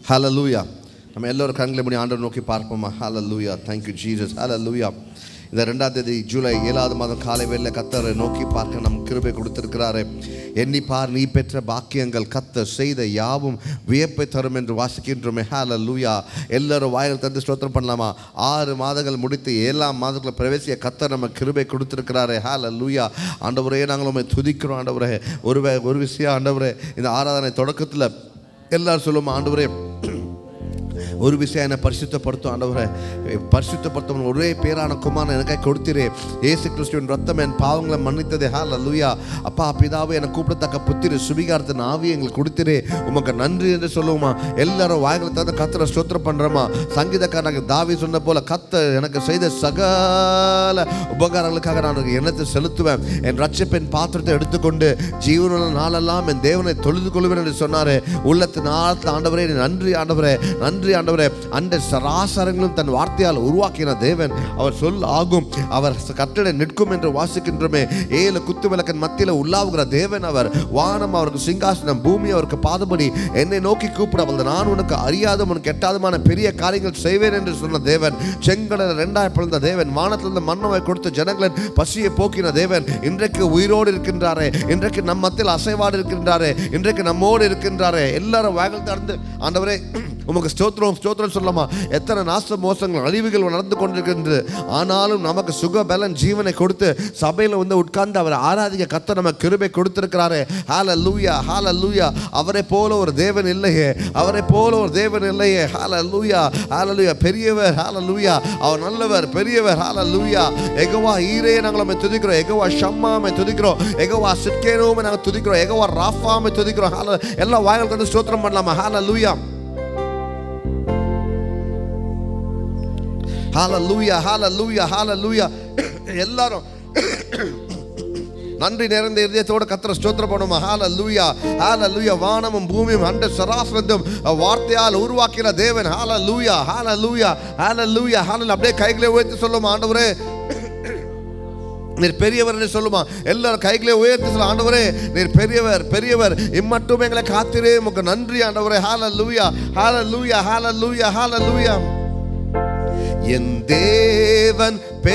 ஹalleluya நம்ம எல்லோரும் கண்களை மூடி ஆண்டவர் நோக்கி பார்ப்போமா hallelujah thank you Jesus hallelujah இந்த ரெண்டாம் தேதி ஜூலை ஏழாவது மாதம் காலை வேளையில் கத்தரை நோக்கி பார்க்க நம் கிருபை கொடுத்திருக்கிறாரு எண்ணி பார் நீ பெற்ற பாக்கியங்கள் கத்த செய்த யாவும் வியப்பை தரும் என்று வாசிக்கின்றோமே ஹalleluya எல்லாரும் வாயில் தந்து ஸ்தோத்திரம் பண்ணலாமா ஆறு மாதங்கள் முடித்து ஏழாம் மாதத்தில் பிரவேசிய கத்தர் நம்ம கிருபை கொடுத்திருக்கிறாரு ஹalleluya ஆண்டவரே நாங்கள் உண்மை துதிக்கிறோம் ஆண்டவரே ஒரு வே- ஒரு விஷயம் ஆண்டவரே இந்த ஆராதனை தொடக்கத்தில் எல்லாரும் சொல்லுவோம் ஆண்டவரே ஒரு விஷயம் என்னை பரிசுத்தப்படுத்தும் ஆண்டவரே பரிசுத்தப்படுத்தும் ஒரே பேரான குமாரன் எனக்காக கொடுத்தீரே ஏசு கிறிஸ்துவின் ரத்தம் என் பாவங்களை மன்னித்ததே ஹால் அல்லுயா அப்பா பிதாவே என்னை கூப்பிடத்தக்க புத்திர சுபிகாரத்தின் ஆவி எங்களுக்கு கொடுத்தீரே உமக்கு நன்றி என்று சொல்லுவோமா எல்லாரும் வாய்களை தந்து கத்தரை ஸ்தோத்திரம் பண்றோமா சங்கீதக்காரனாக தாவி சொன்ன போல கத்த எனக்கு செய்த சகல உபகாரங்களுக்காக நான் உனக்கு எண்ணத்தை செலுத்துவேன் என் ரட்சிப்பின் பாத்திரத்தை எடுத்துக்கொண்டு ஜீவனுள்ள நாளெல்லாம் என் தேவனை தொழுது கொள்வேன் என்று சொன்னாரே உள்ளத்தின் ஆழத்தில் ஆண்டவரே நன்றி ஆண்டவரே நன்றி ஆண்டவரே அந்த சராசரங்களும் தன் வார்த்தையால் உருவாக்கின தேவன் அவர் சொல் ஆகும் அவர் கட்டளை நிற்கும் என்று வாசிக்கின்றோமே ஏழு குத்து விளக்கின் மத்தியில் உள்ளாவுகிற தேவன் அவர் வானம் அவருக்கு சிங்காசனம் பூமி அவருக்கு பாதபடி என்னை நோக்கி கூப்பிட வந்த நான் உனக்கு அறியாதும் உனக்கு எட்டாதுமான பெரிய காரியங்கள் செய்வேன் என்று சொன்ன தேவன் செங்கடல் ரெண்டாய் பிறந்த தேவன் வானத்திலிருந்து மன்னவை கொடுத்த ஜனங்களின் பசியை போக்கின தேவன் இன்றைக்கு உயிரோடு இருக்கின்றாரே இன்றைக்கு நம் மத்தியில் அசைவாடு இருக்கின்றாரே இன்றைக்கு நம்மோடு இருக்கின்றாரே எல்லாரும் வாகல் தந்து ஆண்டவரே உமக்கு ஸ்தோத்திரம் ஸ்தோத்திரம் சொல்லமா எத்தனை நாச மோசங்கள் அழிவுகள் நடந்து கொண்டிருக்கின்றது ஆனாலும் நமக்கு சுக பலன் ஜீவனை கொடுத்து சபையில் வந்து உட்கார்ந்து அவர் ஆராதிக்க கத்த நம்ம கிருபை கொடுத்திருக்கிறாரே ஹால லூயா ஹால லூயா அவரை போல ஒரு தேவன் இல்லையே அவரை போல ஒரு தேவன் இல்லையே ஹால லூயா ஹால லூயா பெரியவர் ஹால லூயா அவர் நல்லவர் பெரியவர் ஹால லூயா எகவா ஈரே நாங்கள் நம்ம துதிக்கிறோம் எகவா ஷம்மாமை துதிக்கிறோம் எகவா சிட்கேனோமை நாங்கள் துதிக்கிறோம் எகவா ராஃபாமை துதிக்கிறோம் ஹால எல்லா வாய்கள் வந்து ஸ்தோத்திரம் பண்ணலாமா ஹால லூயா ஹalleluya ஹalleluya ஹalleluya எல்லாரும் நன்றி நிறைந்த இதயத்தோட கத்திர ஸ்தோத்திரம் பண்ணுமா ஹalleluya ஹalleluya வானமும் பூமியும் அண்ட சராசரத்தும் வார்த்தையால் உருவாக்கின தேவன் ஹalleluya ஹalleluya ஹalleluya ஹalleluya அப்படியே கைகளை உயர்த்தி சொல்லுமா ஆண்டவரே நீர் பெரியவர் என்று சொல்லுமா எல்லாரும் கைகளை உயர்த்தி சொல்ல ஆண்டவரே நீர் பெரியவர் பெரியவர் இம்மட்டும் எங்களை காத்திரே உமக்கு நன்றி ஆண்டவரே ஹalleluya ஹalleluya ஹalleluya ஹalleluya என் தேவன்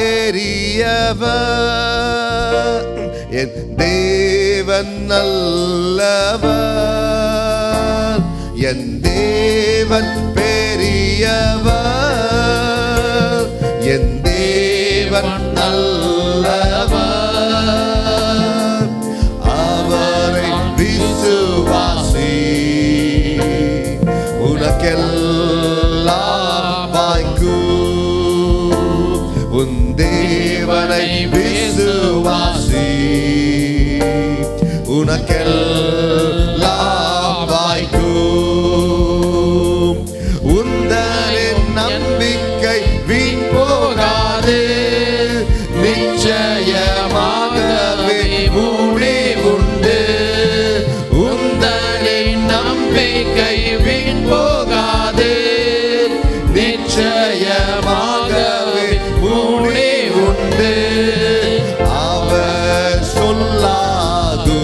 பெரியவர் என் தேவன் நல்லவர் என் தேவன் பெரியவர் என் தேவன் நல்லவர் அவரை விசுவாசி உனக்கெல்லாம் வாய்க்கும் உன் தேவனை விசுவாசி உனக்கெல்லாம் வாய்க்கும் உந்தனின் நம்பிக்கை வீண் போகாது நிச்சயமாகவே முடிவுண்டு உந்தனின் நம்பிக்கை வீண் போகாது நிச்சயமாகவே முடிவுண்டு அவர் சொல்லாது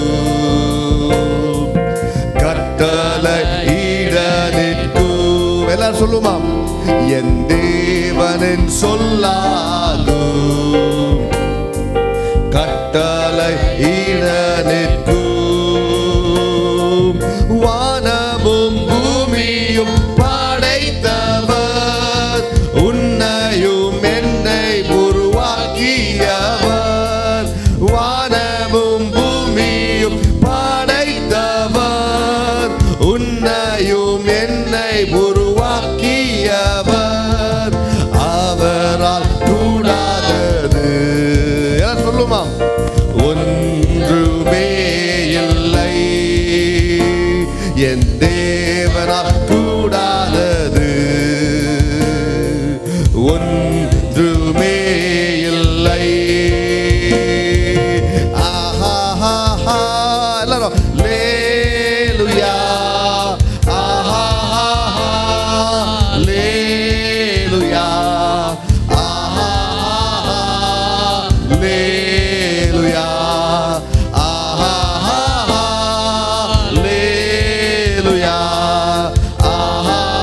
கட்டளை ஈடனிற்கும் எல்லாரும் சொல்லுமா என் தேவனின் சொல்லாகும் கட்டளை ஈட நிற்கும் வானமும் பூமியும் படைத்தவர் உன்னையும் என்னை உருவாக்கியவர் வானமும் பூமியும் படைத்தவர் உன்னையும் என்னை உருவாக்கியவர் அவரால் கூடாதது எல்லாம் சொல்லுமா ஒன்றுமே இல்லை என் தேவனால் கூடாதது ஒன்றுமே இல்லை ஆஹா எல்லாரும் லேலுயா ஆஹா லேலுயா ஆஹா லேலுயா ஆஹா லேலுயா ஆஹா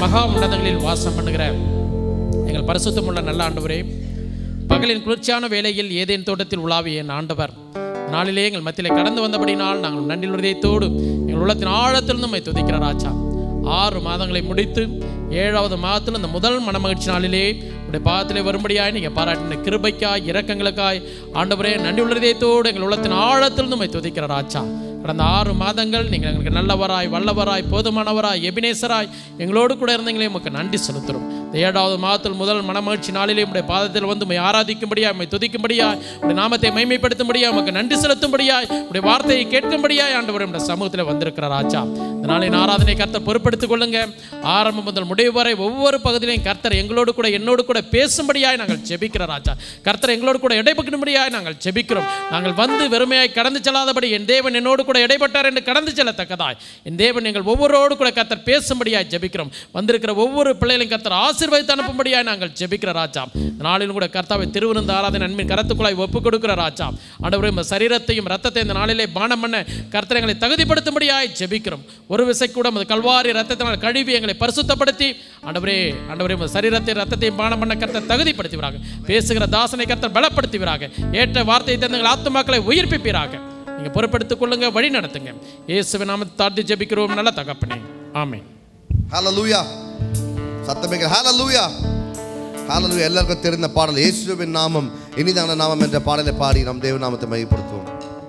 மகா உன்னதங்களில் வாசம் பண்ணுகிற எங்கள் பரிசுத்தமுள்ள நல்ல ஆண்டவரே பகலின் குளிர்ச்சியான வேளையில் ஏதேன் தோட்டத்தில் உலாவிய என் ஆண்டவர் நாளிலே எங்கள் மத்தியிலே கடந்து வந்தபடினால் நாங்கள் நன்றி உதயத்தோடு எங்கள் உள்ளத்தின் ஆழத்திலிருந்து நம்மை துதிக்கிற ராஜா ஆறு மாதங்களை முடித்து ஏழாவது மாதத்தில் இந்த முதல் மனமகிழ்ச்சி நாளிலே உடைய பாதத்திலே வரும்படியாய் நீங்கள் பாராட்டின கிருபைக்காய் இரக்கங்களுக்காய் ஆண்டவரே நன்றி உள்ளதயத்தோடு எங்கள் உள்ளத்தின் ஆழத்திலிருந்து நம்மை துதிக்கிற ராஜா கடந்த ஆறு மாதங்கள் நீங்கள் எங்களுக்கு நல்லவராய் வல்லவராய் போதுமானவராய் எபினேசராய் எங்களோடு கூட இருந்தீங்களே உமக்கு நன்றி செலுத்துகிறோம் இந்த ஏழாவது மாதத்தில் முதல் மனமகிழ்ச்சி நாளிலே உடைய பாதத்தில் வந்து உம்மை ஆராதிக்கும்படியா உம்மை துதிக்கும்படியாய் உடைய நாமத்தை மைமைப்படுத்தும்படியா உமக்கு நன்றி செலுத்தும்படியாய் உடைய வார்த்தையை கேட்கும்படியாய் ஆண்டவர் உடைய சமூகத்தில் வந்திருக்கிற ராஜா இந்த நாளின் ஆராதனை கர்த்தர் பொறுப்படுத்திக் கொள்ளுங்க ஆரம்பம் முதல் முடிவு வரை ஒவ்வொரு பகுதியிலையும் கர்த்தர் எங்களோடு கூட என்னோடு கூட பேசும்படியாய் நாங்கள் ஜெபிக்கிற ராஜா கர்த்தர் எங்களோடு கூட இடைப்பட்டும்படியாய் நாங்கள் ஜெபிக்கிறோம் நாங்கள் வந்து வெறுமையாய் கடந்து செல்லாதபடி என் தேவன் என்னோடு கூட இடைப்பட்டார் என்று கடந்து செல்லத்தக்கதாய் என் தேவன் எங்கள் ஒவ்வொருவோடு கூட கர்த்தர் பேசும்படியாய் ஜெபிக்கிறோம் வந்திருக்கிற ஒவ்வொரு பிள்ளைகளையும் கர்த்தர் ஆசீர்வதித்து அனுப்பும்படியாய் நாங்கள் ஜெபிக்கிற ராஜா இந்த நாளிலும் கூட கர்த்தாவை திருவிருந்த ஆராதனை நன்மையின் கரத்துக்குள்ளாய் ஒப்பு கொடுக்கிற ராஜா ஆண்டவரே உமது சரீரத்தையும் ரத்தத்தை இந்த நாளிலே பானம் பண்ண கர்த்தர் எங்களை தகுதிப்படுத்தும்படியாய் ஜெபிக்கிறோம் ஒரு விசை கூட உமது கல்வாரி ரத்தத்தினால் கழுவி எங்களை பரிசுத்தப்படுத்தி ஆண்டவரே ஆண்டவரே உமது சரீரத்தை ரத்தத்தையும் பானம் பண்ண கர்த்தர் தகுதிப்படுத்துவீராக பேசுகிற தாசனை கர்த்தர் பலப்படுத்துவீராக ஏற்ற வார்த்தையை தந்த எங்கள் ஆத்துமாக்களை உயிர்ப்பிப்பீராக நீங்கள் பொறுப்படுத்திக் கொள்ளுங்க வழி நடத்துங்க இயேசுவின் நாமத்தை தாழ்த்தி ஜெபிக்கிறோம் நல்ல தகப்பனே ஆமென் ஹalleluya சத்தமே ஹalleluya ஹalleluya எல்லாருக்கும் தெரிந்த பாடல் இயேசுவின் நாமம் இனிதான நாமம் என்ற பாடலை பாடி நம் தேவ நாமத்தை மையப்படுத்துவோம்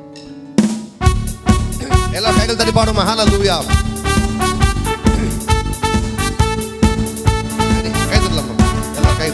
எல்லா கைகள் தட்டி பாடுமா ஹalleluya கை தட்டலாம் எல்லா கை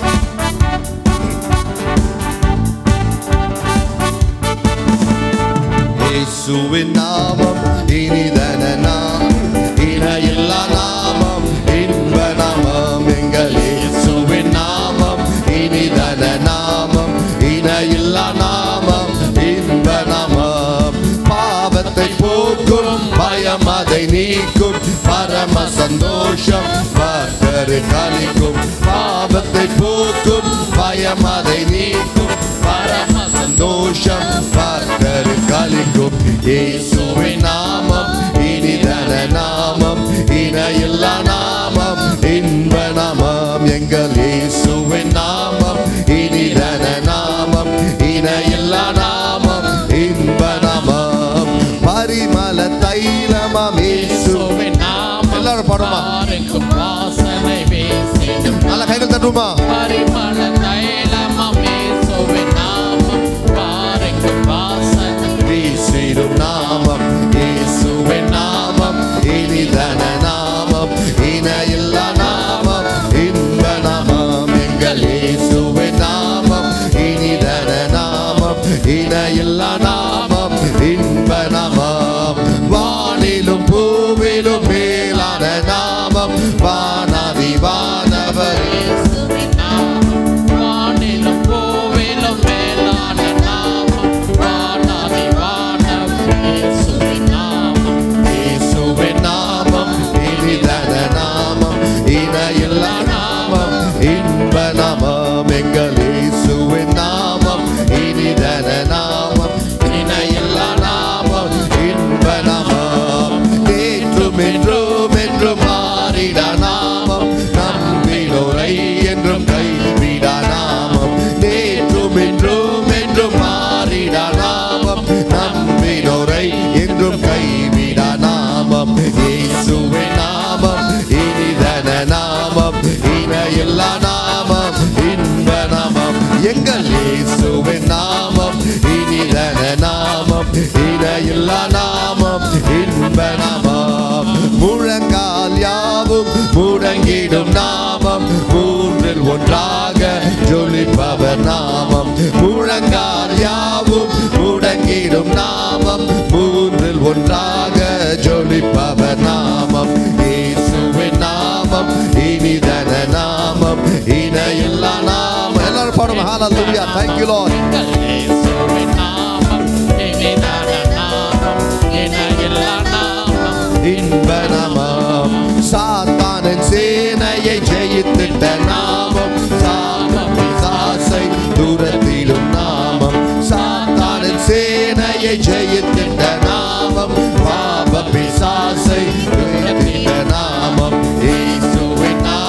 இயேசுவின் நாமம் இனிதன நாமம் இணையில்லா நாமம் இன்ப நாமம் எங்கள் இயேசுவின் நாமம் இனிதன நாமம் இணையில்லா நாமம் இன்ப நாமம் பாவத்தை போக்கும் பயம் அதை நீக்கும் பரம சந்தோஷம் பக்தரு கலிக்கும் பாவத்தை போக்கும் பயம் அதை நீக்கும் பரம சந்தோஷம் பக்தரு கலிக்கும் இயேசுவின் நாமம் இனிதன நாமம் இணையில்லா நாமம் இன்ப நாமம் எங்கள் இயேசுவின் நாமம் இனிதன நாமம் இணையில்லா நாமம் இன்ப நாமம் பரிமள தைலமம் இயேசு இயேசுவின் நாமம் எல்லாரும் பாடுமா? பாருக்கும் வாசனை வீசிடும் நல்ல கைகள் தட்டுமா பரிமள தைலமம் இயேசுவின் நாமம் பாருக்கும் வாசனை வீசிடும் நாமம் இயேசுவின் நாமம் இனிதன நாமம் இணையில்லா நாமம் இன்ப நாமம் எங்கள் இயேசுவின் நாமம் இனிதன நாமம் இணையில்லா நாமம் இன்ப நாமம் வானிலும் பூவிலும் மேலான நாமம் வானாதி வானவர் இயேசுவின் நாமம் வானிலும் பூவிலும் மேலான நாமம் வானாதி வானவர் இயேசுவின் நாமம் இயேசுவின் நாமம் இனிதன நாமம் இணையில்லா நாமம் இன்ப நாமம் எங்கள் இயேசுவின் நாமம் இனிதன நாமம் இணையில்லா நாமம் இன்ப நாமம் நேற்றும் என்றும் என்றும் மாறிட நாமம் நம்பினோரை என்றும் கைவிட நாமம் நேற்றும் என்றும் என்றும் மாறிட நாமம் நம்பினோரை என்றும் கைவிட நாமம் இயேசுவின் நாமம் இனிதன நாமம் இணையில்லா நாமம் இன்ப நாமம் எங்கள் இயேசுவின் நாமம் இனிதன நாமம் இணையில்லா நாமம் இன்ப நாமம் முழங்கால் யாவும் முடங்கிடும் நாமம் மூன்றில் ஒன்றாக ஜொலிப்பவர் நாமம் முழங்கால் யாவும் முடங்கிடும் நாமம் மூன்றில் ஒன்றாக ஜொலிப்பவர் நாமம் இயேசுவின் நாமம் இனிதன நாமம் இணையில்லா நாமம் எல்லாரும் பாடுவோம் ஹalleluya thank you lord எங்கள் இயேசுவின் நாமம் இனிதான நாமம் இணையில்லா நாமம் இன்ப நாமம் சாத்தானின் சேனையை ஜெயித்திட்ட நாமம் சாம பிசாசை தூரத்திலும் நாமம் சாத்தானின் சேனையை ஜெயித்திட்ட நாமம் பாப பிசாசை துரத்திட்ட நாமம் இயேசுவின் நாமம்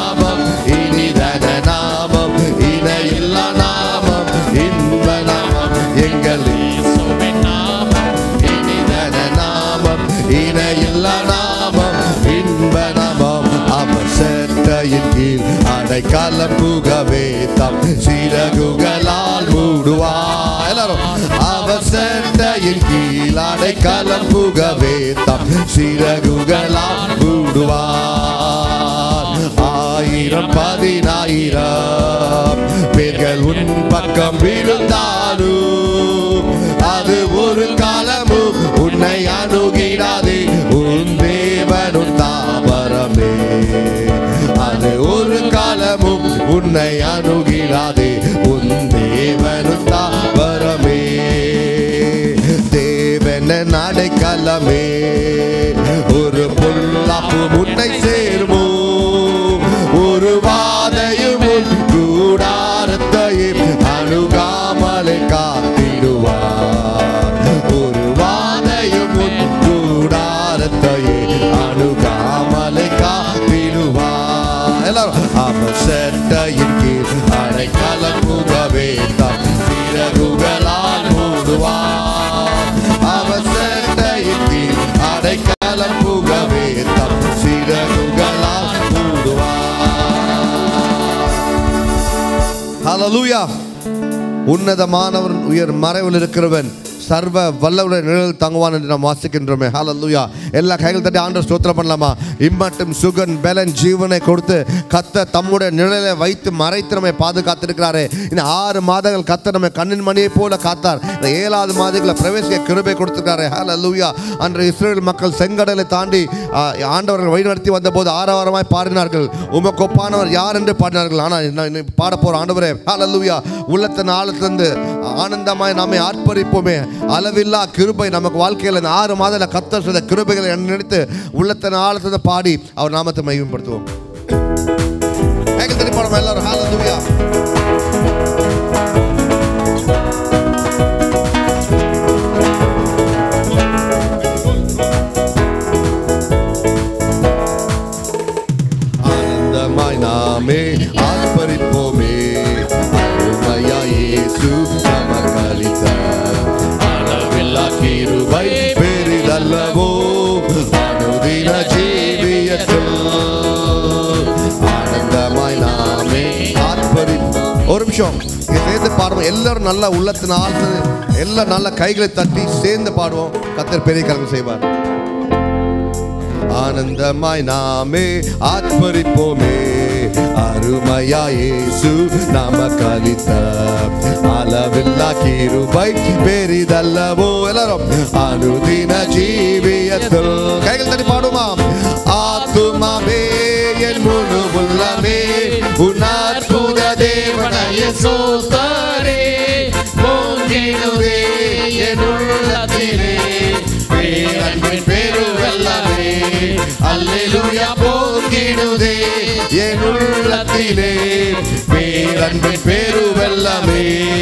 அடைக்கலம் புகவே தம் சிறகுகளால் மூடுவார் எல்லாரும் அவர் சட்டையின் கீழ் அடைக்கலம் புகவே தம் சிறகுகளால் மூடுவார் ஆயிரம் பதினாயிரம் பேர்கள் உன் பக்கம் விழுந்தாலும் அது ஒரு காலமும் உன்னை அணுகிடாதே உன் தேவனும் தாவரமே அது ஒரு காலமும் உன்னை அணுகிடாதே உன் தேவனும் தாவரமே தேவன நடைக்கலமே ஒரு பொல்லாப்பு உன்னை சேர்மோ ஒரு வாதையும் உன் கூடாரத்தையும் அணுகாமலே காத்திடுவார் ஒரு வாதையும் உன் கூடாரத்தையே அணுகாமலே காத்திடுவார் எல்லாரும் அவர் செட்டையின் கீழ் அடைக்கலம் புகவே தம் சிறகுகளால் மூடுவார் அவர் செட்டையின் கீழ் அடைக்கலம் புகவே தம் சிறகுகளால் மூடுவார் ஹalleluya உன்னதமானவன் உயர் மறைவில் இருக்கிறவன் சர்வ வல்லவுடைய நிழல் தங்குவான் என்று நாம் வாசிக்கின்றோமே ஹalleluya எல்லா கைகள் தட்டி ஆண்டவர் ஸ்தோத்திரம் பண்ணலாமா இம்மட்டும் சுகன் பலன் ஜீவனை கொடுத்து கத்த தம்முடைய நிழலை வைத்து மறைத்து நம்மை பாதுகாத்திருக்கிறாரே இந்த ஆறு மாதங்கள் கத்த நம்மை கண்ணின் மணியை போல காத்தார் இந்த ஏழாவது மாதங்களை பிரவேசிக்க கிருபை கொடுத்திருக்காரு ஹalleluya அன்று இஸ்ரேல் மக்கள் செங்கடலை தாண்டி ஆ, ஆண்டவர்கள் வழிநடத்தி வந்தபோது ஆரவாரமாய் பாடினார்கள் உமக்கு ஒப்பானவர் யார் என்று பாடினார்கள் ஆனால் நான் இன்னைக்கு பாட போற ஆண்டவரே ஹalleluya உள்ளத்தின் ஆழத்திலிருந்து ஆனந்தமாய் நாமே ஆர்ப்பரிப்போமே அளவில்லா கிருபை நமக்கு வாழ்க்கையில் இந்த ஆறு மாதம் கத்தர் செய்த கிருபைகளை நினைத்து உள்ளத்தின் ஆழத்தை பாடி அவர் நாமத்தை மையப்படுத்துவோம் கைகள் தட்டி பாடுவோம் எல்லாரும் ஹalleluya ஆனந்தமாய் நாமே ஆர்ப்பரிப்போமே அருமையா இயேசு நமக்கு அளித்த அளவில்லா கிருபை பெரிதல்லவோ அனுதின ஜீவியத்தில் ஆனந்தமாய் நாமே ஆர்ப்பரிப்போம் ஒரு நிமிஷம் இங்க சேர்ந்து பாடுவோம் எல்லாரும் நல்லா உள்ளத்தின் ஆழ்த்து எல்லாம் நல்ல கைகளை தட்டி சேர்ந்து பாடுவோம் கத்தர் பெரிய கலந்து செய்வார் ஆனந்தமாய் நாமே ஆத்மரிப்போமே அருமையா இயேசு நமக்கு அளித்த அளவில்லா கிருபை பெரிதல்லவோ எல்லாரும் அனுதின ஜீவியத்தில் கைகள் தட்டி பாடுமா ஆத்துமாவே என் முழு உள்ளமே உன் அற்புத தேவனைய சோஸ்தரே பொங்கிடுதே என் உள்ளத்திலே பேரன்பின் பெருவெல்லமே அல்லேலூயா போக்கிடுதே என் உள்ளத்திலே பேரன்பின் பெருவெல்லமே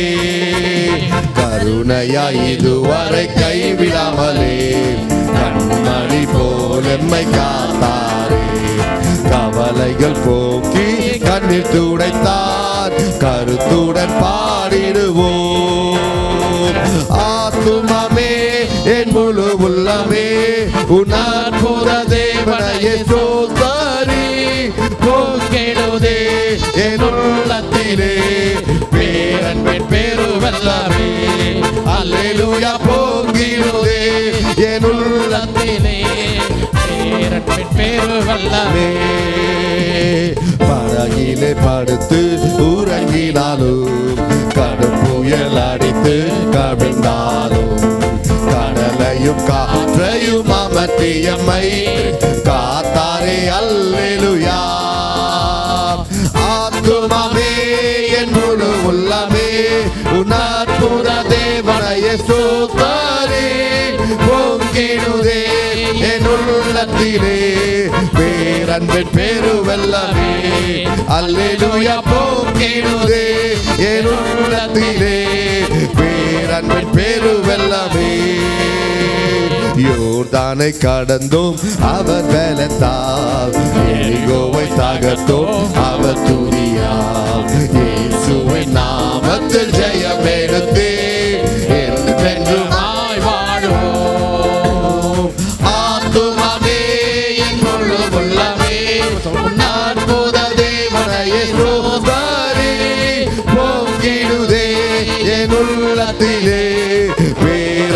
கருணையா இதுவரை கைவிடாமலே கண்மணி போல் எம்மை காத்தாரே கவலைகள் போக்கி கண்ணீர் துடைத்தார் கருத்துடன் பாடிடுவோம் ஆத்துமமே என் முழு உள்ளமே உன் அற்புத தேவனையே சோதரி பொங்கிடுதே என் உள்ளத்திலே பேரன்பின் பெருவெல்லமே அல்லேலூயா போங்கிடுதே என் உள்ளத்திலே உள்ளத்திலே பேரன்பின் பெருவெல்லமே படகிலே படுத்து உறங்கினாலும் கடும் புயல் அடித்து கவிழ்ந்தாலும் கடலையும் காற்றையும் அமர்த்தியம்மை காத்தாரே அல்லேலுயா ஆத்துமாவே என் முழு உள்ளமே உன் அற்புத தேவனைய சோதரே பொங்கிடுதே என் உள்ளத்திலே பேரன்பின் பெருவெல்லமே அல்லேலூயா பொங்கிடுதே என் உள்ளத்திலே பேரன்பின் பெருவெல்லமே யோர்தானை கடந்தோம் அவர் பலத்தால் எரிகோவை தகர்த்தோம் அவர் துதியால் இயேசுவின் நாமத்தில் ஜெயம் எடுத்தே என்றென்றும் ஆய் வாழுவோம் ஆத்துமாவே என் முழு உள்ளமே உன் அற்புத தேவனையே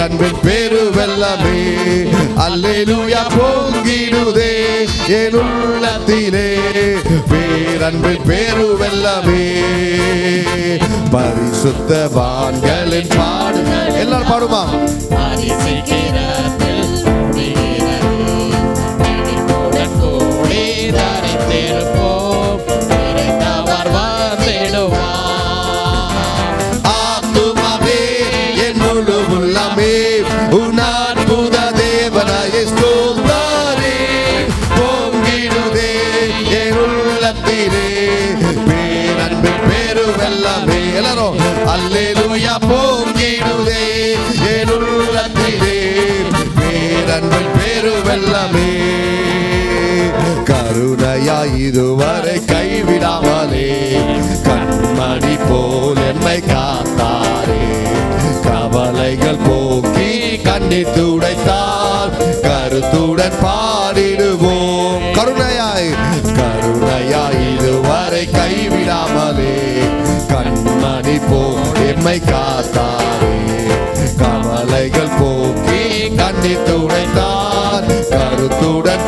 பேரன்பின் பேரு வெல்லமே அல்லேலூயா பொங்கிடுதே என் உள்ளத்திலே பேரன்பின் பேரு வெல்லமே பரிசுத்தவான்களின் பாடு எல்லாரும் பாடுமா அதிசயிக்கிறதில் முடிகிறது. இனிப்புடன் கூடி தரித்திருப்போம். நிறைந்தவர் வந்திடுவார். ஆத்துமாவே என் முழு உள்ளமே உன் அற்புத தேவனாய ஸ்தோத்தாரே பொங்கிடுதே என் உள்ளத்திலே பேரன்பு பேரு வெல்லமே எல்லாரும் அல்லேலூயா பொங்கிடுதே என் உள்ளத்திலே பேரன்பு பேரு வெல்லமே கருணையா இதுவரை கைவிடாமலே கண்மணி போல் என்னை காத்தாரே கவலைகள் போக்கி கண்ணி துடைத்தார் கருத்துடன் பாடிடுவோம் கருணையாய் கருணையாய் இதுவரை கைவிடாமலே கண்மணி போல் எம்மை காத்தாரே கவலைகள் போக்கி கண்ணி துடைத்தார் கருத்துடன்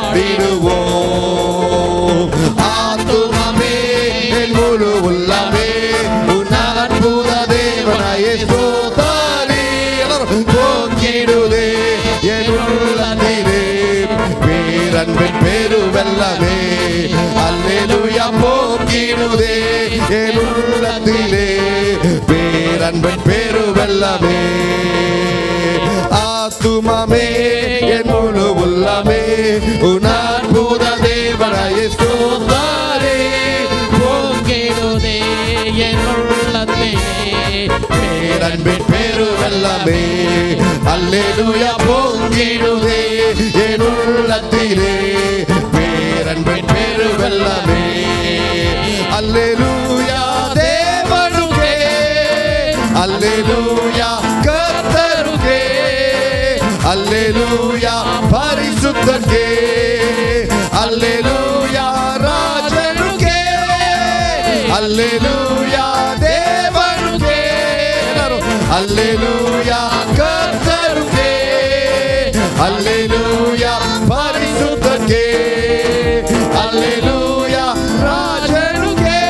பாடிடுவோம் ஆத்துமமே என் முழு உள்ளமே உன் அற்புத தேவனாயே ஸ்தோத்தாரே எல்லாரும் போக்கிடுதே என் உள்ளத்திலே பேரன்பின் பேரு வெல்லமே அல்லேலூயா போக்கிடுதே என் உள்ளத்திலே பேரன்பின் பேரு வெல்லமே ஆத்துமமே என் முழு உள்ளமே உன் அற்புத தேவனாயே ஸ்தோத்தாரே பொங்கிடுதே என் உள்ளத்திலே பேரன்பின் பேரு வெல்லமே அல்லேலூயா பொங்கிடுதே என் உள்ளத்திலே பேரன்பின் பேரு வெல்லமே அல்லேலூயா தேவனுக்கே அல்லேலூயா கர்த்தருக்கே அல்லேலூயா பரிசுத்தர்க்கே அல்லேலூயா ராஜனுக்கே அல்லேலூயா தேவனுக்கே எல்லாரும் அல்லேலூயா கர்த்தருக்கே அல்லேலூயா பரிசுத்தர்க்கே அல்லேலூயா ராஜனுக்கே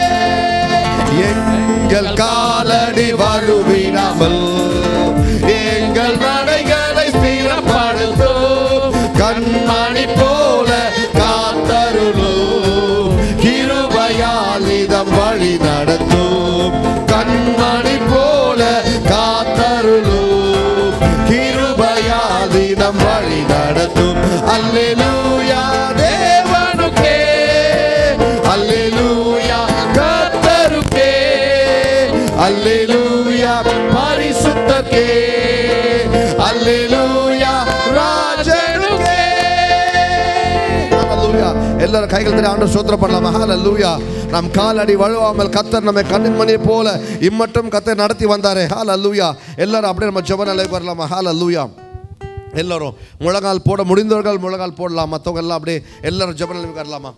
எங்கள் காலடி வலுவிடாமல் எங்கள் நடைகளை ஸ்திரப்படுத்தும் கண்மணி போல காத்தருளும் கிருபையால் இதம் வழி நடத்தும் கண்மணி போல காத்தருளும் கிருபையால் இதம் வழி நடத்தும் அல்லேலூயா தேவனுக்கே அல்லேலூயா கர்த்தருக்கே அல்லேலூயா பரிசுத்தர்க்கே அல்லேலூயா ராஜனுக்கே ஹalleluya எல்லாரும் கைகள் தட்டி ஆண்டவர் ஸ்தோத்திரம் பண்ணலாமா ஹalleluya நம் காலடி வழுவாமல் கத்தர் நம்மை கண்ணின் மணியை போல இம்மட்டும் கத்தர் நடத்தி வந்தாரே ஹalleluya எல்லாரும் அப்படியே நம்ம ஜெப நிலைக்கு வரலாமா ஹalleluya எல்லாரும் முழங்கால் போட முடிந்தவர்கள் முழங்கால் போடலாம் மற்றவங்க எல்லாம் அப்படியே எல்லாரும் ஜெப நிலைக்கு வரலாமா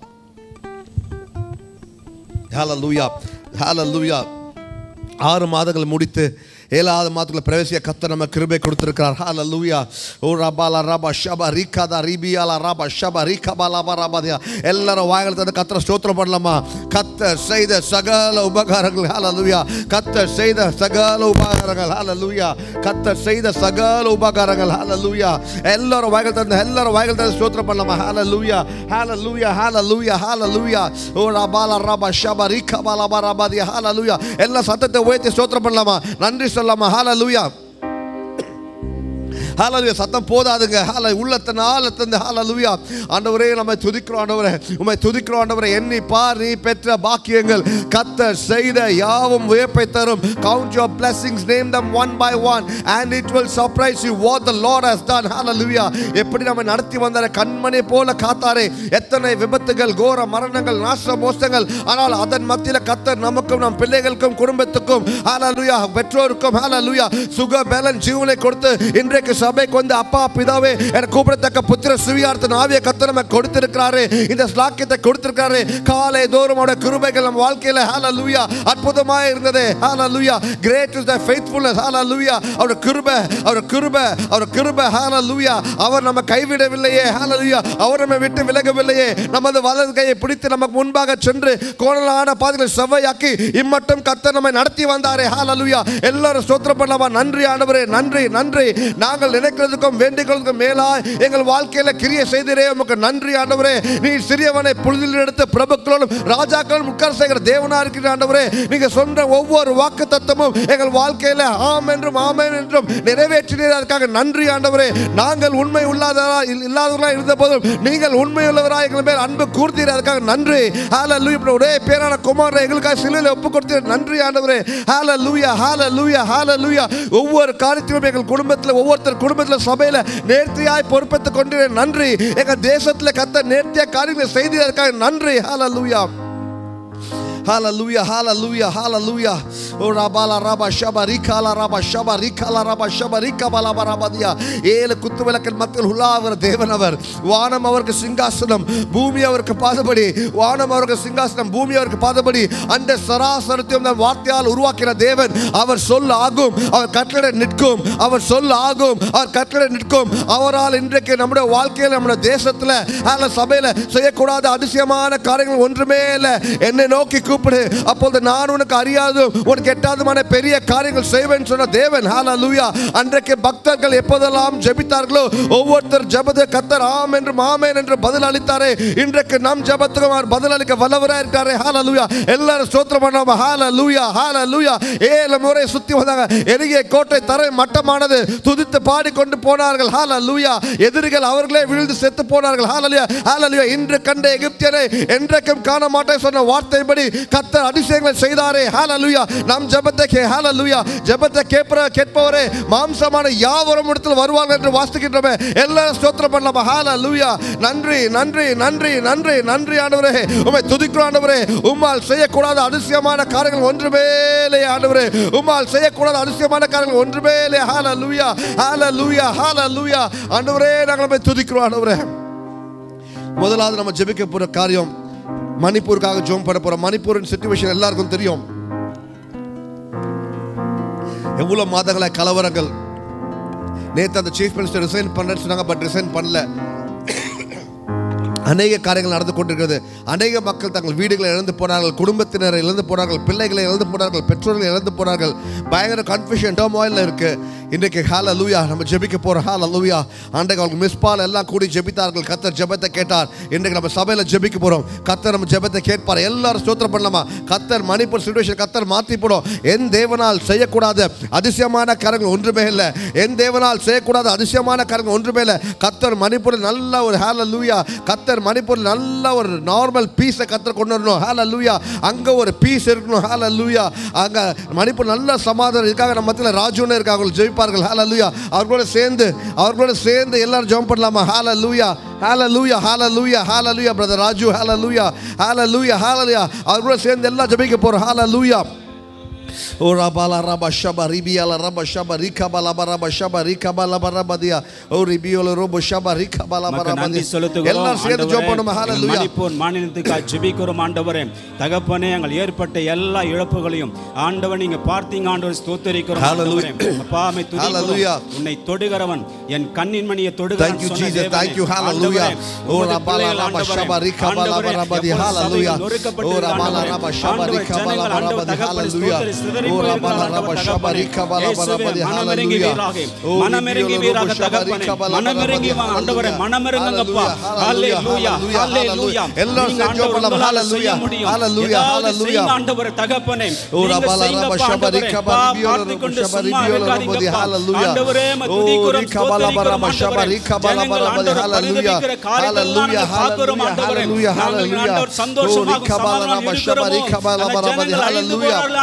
ஹalleluya ஹalleluya ஆறு மாதங்கள் முடித்து ஏழாவது மாதத்துல பிரவேசிய கத்த நம்ம கிருபை கொடுத்திருக்கிறார் ஹalleluya ஓ ரபாலா ரபா ஷபா ரிகாதா ரிபியாலா ரபா ஷபா ரிகபாலா ரபாதியா எல்லாரும் வாய்கள் தந்து கத்தரை ஸ்தோத்திரம் பண்ணலாமா கத்த செய்த சகல உபகாரங்கள் ஹalleluya கத்த செய்த சகல உபகாரங்கள் ஹalleluya கத்த செய்த சகல உபகாரங்கள் ஹalleluya எல்லாரும் வாய்கள் தந்து எல்லாரும் வாய்கள் தந்து ஸ்தோத்திரம் பண்ணலாமா ஹalleluya ஹalleluya ஹalleluya ஹalleluya ஓ ரபாலா ரபா ஷபா ரிகபாலா ரபாதியா ஹalleluya எல்லா சத்தத்தை உயர்த்தி ஸ்தோத்திரம் பண்ணலாமா நன்றி சொல்லாமா ஹalleluya ஹalleluya சத்தம் போதாதுங்க ஹalல உள்ளத்தின் ஆழத்தின் ஹalleluya ஆண்டவரே நம்ம துதிக்கிறோம் ஆண்டவரே உம்மை துதிக்கிறோம் ஆண்டவரே எண்ணி பார் நீ பெற்ற பாக்கியங்கள் கத்தர் செய்த யாவும் வியப்பை தரும் count your blessings name them one by one and it will surprise you what the lord has done hallelujah எப்படி நம்ம நடத்தி வந்தார கண்மணி போல காத்தாரே எத்தனை விபத்துகள் கோர மரணங்கள் நாச மோசங்கள் ஆனால் அதன் மத்தியில் கத்தர் நமக்கும் நம் பிள்ளைகளுக்கும் குடும்பத்துக்கும் ஹalleluya பெற்றோருக்கும் ஹalleluya சுக பலன் ஜீவனை கொடுத்து இன்றைக்கு சபைக்கு வந்து அப்பா பிதாவே என கூப்பிடத்தக்க புத்திர சுவியார்த்தன் ஆவிய கத்தர் நம்ம கொடுத்திருக்கிறாரு இந்த ஸ்லாக்கியத்தை கொடுத்திருக்காரு காலை தோறும் அவருடைய கிருபைகள் நம்ம வாழ்க்கையில ஹalleluya அற்புதமாக இருந்தது hallelujah great is the faithfulness hallelujah அவர் கிருபை அவர் கிருபை அவர் கிருபை ஹalleluya அவர் நம்ம கைவிடவில்லையே ஹalleluya அவர் நம்ம விட்டு விலகவில்லையே நமது வலது கையை பிடித்து நமக்கு முன்பாக சென்று கோணலான பாதைகளை செவ்வையாக்கி இம்மட்டும் கர்த்தர் நம்மை நடத்தி வந்தாரே ஹalleluya எல்லாரும் ஸ்தோத்திரம் பண்ணலாமா நன்றி ஆண்டவரே நன்றி நன்றி நாங்கள் நினைக்கிறதுக்கும் வேண்டிக்கிறதுக்கும் மேலாய் எங்கள் வாழ்க்கையில கிரிய செய்திரே உமக்கு நன்றி ஆண்டவரே நீ சிறியவனை புழுதில் எடுத்து பிரபுக்களோடும் ராஜாக்களும் உட்கார செய்கிற தேவனா இருக்கிற ஆண்டவரே நீங்க சொன்ன ஒவ்வொரு வாக்கு தத்துவமும் எங்கள் வாழ்க்கையில ஆம் என்றும் ஆமென் என்றும் நிறைவேற்றினீர் அதுக்காக நன்றி ஆண்டவரே நாங்கள் உண்மை உள்ளாதவரா இல்லாதவர்களா இருந்த போதும் நீங்கள் உண்மை உள்ளவராய் எங்கள் மேல் அன்பு கூர்த்தீர் அதுக்காக நன்றி ஹalleluya இப்படி ஒரே பேரான குமாரனை எங்களுக்காக சிலுவையில் ஒப்பு கொடுத்தீர் நன்றி ஆண்டவரே ஹalleluya ஹalleluya ஹalleluya ஒவ்வொரு காரியத்திலும் எங்கள் குடும்பத்தில் ஒவ்வொருத்தர் குடும்பத்தில் சபையில் நேர்த்தியாய் பொறுப்பேற்றுக் கொண்டு நன்றி எங்கள் தேசத்தில் கத்த நேர்த்தியா காரியங்களை செய்ததற்காக நன்றி ஹalleluya Hallelujah, hallelujah, hallelujah. Oh, rabala raba shaba rikala raba shaba rikala raba shaba rikabala barabadia. ஏழு குத்து விளக்கின் மத்தியில் உலாவர் தேவன் அவர் வானம் அவருக்கு சிங்காசனம் பூமி அவருக்கு பாதபடி வானம் அவருக்கு சிங்காசனம் பூமி அவருக்கு பாதபடி அந்த சராசரத்தையும் தன் வார்த்தையால் உருவாக்கின தேவன் அவர் சொல் ஆகும் அவர் கட்டளை நிற்கும் அவர் சொல் ஆகும் அவர் கட்டளை நிற்கும் அவரால் இன்றைக்கு நம்முடைய வாழ்க்கையில் நம்முடைய தேசத்தில் அல்ல சபையில் செய்யக்கூடாத அதிசயமான காரியங்கள் ஒன்றுமே இல்லை என்னை நோக்கி கூப்பிடு அப்போது நான் உனக்கு அறியாதும் உனக்கு எட்டாதுமான பெரிய காரியங்கள் செய்வேன் சொன்ன தேவன் ஹalleluya அன்றைக்கு பக்தர்கள் எப்போதெல்லாம் ஜெபித்தார்களோ ஒவ்வொருத்தர் ஜெபத்தை கத்தர் ஆம் என்று ஆமென் என்று பதில் அளித்தாரே இன்றைக்கு நம் ஜெபத்துக்கும் அவர் பதில் அளிக்க வல்லவராக இருக்காரே ஹalleluya எல்லாரும் ஸ்தோத்திரம் பண்ணாம ஹalleluya ஹalleluya ஏழு முறை சுத்தி வந்தாங்க எரிகிய கோட்டை தரை மட்டமானது துதித்து பாடிக்கொண்டு போனார்கள் ஹalleluya எதிரிகள் அவர்களே விழுந்து செத்து போனார்கள் ஹalleluya ஹalleluya இன்று கண்ட எகிப்தியரை என்றைக்கும் காண மாட்டேன் சொன்ன வார்த்தைப்படி கத்தர் அதிசயங்களை செய்தாரே ஹalleluya நம் ஜெபத்தை கே ஹalleluya ஜெபத்தை கேட்பற கேட்பவரே மாம்சமான யாவரும் இடத்தில் வருவார்கள் என்று வாசிக்கின்றோமே எல்லாரும் ஸ்தோத்திரம் பண்ணலாமா ஹalleluya நன்றி நன்றி நன்றி நன்றி நன்றி ஆண்டவரே உம்மை துதிக்கிறோம் ஆண்டவரே உம்மால் செய்யக்கூடாத அதிசயமான காரியங்கள் ஒன்றுமே இல்லையே ஆண்டவரே உம்மால் செய்யக்கூடாத அதிசயமான காரியங்கள் ஒன்றுமே இல்லையே ஹalleluya ஹalleluya ஹalleluya ஆண்டவரே நாங்கள் உம்மை துதிக்கிறோம் ஆண்டவரே முதலாவது நம்ம ஜெபிக்க போற காரியம் மணிப்பூருக்காக ஜோம் பண்ண போறோம் மணிப்பூரின் சுச்சுவேஷன் எல்லாருக்கும் தெரியும் எவ்வளவு மாதங்கள கலவரங்கள் நேற்று அந்த சீஃப் மினிஸ்டர் ரிசைன் பண்ணுறேன்னு சொன்னாங்க பட் ரிசைன் பண்ணல அநேக காரியங்கள் நடந்து கொண்டிருக்கிறது அநேக மக்கள் தங்கள் வீடுகளை இழந்து போனார்கள் குடும்பத்தினரை இழந்து போனார்கள் பிள்ளைகளை இழந்து போனார்கள் பெற்றோர்களை இழந்து போனார்கள் பயங்கர கன்ஃபியூஷன் டோமாயில் இருக்கு இன்றைக்கு ஹால லூயா நம்ம ஜெபிக்க போகிறோம் ஹால லூயா அன்றைக்கு அவங்க மிஸ்பால் எல்லாம் கூடி ஜெபித்தார்கள் கத்தர் ஜெபத்தை கேட்டார் இன்றைக்கு நம்ம சபையில் ஜெபிக்க போகிறோம் கத்தர் நம்ம ஜெபத்தை கேட்பார் எல்லாரும் ஸ்தோத்திரம் பண்ணலாமா கத்தர் மணிப்பூர் சுச்சுவேஷன் கத்தர் மாற்றி போடும் என் தேவனால் செய்யக்கூடாத அதிசயமான காரியங்கள் ஒன்றுமே இல்லை என் தேவனால் செய்யக்கூடாத அதிசயமான காரியங்கள் ஒன்றுமே இல்லை கத்தர் மணிப்பூரில் நல்ல ஒரு ஹேல லூயா கத்தர் மணிப்பூரில் நல்ல ஒரு நார்மல் பீஸை கத்தர் கொண்டு வரணும் ஹேல லூயா அங்கே ஒரு பீஸ் இருக்கணும் ஹேல லூயா அங்கே மணிப்பூர் நல்ல சமாதானம் இருக்காங்க நம்ம மத்தியில் ராஜுன்னு இருக்காங்க அவங்க ஜெயிப்பார்கள் ஹேல லூயா அவர்களோட சேர்ந்து அவர்களோட சேர்ந்து எல்லாரும் ஜெபம் பண்ணலாமா ஹேல லூயா ஹேல லூயா ஹேல லூயா ஹேல லூயா பிரதர் ராஜு ஹேல லூயா ஹேல லூயா ஹேல லூயா அவர்களோட சேர்ந்து எல்லாம் ஜெபிக்க போகிறோம் ஹேல லூயா ஓ ரபாலா ரபா ஷபா ரிபியால ரபா ஷபா ரிகபா லபா ரபா ஷபா ரிகபா லபா ரபா தியா ஓ ரிபியோல ரோபோ ஷபா ரிகபா லபா உமக்கு ரபா நன்றி தியா செலுத்துகிறோம் எல்லாரும் சேர்ந்து ஜெபம் பண்ணுமா ஆண்டவரே. ஹalleluya மணிப்பூர் மாநிலத்துக்காக ஜெபிக்கிறோம் ஆண்டவரே தகப்பனே எங்கள் ஏற்பட்ட எல்லா இழப்புகளையும் ஆண்டவர் நீங்க பார்த்தீங்க ஆண்டவர் ஸ்தோத்தரிக்கிறோம் Hallelujah. ஆண்டவரே. அப்பா மை Hallelujah. துதிக்கிறோம் உன்னை தொடுகிறவன் என் கண்ணின் மணியை தொடுகிறவன் Thank you, சொன்ன Jesus. தேவனே. Thank you. Hallelujah. ஆண்டவரே, ஓ உமது ரபாலா பிள்ளைகள் ரபா ஆண்டவரே. ஷபா ரிகபா லபா ஆண்டவரே, ரபா தியா எப்பொழுது ஹalleluya சபைகள் நொறுக்கப்பட்டிருக்கிற ஓ ரபாலா ஆண்டவரே. ரபா ஷபா ஆண்டவர் ரிகபா ஜனங்கள் லபா ஆண்டவர் ரபா தியா தகப்பனை ஹalleluya ஸ்தோத்திரி, சிதறி ஓ போயிருக்கிற ரபாலா ஆண்டவர் ரபா ஷபா தகப்பனே. ரிகபா லபா இயேசுவே, ரபா தியா மனமிறங்கி ஹalleluya வீராக, ஓ மனமிறங்கி ரிபியோல வீராக ரோபோ ஷபா தகப்பனே. ரிகபா லபா ரபா மனமிறங்கி தியா வா, ஆண்டவரே, ஹalleluya. மனமிறங்குங்கப்பா. ஹalleluya, ஹalleluya, ஹalleluya, ஹalleluya. எல்லாரும் நீங்க சேர்ந்து ஜெபம் ஆண்டவர் பண்ணலாம். உங்களால ஹalleluya, செய்ய முடியும். ஹalleluya, ஏதாவது ஹalleluya. செய்யுங்க ஆண்டவரே, தகப்பனே. ஓ நீங்க ரபாலா செய்யுங்கப்பா, ரபா ஷபா ஆண்டவரே. ரிகபா பா, ரிபியோல பார்த்துக் ரோபோ கொண்டு ஷபா சும்மா ரிபியோல ரோபோ தியா இருக்காதீங்கப்பா. ஹalleluya ஆண்டவரே, உம்மை ஓ துதிக்கிறோம், ரிகபா லபா ஸ்தோத்திரிக்கிறோம், ரபா ஷபா ஆண்டவரே. ரிகபா லபா ஜனங்கள் ரபா தியா ஆண்டவரை ஹalleluya பரிதபிக்கிற காரியத்தெல்லாம் ஹalleluya நாங்கள் பார்க்கிறோம், ஆண்டவரே. ஹalleluya நாங்கள் ஹalleluya ஆண்டவர் சந்தோஷமாக ஓ ரிகபா சமாதானம் லபா ஷபா இருக்கிறோமோ. ரிகபா அந்த லபா ரபா தியா ஜனங்கள் அழிந்து ஹalleluya போனார்கள், ஆண்டவர் தகப்பனே.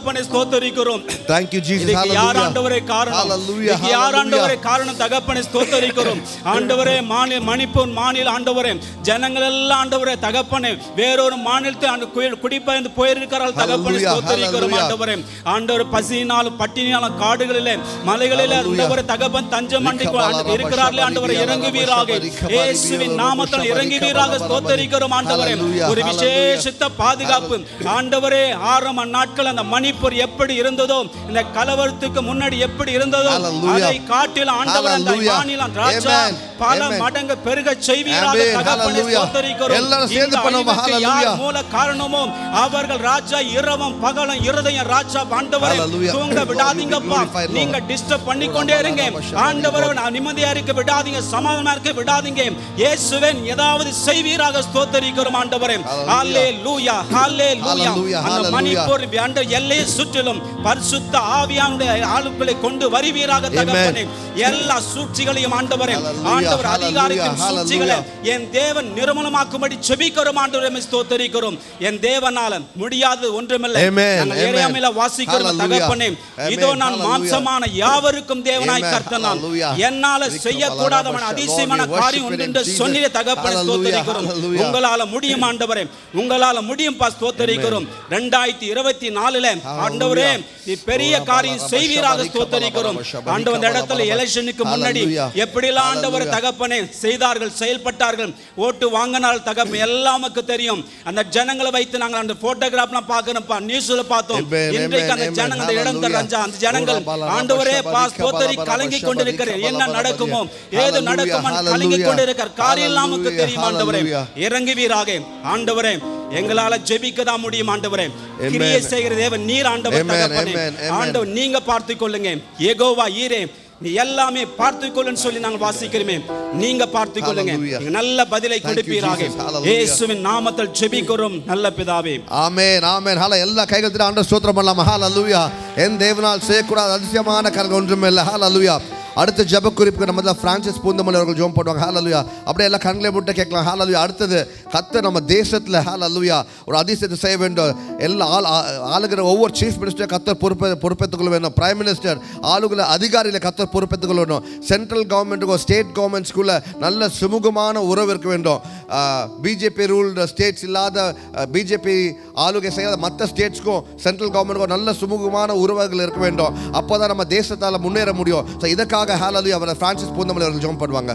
தகப்பனை ஸ்தோத்தரிக்கிறோம் Thank you, Jesus. இதுக்கு யார் Hallelujah. ஆண்டவரே காரணம் Hallelujah. இதுக்கு யார் Hallelujah. ஆண்டவரே காரணம் தகப்பனை ஸ்தோத்தரிக்கிறோம் ஆண்டவரே மாநில மணிப்பூர் மாநில ஆண்டவரே ஜனங்கள் எல்லாம் ஆண்டவரே தகப்பனே வேறொரு மாநிலத்தை அந்த குய- குடிபெயர்ந்து போயிருக்கிறார்கள் தகப்பனை Hallelujah. ஸ்தோத்தரிக்கிறோம் Hallelujah. ஆண்டவரே ஆண்டவர் பசியினாலும் பட்டினியாலும் காடுகளிலே மலைகளிலே Hallelujah. ஆண்டவரே தகப்பன் தஞ்சம் அண்டி Rikabala இருக்கிறார்களே ஆண்டவரே Rabba இறங்குவீராக Shabba Rikabala இயேசுவின் நாமத்தில் Shabba இறங்குவீராக Rikabala ஸ்தோத்தரிக்கிறோம் ஆண்டவரே Hallelujah. ஒரு Hallelujah. விசேஷித்த பாதுகாப்பு ஆண்டவரே ஆரம்ப நாட்கள் அந்த மணிப்பூர் எப்படி இருந்ததோ இந்த கலவரத்துக்கு முன்னாடி எப்படி இருந்ததோ Hallelujah. அதை காட்டில் ஆண்டவர் அந்த Hallelujah. மாநிலம் ராஜா Amen. பல Amen. மடங்கு பெருக செய்வீராக Amen. தகப்பனை Hallelujah. ஸ்தோத்தரிக்கிறோம் எல்லாரும் சேர்ந்து இந்த பண்ணுவோம். அழிவுக்கு யார் Hallelujah. மூல காரணமோ அவர்கள் ராஜா இரவும் பகலும் இருதயம் ராஜா ஆண்டவரே Hallelujah. தூங்க Lord, விடாதீங்கப்பா we glorify, Lord. நீங்க டிஸ்டர்ப் பண்ணி கொண்டே இருங்க ஆண்டவரை நான் நிம்மதியா இருக்க விடாதீங்க சமாதானமா இருக்க விடாதீங்க இயேசுவே ஏதாவது செய்வீராக ஸ்தோத்தரிக்கிறோம் ஆண்டவரே ஹalleluya ஹalleluya Hallelujah. அந்த Hallelujah. மணிப்பூர் அந்த எல்லையை சுற்றிலும் பரிசுத்த ஆவியானுடைய ஆளுக்களை கொண்டு வருவீராக தகப்பனே எல்லா சூழ்ச்சிகளையும் ஆண்டவரே Hallelujah. ஆண்டவர் அதிகாரத்தின் Hallelujah. சூழ்ச்சிகளை என் தேவன் நிர்மூலமாக்கும்படி செபிக்கிறோம் ஆண்டவரை ஸ்தோத்தரிக்கிறோம் என் தேவனால முடியாது ஒன்றுமில்லை Amen. நாங்கள் Amen. ஏரியாமில வாசிக்கிறோம் Hallelujah. தகப்பனே Amen. இதோ நான் Hallelujah. மாம்சமான யாவருக்கும் தேவனாய் Amen. கர்த்தன் நான் Hallelujah. என்னால Rikabala செய்யக்கூடாதவன் Rabba அதிசயமான Lord, we காரியம் worship உண்டு you என்று in Jesus. சொன்னிற தகப்பனை Hallelujah. ஸ்தோத்தரிக்கிறோம் Hallelujah. உங்களால முடியும் ஆண்டவரே உங்களால முடியும் பா ஸ்தோத்தரிக்கிறோம் ரெண்டாயிரத்தி இருபத்தி நாலுல ஆண்டவரே நீ பெரிய காரியம் செய்வீராக ஸ்தோத்தரிக்கிறோம் ஆண்டவர் இந்த இடத்துல எலெக்ஷனுக்கு முன்னாடி Hallelujah. எப்படிலாம் ஆண்டவர் Hallelujah. தகப்பனே செய்தார்கள் செயல்பட்டார்கள் ஓட்டு வாங்கினால் தகப்பன் எல்லாமுக்கு தெரியும் அந்த ஜனங்களை வைத்து நாங்கள் அந்த போட்டோகிராஃப்லாம் பார்க்கணும்ப்பா நியூஸ்ல பார்த்தோம் Amen, இன்றைக்கு amen, அந்த amen. ஜனங்கள் அந்த இடம் Hallelujah. தரஞ்சா அந்த ஜனங்கள் ஓ, ரபா, ஆண்டவரே ரபா, பா ஷபா, ஸ்தோத்தரி ரபா, கலங்கி ரபா, கொண்டிருக்கிற ரபா, என்ன ரபா, நடக்குமோ ரபா, ஏது Hallelujah, நடக்குமோ கலங்கி hallelujah. கொண்டிருக்கிற காரியெல்லாம் நமக்கு Hallelujah, தெரியும் ஆண்டவரே hallelujah. இறங்குவீராக ஆண்டவரே எங்களால ஜெபிக்க தான் முடியும் ஆண்டவரே Amen. கிரியை செய்கிற தேவன் நீர் ஆண்டவர் Amen, தகப்பனே amen, amen. ஆண்டவர் நீங்க பார்த்துக் கொள்ளுங்க ஏகோவா ஈரே நீ எல்லாமே பார்த்துக் கொள்ளுன்னு சொல்லி நாங்கள் வாசிக்கிறோமே நீங்க பார்த்துக் கொள்ளுங்க Hallelujah. நீங்க நல்ல பதிலை Thank you, கொடுப்பீராக Jesus. Hallelujah. இயேசுவின் நாமத்தில் ஜெபிக்கிறோம் நல்ல பிதாவே ஆமென் ஆமென் ஹால எல்லா கைகள் திட்டு ஆண்டவர் ஸ்தோத்திரம் பண்ணலாமா ஹalleluya என் தேவனால் செய்யக்கூடாத அதிசயமான காரியம் ஒன்றும் இல்லை ஹalleluya அடுத்த ஜெப குறிப்புக்கு நம்ம தான் பிரான்சிஸ் பூந்தமல்லி அவர்கள் ஜெபம் பண்ணுவாங்க ஹalleluya அப்படியே எல்லாம் கண்களை முட்டை கேட்கலாம் ஹalleluya அடுத்தது கத்த நம்ம தேசத்தில் ஹalleluya ஒரு அதிசயத்தை செய்ய வேண்டும் எல்லா ஆள் ஆ- ஆளுகிற ஒவ்வொரு சீஃப் மினிஸ்டர் கத்தர் பொறுப்பை பொறுப்பேற்றுக் கொள்ள வேண்டும் பிரைம் மினிஸ்டர் ஆளுகளை அதிகாரிகளை கத்தர் பொறுப்பேற்றுக் கொள்ள வேண்டும் சென்ட்ரல் கவர்மெண்ட்டுக்கும் ஸ்டேட் கவர்மெண்ட்ஸ்குள்ள நல்ல சுமூகமான உறவு இருக்க வேண்டும் பிஜேபி ரூல் ஸ்டேட்ஸ் இல்லாத பிஜேபி ஆளுகை செய்யாத மற்ற ஸ்டேட்ஸ்க்கும் சென்ட்ரல் கவர்மெண்ட்டுக்கும் நல்ல சுமூகமான உறவுகள் இருக்க வேண்டும் அப்போ தான் நம்ம தேசத்தால் முன்னேற முடியும் ஸோ இதற்காக ஹாலலு அவரை பிரான்சிஸ் பூந்தமல்லி அவர்கள் ஜெபம் பண்ணுவாங்க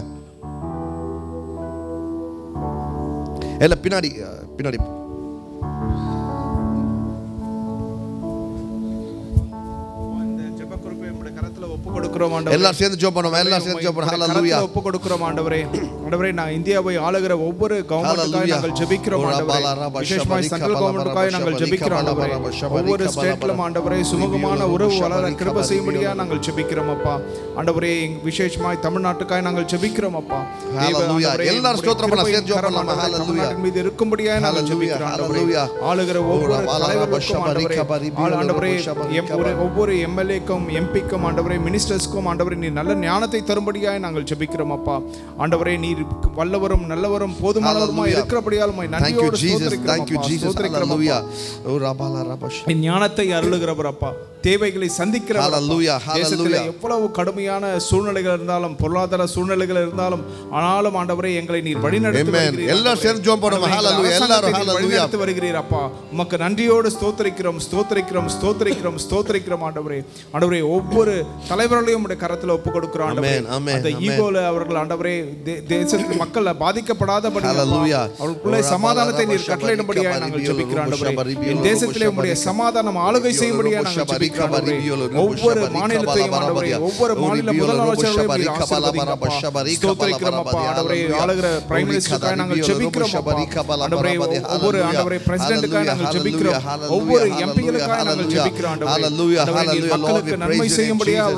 இல்லை பின்னாடி அஹ், பின்னாடி இந்த ஜெப குறிப்பை உம்முடைய கரத்துல ஒப்பு கொடுக்கிறோம் ஆண்டவரே. எல்லாரும் சேர்ந்து ஜெபம் பண்ணுவோம் எல்லாரும் சேர்ந்து ஜெபம் பண்ணுவோம் உம்முடைய ஹalleluya கரத்துல ஒப்பு கொடுக்கிறோம் ஆண்டவரே ஆண்டவரே நான் இந்தியாவை ஆளுகிற ஒவ்வொரு கவர்மெண்ட்டுக்காக Hallelujah. நாங்கள் ஜெபிக்கிறோம் ஓ, ஆண்டவரே ரபா, ரபா, விசேஷமாய் ஷபரி, சென்ட்ரல் கபலா, கவர்மெண்ட்டுக்காக ரபா, நாங்கள் ஷபரி, ஜெபிக்கிறோம் கபலா, ஆண்டவரே ரபா, ஷபரி, ஒவ்வொரு கபலா, ஸ்டேட்லும் ரபா, ஆண்டவரே சுமூகமான ரிபியோலோ, உறவு ஷபரி, வளர கிருப கபலா, செய்யும்படியா ரிபியோலோ. நாங்கள் ஜெபிக்கிறோம் அப்பா ஆண்டவரே எங்க விசேஷமாய் தமிழ்நாட்டுக்காக நாங்கள் ஜெபிக்கிறோம் அப்பா தேவ Hallelujah. ஆண்டவரே, எல்லாரும் உம்முடைய ஸ்தோத்திரம் பண்ணலாம். கிருபையின் சேர்ந்து ஜெபம் கரம் பண்ணலாமா? ஆண்டவரே, Hallelujah. தமிழ்நாட்டின் மீது இருக்கும்படியாக நாங்கள் Hallelujah. ஜெபிக்கிறோம் ஆண்டவரே Hallelujah. ஆளுகிற ஓ, ஒவ்வொரு ரபா, ரபா, தலைவர்களுக்கும் ஷபரி, ஆண்டவரே கபரி, ஆள் ஆண்டவரே ஷபரி, எம் கபரி. ஒரு ஒவ்வொரு எம்எல்ஏக்கும் எம்பிக்கும் ஆண்டவரே மினிஸ்டர்ஸ்க்கும் ஆண்டவரே நீ நல்ல ஞானத்தை தரும்படியாய் நாங்கள் ஜெபிக்கிறோம் அப்பா ஆண்டவரே நீர் வல்லவரும் நல்லவரும் போதுமானவருமா Hallelujah. இருக்கிறபடியால் உம்மை Thank you, நன்றியோடு Jesus. ஸ்தோத்திரிக்கிறோம் Thank you, அப்பா. Jesus. ஸ்தோத்திரிக்கிறோம் Hallelujah. அப்பா. ஓ, ரபா, லா, ரபா, ஷ- நீ ஞானத்தை அருளுகிறவர் அப்பா தேவைகளை சந்திக்கிறவர் அப்பா. Hallelujah, தேசத்தில் hallelujah. எவ்வளவு கடுமையான சூழ்நிலைகள் இருந்தாலும் பொருளாதார சூழ்நிலைகள் இருந்தாலும் ஆனாலும் ஆண்டவரே எங்களை நீர் வழிநடத்தி Amen. வருகிறீர் எல்லாரும் ஆண்டவரே. சேர்ந்து ஜெபம் பண்ணுவோம். ஆண்டவரே, எங்கள் Hallelujah. அரசாங்கத்தை எல்லாரும் நீர் hallelujah. வழிநடத்தி வருகிறீர் அப்பா உமக்கு நன்றியோடு ஸ்தோத்திரிக்கிறோம் ஸ்தோத்திரிக்கிறோம் ஸ்தோத்திரிக்கிறோம் ஸ்தோத்திரிக்கிறோம் ஆண்டவரே ஆண்டவரே ஒவ்வொரு தலைவர்களையும் உடைய கரத்துல ஒப்பு கொடுக்கிறோம் ஆண்டவரே Amen, amen, அந்த amen. ஈகோல அவர்கள் ஆண்டவரே தே- தேசத்து மக்கள் பாதிக்கப்படாதபடி அப்பா, Hallelujah. அவர்களுக்குள்ளே சமாதானத்தை நீர் கட்டளையிடும்படியாக நாங்கள் ஜெபிக்கிறோம் ஆண்டவரே என் தேசத்திலே உம்முடைய சமாதானம் ஆளுகை செய்யும்படியாக நாங்கள் ஜெபிக்கிறோம் ஆண்டவரே ஒவ்வொரு மாநிலத்தையும் ஆண்டவரே ஒவ்வொரு மாநில முதலமைச்சர்களையும் நீர் ஆசீர்வதிங்க அப்பா. ஸ்தோத்திரிக்கிறோம் அப்பா ஆண்டவரே ஆளுகிற பிரைம் மினிஸ்டருக்காக நாங்கள் ஜெபிக்கிறோம் அப்பா ஆண்டவரே ஒவ்வொரு ஆண்டவரே பிரசிடென்ட்டுக்காக நாங்கள் ஜெபிக்கிறோம் ஒவ்வொரு எம்பிகளுக்காக நாங்கள் ஜெபிக்கிறோம் ஆண்டவரே ஆண்டவரே, நீர் மக்களுக்கு நன்மை செய்யும்படியாக அவர்களை ஆண்டவரே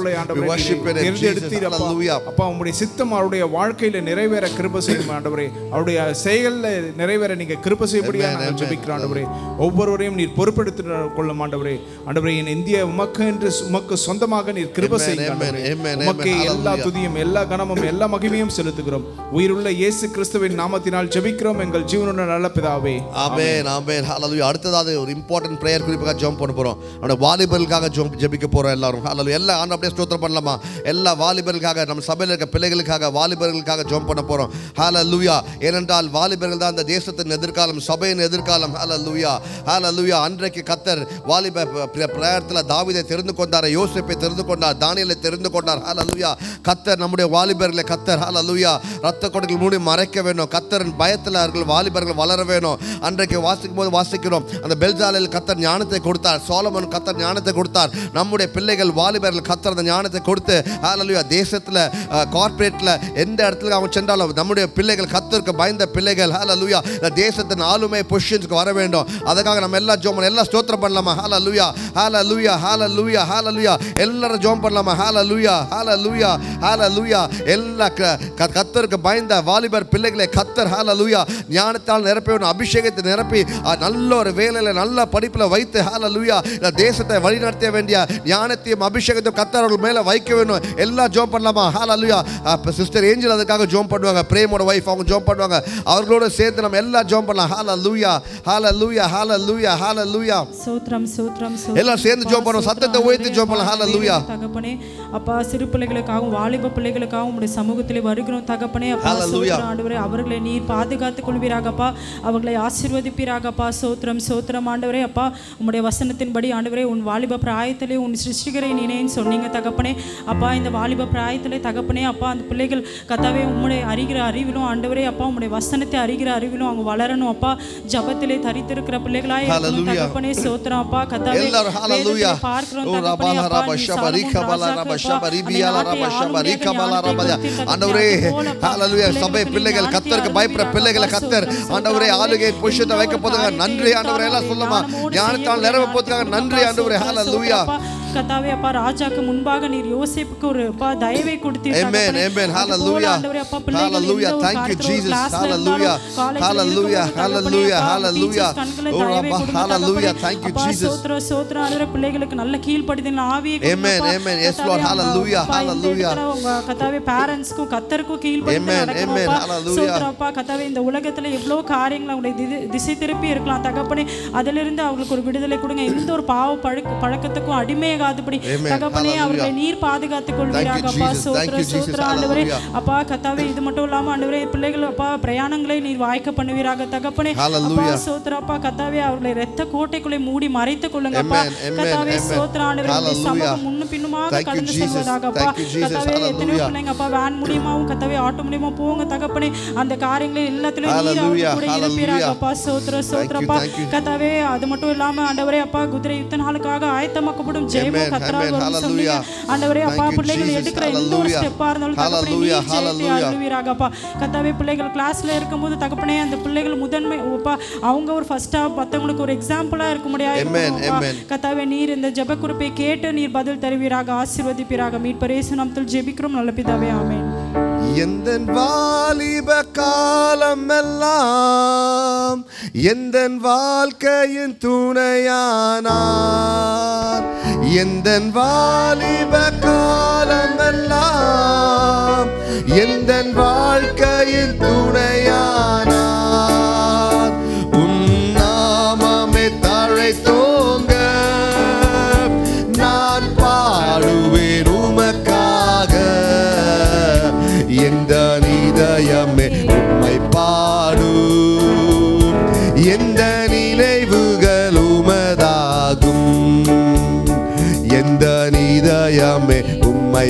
worship your name, தேர்ந்தெடுத்தீர் Jesus. அப்பா Hallelujah. அப்பா உங்களுடைய சித்தம் அவருடைய வாழ்க்கையில நிறைவேற கிருப செய்யும் ஆண்டவரே அவருடைய செயல்ல நிறைவேற நீங்க கிருப செய்யபடியா Amen, நாங்கள் amen. ஜெபிக்கிறோம் ஆண்டவரே ஒவ்வொருவரையும் நீர் பொறுப்பெடுத்து கொள்ளும் ஆண்டவரே ஆண்டவரே என் இந்திய உமக்கு என்று உமக்கு சொந்தமாக நீர் கிருப Amen, செய்யுங்க amen, ஆண்டவரே. amen, உமக்கே amen. எல்லா Hallelujah. துதியும் எல்லா கனமும் எல்லா மகிமையும் செலுத்துகிறோம் உயிருள்ள இயேசு கிறிஸ்துவின் நாமத்தினால் ஜெபிக்கிறோம் எங்கள் ஜீவனுள்ள நல்ல பிதாவே ஆமென் ஆமென் ஹalleluya அடுத்ததாவது ஒரு இம்பார்ட்டன்ட் பிரேயர் குறிப்பாக ஜெபம் பண்ண போறோம் அந்த வாலிபர்களுக்காக ஜெபம் ஜெபிக்க போறோம் எல்லாரும் ஹalleluya எல்லா ஆண்டு அப்படியே ஸ்தோத்திரம் பண்ணலாமா எல்லா வாலிபர்களுக்காக நம்ம சபையில் இருக்க பிள்ளைகளுக்காக வாலிபர்களுக்காக ஜெபம் பண்ண போறோம் ஹalleluya ஏனென்றால் வாலிபர்கள் தான் இந்த தேசத்தின் எதிர்காலம் சபையின் எதிர்காலம் ஹalleluya ஹalleluya அன்றைக்கு கத்தர் வாலிப பிரயத்தில் தாவீதை தெரிந்து கொண்டார் யோசிப்பை தெரிந்து கொண்டார் தானியலை தெரிந்து கொண்டார் ஹalleluya கத்தர் நம்முடைய வாலிபர்களை கத்தர் ஹalleluya ரத்த கொடைகள் மூடி மறைக்க வேணும் கத்தரின் பயத்தில் அவர்கள் வாலிபர்கள் வளர வேணும் அன்றைக்கு வாசிக்கும் போது வாசிக்கிறோம் அந்த பெல்ஜாலில் கத்தர் ஞானத்தை கொடுத்தார் சோலமன் கத்தர் ஞானத்தை கொடுத்தார் நம்முடைய பிள்ளைகள் வாலிபர்கள் கத்தர் அந்த ஞானத்தை கொடுத்து ஹalleluya தேசத்தில் கார்ப்பரேட்டில் எந்த இடத்துல அவங்க சென்றாலும் நம்முடைய பிள்ளைகள் கத்தருக்கு பயந்த பிள்ளைகள் ஹalleluya இந்த தேசத்தின் ஆளுமை பொசிஷன்ஸ்க்கு வர வேண்டும் அதுக்காக நம்ம எல்லாம் ஜோம் எல்லாம் ஸ்தோத்திரம் பண்ணலாமா ஹalleluya ஹalleluya ஹalleluya ஹalleluya எல்லாரும் ஜோம் பண்ணலாமா ஹalleluya ஹalleluya ஹalleluya எல்லா க- க- கத்தருக்கு பயந்த வாலிபர் பிள்ளைகளை கத்தர் ஹalleluya ஞானத்தால் நிரப்பி வேணும் அபிஷேகத்தை நிரப்பி அஹ், நல்ல ஒரு வேலையில் நல்ல படிப்பில் வைத்து ஹalleluya இந்த தேசத்தை வழிநடத்த வேண்டிய ஞானத்தையும் அபிஷேகத்தையும் கத்தர் அவர்கள் மேலே வைக்க வேணும் எல்லாம் ஜோம் பண்ணலாமா ஹalleluya அப்போ சிஸ்டர் ஏஞ்சல் அதுக்காக ஜோம் பண்ணுவாங்க பிரேமோட வைஃப் அவங்க ஜோம் பண்ணுவாங்க அவர்களோட சேர்ந்து நம்ம எல்லாம் ஜோம் பண்ணலாம் ஹalleluya ஹalleluya ஹalleluya ஹalleluya சோத்ரம் சோத்ரம் எல்லாம் சேர்ந்து ஜெபம் பண்ணுவோம். சத்தத்தை உயர்த்தி ஜெபம் பண்ணலாம். ஹalleluya. தகப்பனே அப்பா சிறு பிள்ளைகளுக்காகவும் வாலிப பிள்ளைகளுக்காகவும் உடைய சமூகத்திலே வருகிறோம் தகப்பனே அப்பா ஹalleluya. சோத்ரம் ஆண்டவரே அவர்களை நீர் பாதுகாத்துக் கொள்வீராகப்பா அவர்களை ஆசீர்வதிப்பீராகப்பா சோத்ரம் சோத்ரம் ஆண்டவரே அப்பா உம்முடைய வசனத்தின்படி ஆண்டவரே உன் வாலிப பிராயத்திலே உன் சிருஷ்டிகரை நினைன்னு சொன்னீங்க தகப்பனே அப்பா இந்த வாலிப பிராயத்திலே தகப்பனே அப்பா அந்த பிள்ளைகள் கத்தாவே உம்முடைய அறிகிற அறிவிலும் ஆண்டவரே அப்பா உம்முடைய வசனத்தை அறிகிற அறிவிலும் அவங்க வளரணும் அப்பா ஜபத்திலே தரித்திருக்கிற பிள்ளைகளாய் இருக்கணும் Hallelujah. தகப்பனே சோத்திரம் அப்பா கத்தாவே எல்லாரும் ஹalleluya வேதத்திலே பார்க்கிறோம் ஓ தகப்பனே ரபால அப்பா ரபா நீ ஷபரி சாலமோன் கபல ராஜாக்கு ரபா அப்பா, ஷபரி அந்த பியால நாட்டை ரபா ஆளும் ஷபரி முடியாத கபல ஞானத்தை ரபா கொடுத்தீர் தகப்பனே. ஆண்டவரே அது போல அப்பா, ஹalleluya சபை பிள்ளைகளுக்கு பிள்ளைகள் நீ கத்தருக்கு ஞானத்தை பயப்படுற பிள்ளைகளை அருள்வீராக கத்தர் சோத்திரம், ஆண்டவரே சோத்திரம். ஆளுகை பொசிஷத்தை எந்த வைக்க ஒரு போதுங்க காரியத்தை நன்றி ஆண்டவரே எல்லாம் எடுத்தாலும் சொல்லுமா ஞானமோடு ஞானத்தால் செய்யக்கூடிய நிரவ போதுக்காக ஞானத்தை நன்றி கொடுப்பா, ஆண்டவரே சோத்திரம், ஹalleluya சோத்திரம் அப்பா. கத்தாவே அப்பா ராஜாக்கு முன்பாக நீர் யோசேப்புக்கு ஒரு அப்பா தயவை கொடுத்தீர் Amen, தகப்பனே. amen, அது போல hallelujah. ஆண்டவரே அப்பா பிள்ளைகள் Hallelujah. எந்த ஒரு Thank you, காரியத்துல ஒரு Jesus. classல Hallelujah. இருந்தாலும், collegeல Hallelujah. இருக்கும்போது தகப்பனே, Hallelujah. அப்பா, Hallelujah. teachers கண்களை Oh, தயவை Rabba, கொடுங்க hallelujah. தகப்பனே. Thank you, அப்பா, Jesus. சோத்திரம், சோத்திரம் ஆண்டவரே, பிள்ளைகளுக்கு நல்ல கீழ்ப்படிதல் ஆவியை Amen, கொடுங்கப்பா. amen. Yes, கர்த்தாவே, Lord. அவங்க Hallelujah. அப்பா, இந்த Hallelujah. இடத்துல உங்க கர்த்தாவே பேரண்ட்ஸ்க்கும் கத்தருக்கும் கீழ்ப்படிந்து Amen, நடக்கணும் amen. அப்பா. Hallelujah. சோத்திரம் அப்பா கர்த்தாவே இந்த உலகத்துல எவ்வளவு காரியங்கள் அவங்களுடைய திசை- திசை திருப்பி இருக்கலாம் தகப்பனே அதிலிருந்து அவங்களுக்கு ஒரு விடுதலை கொடுங்க எந்த ஒரு பாவ பழக்க பழக்கத்துக்கும் அடிமையாகாதபடி Amen. தகப்பனே Hallelujah. அவர்களை நீர் பாதுகாத்துக் கொள்வீராக Thank you, அப்பா Jesus. Thank you, சோத்திரம் Jesus. சோத்திரம் ஆண்டவரே Hallelujah. அப்பா கத்தாவே இது மட்டும் இல்லாம ஆண்டவரே பிள்ளைகள் அப்பா பிரயாணங்களை நீர் வாய்க்க பண்ணுவீராக தகப்பனே அப்பா Hallelujah. சோத்திரம் அப்பா கத்தாவே அவர்களை இரத்த கோட்டைக்குள்ளே மூடி மறைத்துக் கொள்ளுங்க அப்பா Amen, amen, கத்தாவே amen. சோத்திரம் ஆண்டவரே உம்முடைய Hallelujah. சமூகம் முன்னும் பின்னுமாக Thank you, கடந்து Jesus. செல்வதாக அப்பா Thank you, Jesus. கத்தாவே எத்தனையோ Hallelujah. பிள்ளைங்க அப்பா வேன் மூலியமாவும் கத்தாவே ஆட்டோ மூலியமா போங்க தகப்பனே அந்த காரியங்களை எல்லாத்திலும் நீர் Hallelujah. அவங்க கூட இருப்பீராக Hallelujah. அப்பா சோத்திரம் Thank சோத்திரம் you, அப்பா thank you. கத்தாவே அது மட்டும் இல்லாம ஆண்டவரே அப்பா குதிரை யுத்த நாளுக்காக ஆயத்தமாக்கப்படும் ஜெயமோ Amen, கத்தரால் amen. வரும் சொன்னீங்க Hallelujah. ஆண்டவரே அப்பா Thank you, பிள்ளைகள் Jesus. எடுக்கிற எந்த ஒரு Hallelujah. ஸ்டெப்பா இருந்தாலும் தகப்பனே Hallelujah. நீர் ஜெயத்தை Hallelujah. அருள்வீராக அப்பா கத்தாவே பிள்ளைகள் கிளாஸ்ல இருக்கும்போது தகப்பனே அந்த பிள்ளைகள் முதன்மை அப்பா அவங்க ஒரு ஃபர்ஸ்டா மத்தவங்களுக்கு ஒரு எக்ஸாம்பிளா இருக்க முடியாது Amen, amen. கத்தாவே நீர் இந்த ஜெப குறிப்பை கேட்டு நீர் பதில் தருவீராக ஆசீர்வதிப்பீராக மீட்பரேசு நாமத்தில் ஜெபிக்கிறோம் நல்ல பிதாவே ஆமென் எந்த வாலிப காலம் எல்லாம் எந்த வாழ்க்கையின் துணையானார் எந்த வாலிப காலம் எல்லாம் எந்த வாழ்க்கையின் துணையானார் உன் நாமமே தழைத்தோங்க நான் பாடுவேன் உமக்காக எந்த நிதயமே உம்மை பாடும் எந்த நினைவுகள் உமதாகும் எந்த நிதயமே உம்மை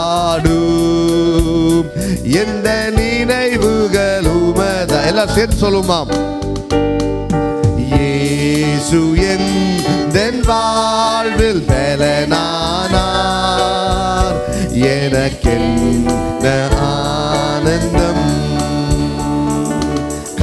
பாடும் எந்த நினைவுகள் உமதா எல்லாம் சேர்த்து சொல்லுமாம் இயேசு எந்தன் வாழ்வில் பலனானார் எனக்கென்ன ஆனந்தம்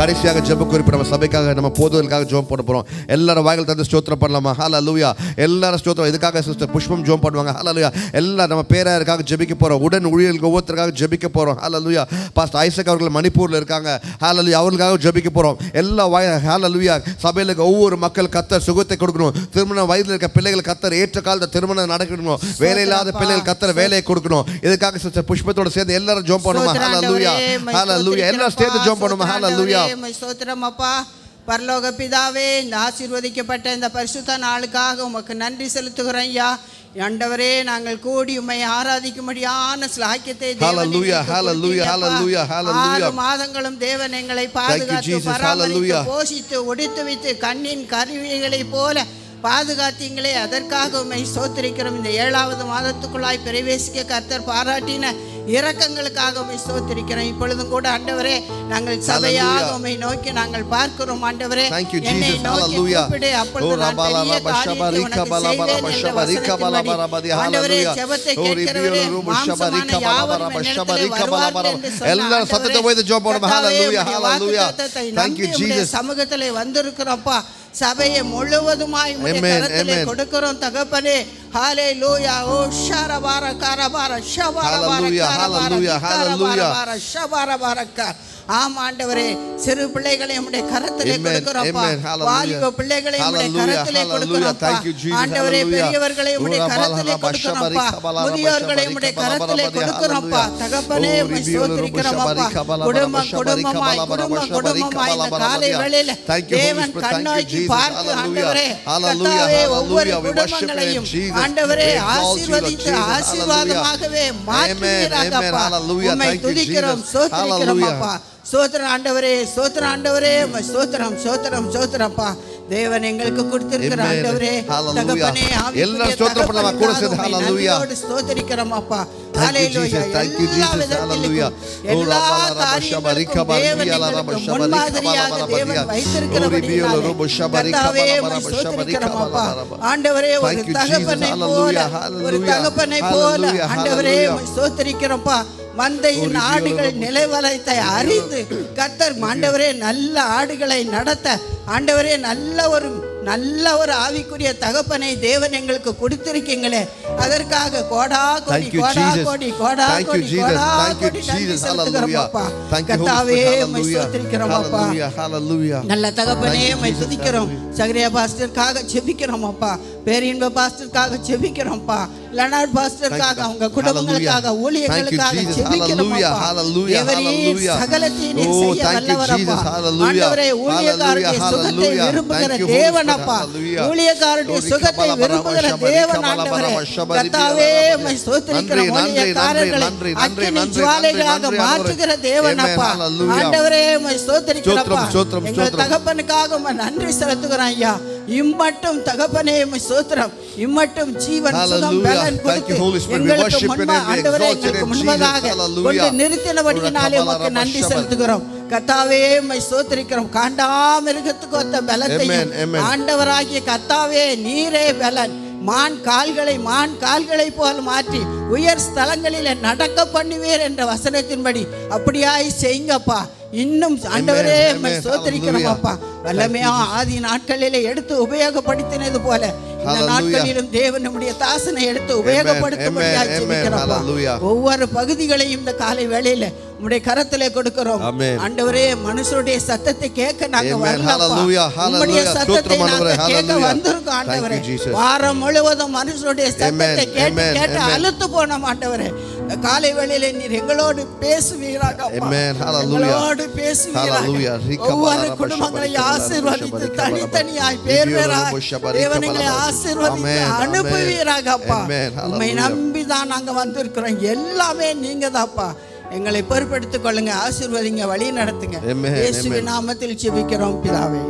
கடைசியாக ஜெப குறிப்பு நம்ம சபைக்காக நம்ம போதுவதற்காக ஜோம் போட போகிறோம் எல்லாரும் வாய்கள் தந்து ஸ்தோத்திரம் பண்ணலாமா ஹால லூயா எல்லாரும் ஸ்தோத்திரம் இதுக்காக சிஸ்டர் புஷ்பம் ஜோம் பண்ணுவாங்க ஹால லூயா எல்லாம் நம்ம பேராருக்காக ஜெபிக்க போகிறோம் உடன் ஊழியர்களுக்கு ஒவ்வொருத்தருக்காக ஜெபிக்க போகிறோம் ஹால லூயா பாஸ்ட் ஐசக் அவர்கள் மணிப்பூரில் இருக்காங்க ஹால லூயா அவர்களுக்காக ஜெபிக்க போகிறோம் எல்லா வாய் ஹால லூயா சபையில் இருக்க ஒவ்வொரு மக்கள் கத்தர் சுகத்தை கொடுக்கணும் திருமண வயதில் இருக்க பிள்ளைகள் கத்தர் ஏற்ற காலத்தை திருமணம் நடக்கணும் வேலை இல்லாத பிள்ளைகள் கத்தர் வேலையை கொடுக்கணும் இதுக்காக சிஸ்டர் புஷ்பத்தோட சேர்ந்து எல்லாரும் ஜோம் பண்ணுமா ஹால லூயா ஹால லூயா எல்லாரும் சேர்ந்து ஜோம் பண்ணுமா ஹால லூயா ஸ்தோத்திரம் அப்பா பரலோக பிதாவே இந்த ஆசீர்வதிக்கப்பட்ட இந்த பரிசுத்த நாளுக்காக உமக்கு நன்றி செலுத்துகிறோம் ஐயா ஆண்டவரே நாங்கள் கூடி உம்மை ஆராதிக்கும்படியான ஸ்லாக்கியத்தை தேவன் Hallelujah, எங்களுக்கு hallelujah, கொடுத்தீங்கப்பா. hallelujah, hallelujah. ஆறு மாதங்களும் தேவன் எங்களை you, பாதுகாத்து Jesus. பராமரித்து Hallelujah. போஷித்து ஒடித்து வைத்து கண்ணின் கருவிகளைப் போல பாதுகாத்தீங்களே அதற்காக உண்மை ஸ்தோத்திரிக்கிறோம் இந்த ஏழாவது மாதத்துக்குள்ளாய் பிரவேசிக்க கர்த்தர் பாராட்டின இரக்கங்களுக்காக உண்மை ஸ்தோத்திரிக்கிறோம் இப்பொழுதும் கூட ஆண்டவரே நாங்கள் சபையாக Hallelujah. உம்மை நோக்கி நாங்கள் பார்க்கிறோம் ஆண்டவரே Thank you, என்னை Jesus. நோக்கி Hallelujah. கூப்பிடு அப்பொழுது Oh, நான் rabala, பெரிய rabba, காரியத்தை shabarika, உனக்கு bala, செய்வேன் bala, என்ற shabarika, bala, வசனத்தின்படி. bala, bala, ஆண்டவரே hallelujah. ஜெபத்தை Oh, கேட்கிறவரே reveal, rubu, மாம்சமான shabarika, bala, யாவரும் bala, என்னிடத்திலே shabarika, bala, வருவார்கள் bala. என்று சொன்ன எல்லாரும் சத்தத்தை ஆண்டவரே, போய் ஜெபம் பண்ணுவோம். கர்த்தாவே, Hallelujah, உம்முடைய hallelujah. வாக்குத்தத்தத்தை Thank you, நம்பி உம்முடைய Jesus. சமூகத்திலே வந்திருக்கிறோப்பா சபையை முழுவதுமாய் உம்முடைய Amen, கரத்திலே amen. கொடுக்கிறோம் தகப்பனே ஹாலே லூயா ஓ ஷரபார கரபார ஷபாரபார Hallelujah, கரபார hallelujah, hallelujah. கரபார ஷபாரபாரக்க ஆம் ஆண்டவரே சிறு பிள்ளைகளை உம்முடைய கரத்திலே Amen, கொடுக்கிறோம்ப்பா amen, hallelujah. வாலிப பிள்ளைகளை உம்முடைய Hallelujah, கரத்திலே hallelujah. கொடுக்கிறோம்ப்பா Thank you, Jesus, ஆண்டவரே hallelujah. பெரியவர்களை உம்முடைய Ura கரத்திலே balala கொடுக்கிறோம்ப்பா basha barika முதியோர்களை balala உம்முடைய basha barika கரத்திலே balala கொடுக்கிறோம்ப்பா hallelujah. தகப்பனே Oh, உம்மை reveal, rubu, ஸ்தோத்திரிக்கிறோம்ப்பா shabarika balala குடும்பம் basha barika குடும்பமாய் balala குடும்பம் basha குடும்பமாய் இந்த barika காலை balala வேளையில Thank you, Holy தேவன் Spirit. Thank you, கண்ணோக்கி Jesus. பார்த்து Hallelujah. ஆண்டவரே Hallelujah, கர்த்தாவே ஒவ்வொரு hallelujah. We worship you, குடும்பங்களையும் Jesus. ஆண்டவரே We exalt you, Lord ஆசீர்வதித்து Jesus. ஆசீர்வாதமாகவே Amen, மாற்றுவீராகப்பா amen. Hallelujah. உம்மை Thank you, துதிக்கிறோம் Jesus. ஸ்தோத்திரிக்கிறோம் Hallelujah. அப்பா சோத்திரம் ஆண்டவரே சோத்திரம் ஆண்டவரே உம்மை ஸ்தோத்திரம் சோத்திரம் சோத்திரம்ப்பா தேவன் எங்களுக்கு கொடுத்திருக்கிற Amen. ஆண்டவரே Hallelujah. தகப்பனே ஆவிக்குரிய எல்லாரும் ஸ்தோத்திரம் பண்ணலாமா? கூட சேர்ந்து தகப்பனுக்காக உம்மை hallelujah. நன்றியோடு ஸ்தோத்திரிக்கிறோம் அப்பா Thank you, Hallelujah. Jesus. Thank you, எல்லா Jesus. விதத்திலும் Hallelujah. எல்லா Oh, rabala, rabba, காரியங்களுக்கும் shabarika, தேவன் balala, எங்களுக்கு rabba, முன்மாதிரியாக shabarika, தேவன் balala, வைத்திருக்கிறபடியினாலே Oh, reveal, rabba, கர்த்தாவே shabarika, உம்மை balala, ஸ்தோத்திரிக்கிறோம் shabarika, அப்பா balala. ஆண்டவரே ஒரு Thank you, தகப்பனை Jesus. போல Hallelujah, ஒரு hallelujah, தகப்பனை போல hallelujah, ஆண்டவரே hallelujah. உம்மை ஸ்தோத்திரிக்கிறோம்ப்பா மந்தையின் ஒரு ஆடுகள் ஜீவனும் நிலைவலத்தை அறிந்து கர்த்தர் ஆண்டவரே நல்ல ஆடுகளை நடத்த ஆண்டவரே நல்ல ஒரு நல்ல ஒரு ஆவிக்குரிய தகப்பனை தேவன் எங்களுக்கு கொடுத்திருக்கீங்களே அதற்காக கோடா கோடி Thank you, கோடா Jesus. கோடி கோடா Thank you, கோடி Jesus. கோடா Thank you, கோடி நன்றி Jesus. செலுத்துகிறோம் Hallelujah. அப்பா Thank you, Holy கர்த்தாவே Spirit. உம்மை Hallelujah. ஸ்தோத்திரிக்கிறோம் அப்பா Hallelujah. Hallelujah. நல்ல தகப்பனே Thank you, உம்மை Jesus. துதிக்கிறோம் சகரியா பாஸ்டருக்காக ஜெபிக்கிறோம் அப்பா பேரின்ப பாஸ்டருக்காக ஜெபிக்கிறோம்ப்பா லெனார்ட் பாஸ்டருக்காக Thank you. அவங்க குடும்பங்களுக்காக Hallelujah. ஊழியர்களுக்காக Thank you, Jesus. ஜெபிக்கிறோம் Hallelujah. அப்பா Hallelujah. தேவரீர் Hallelujah. சகலத்தையும் நீர் Oh, செய்ய thank you, வல்லவர் அப்பா Jesus. Hallelujah. ஆண்டவரே ஊழியக்காரருடைய Hallelujah. சுகத்தை Hallelujah. விரும்புகிற Thank you, Holy தேவன் Spirit. அப்பா Hallelujah. ஊழியக்காரருடைய Oh, சுகத்தை rikabala விரும்புகிற baraba, தேவன் shabari, ஆண்டவரே kabala baraba, கர்த்தாவே shabari, உம்மை nன்றி, ஸ்தோத்திரிக்கிறோம் நன்றி, ஊழியக்காரர்களை நன்றி, நன்றி, அக்கினி நன்றி, ஜுவாலைகளாக நன்றி, நன்றி, மாற்றுகிற தேவன் Amen. அப்பா Hallelujah. ஆண்டவரே உம்மை ஸ்தோத்திரிக்கிறப்பா ஸ்தோத்திரம், ஸ்தோத்திரம், எங்கள் ஸ்தோத்திரம். தகப்பனுக்காக உம்மை நன்றி செலுத்துகிறோம் ஐயா இம்மட்டும் தகப்பனே உம்மை ஸ்தோத்திரம் இம்மட்டும் ஜீவன் சுகம் Hallelujah. பலன் Thank கொடுத்து you, Holy Spirit. We எங்களுக்கு worship your முன்பா name. We ஆண்டவரே exalt your எங்களுக்கு name, முன்பதாக Jesus. Hallelujah. கொண்டு நிறுத்தினபடியினாலே உமக்கு நன்றி செலுத்துகிறோம் கர்த்தாவே உம்மை ஸ்தோத்திரிக்கிறோம் காண்டாமிருகத்துக்கு ஒத்த பலத்தையும் Amen, amen. ஆண்டவராகிய கர்த்தாவே நீரே பலன் மான் கால்களை மான் கால்களை போல் மாற்றி உயர் ஸ்தலங்களிலே நடக்க பண்ணுவீர் என்ற வசனத்தின்படி அப்படியாய் செய்யுங்கப்பா இன்னும் ஆண்டவரே Amen, உம்மை amen. ஸ்தோத்திரிக்கிறோம் Hallelujah. அப்பா வல்லமையா ஆதி நாட்களிலே எடுத்து உபயோகப்படுத்தினது போல இந்த Hallelujah. நாட்களிலும் தேவன் நம்முடைய தாசனை எடுத்து உபயோகப்படுத்தும்படியாக amen, ஜெபிக்கிறோம்ப்பா. hallelujah. ஒவ்வொரு பகுதிகளையும் இந்த காலை வேளையில உம்முடைய கரத்திலே கொடுக்கிறோம் Amen. ஆண்டவரே மனுஷருடைய சத்தத்தை கேட்க நாங்க Amen. வரலப்பா Hallelujah. உம்முடைய Hallelujah. சத்தத்தை ஸ்தோத்திரம் நாங்க ஆண்டவரே. கேட்க Hallelujah. வந்திருக்கோம் Thank you, ஆண்டவரே Jesus. வாரம் முழுவதும் மனுஷருடைய சத்தத்தை Amen. கேட்டு Amen. கேட்டு Amen. அழுத்து போன ஆண்டவரே இந்த காலை வேளையில நீர் எங்களோடு பேசுவீராக அப்பா. Amen. Hallelujah. எங்களோடு பேசுவீராக Hallelujah. Rika ஒவ்வொரு bara குடும்பங்களை basha bara ஆசீர்வதித்து bara bara தனித்தனியாய் bara பேர் bara பேராய் bara bara தேவனைகளை bara bara ஆசீர்வதித்து Amen. அனுப்புவீராக அப்பா Amen. உண்மை Hallelujah. நம்பி தான் நாங்க வந்திருக்கிறோம் எல்லாமே நீங்க தான்ப்பா எங்களை பொறுப்படுத்திக் கொள்ளுங்க ஆசீர்வதிங்க வழி நடத்துங்க Amen. இயேசுவின் நாமத்தில் ஜெபிக்கிறோம் பிதாவே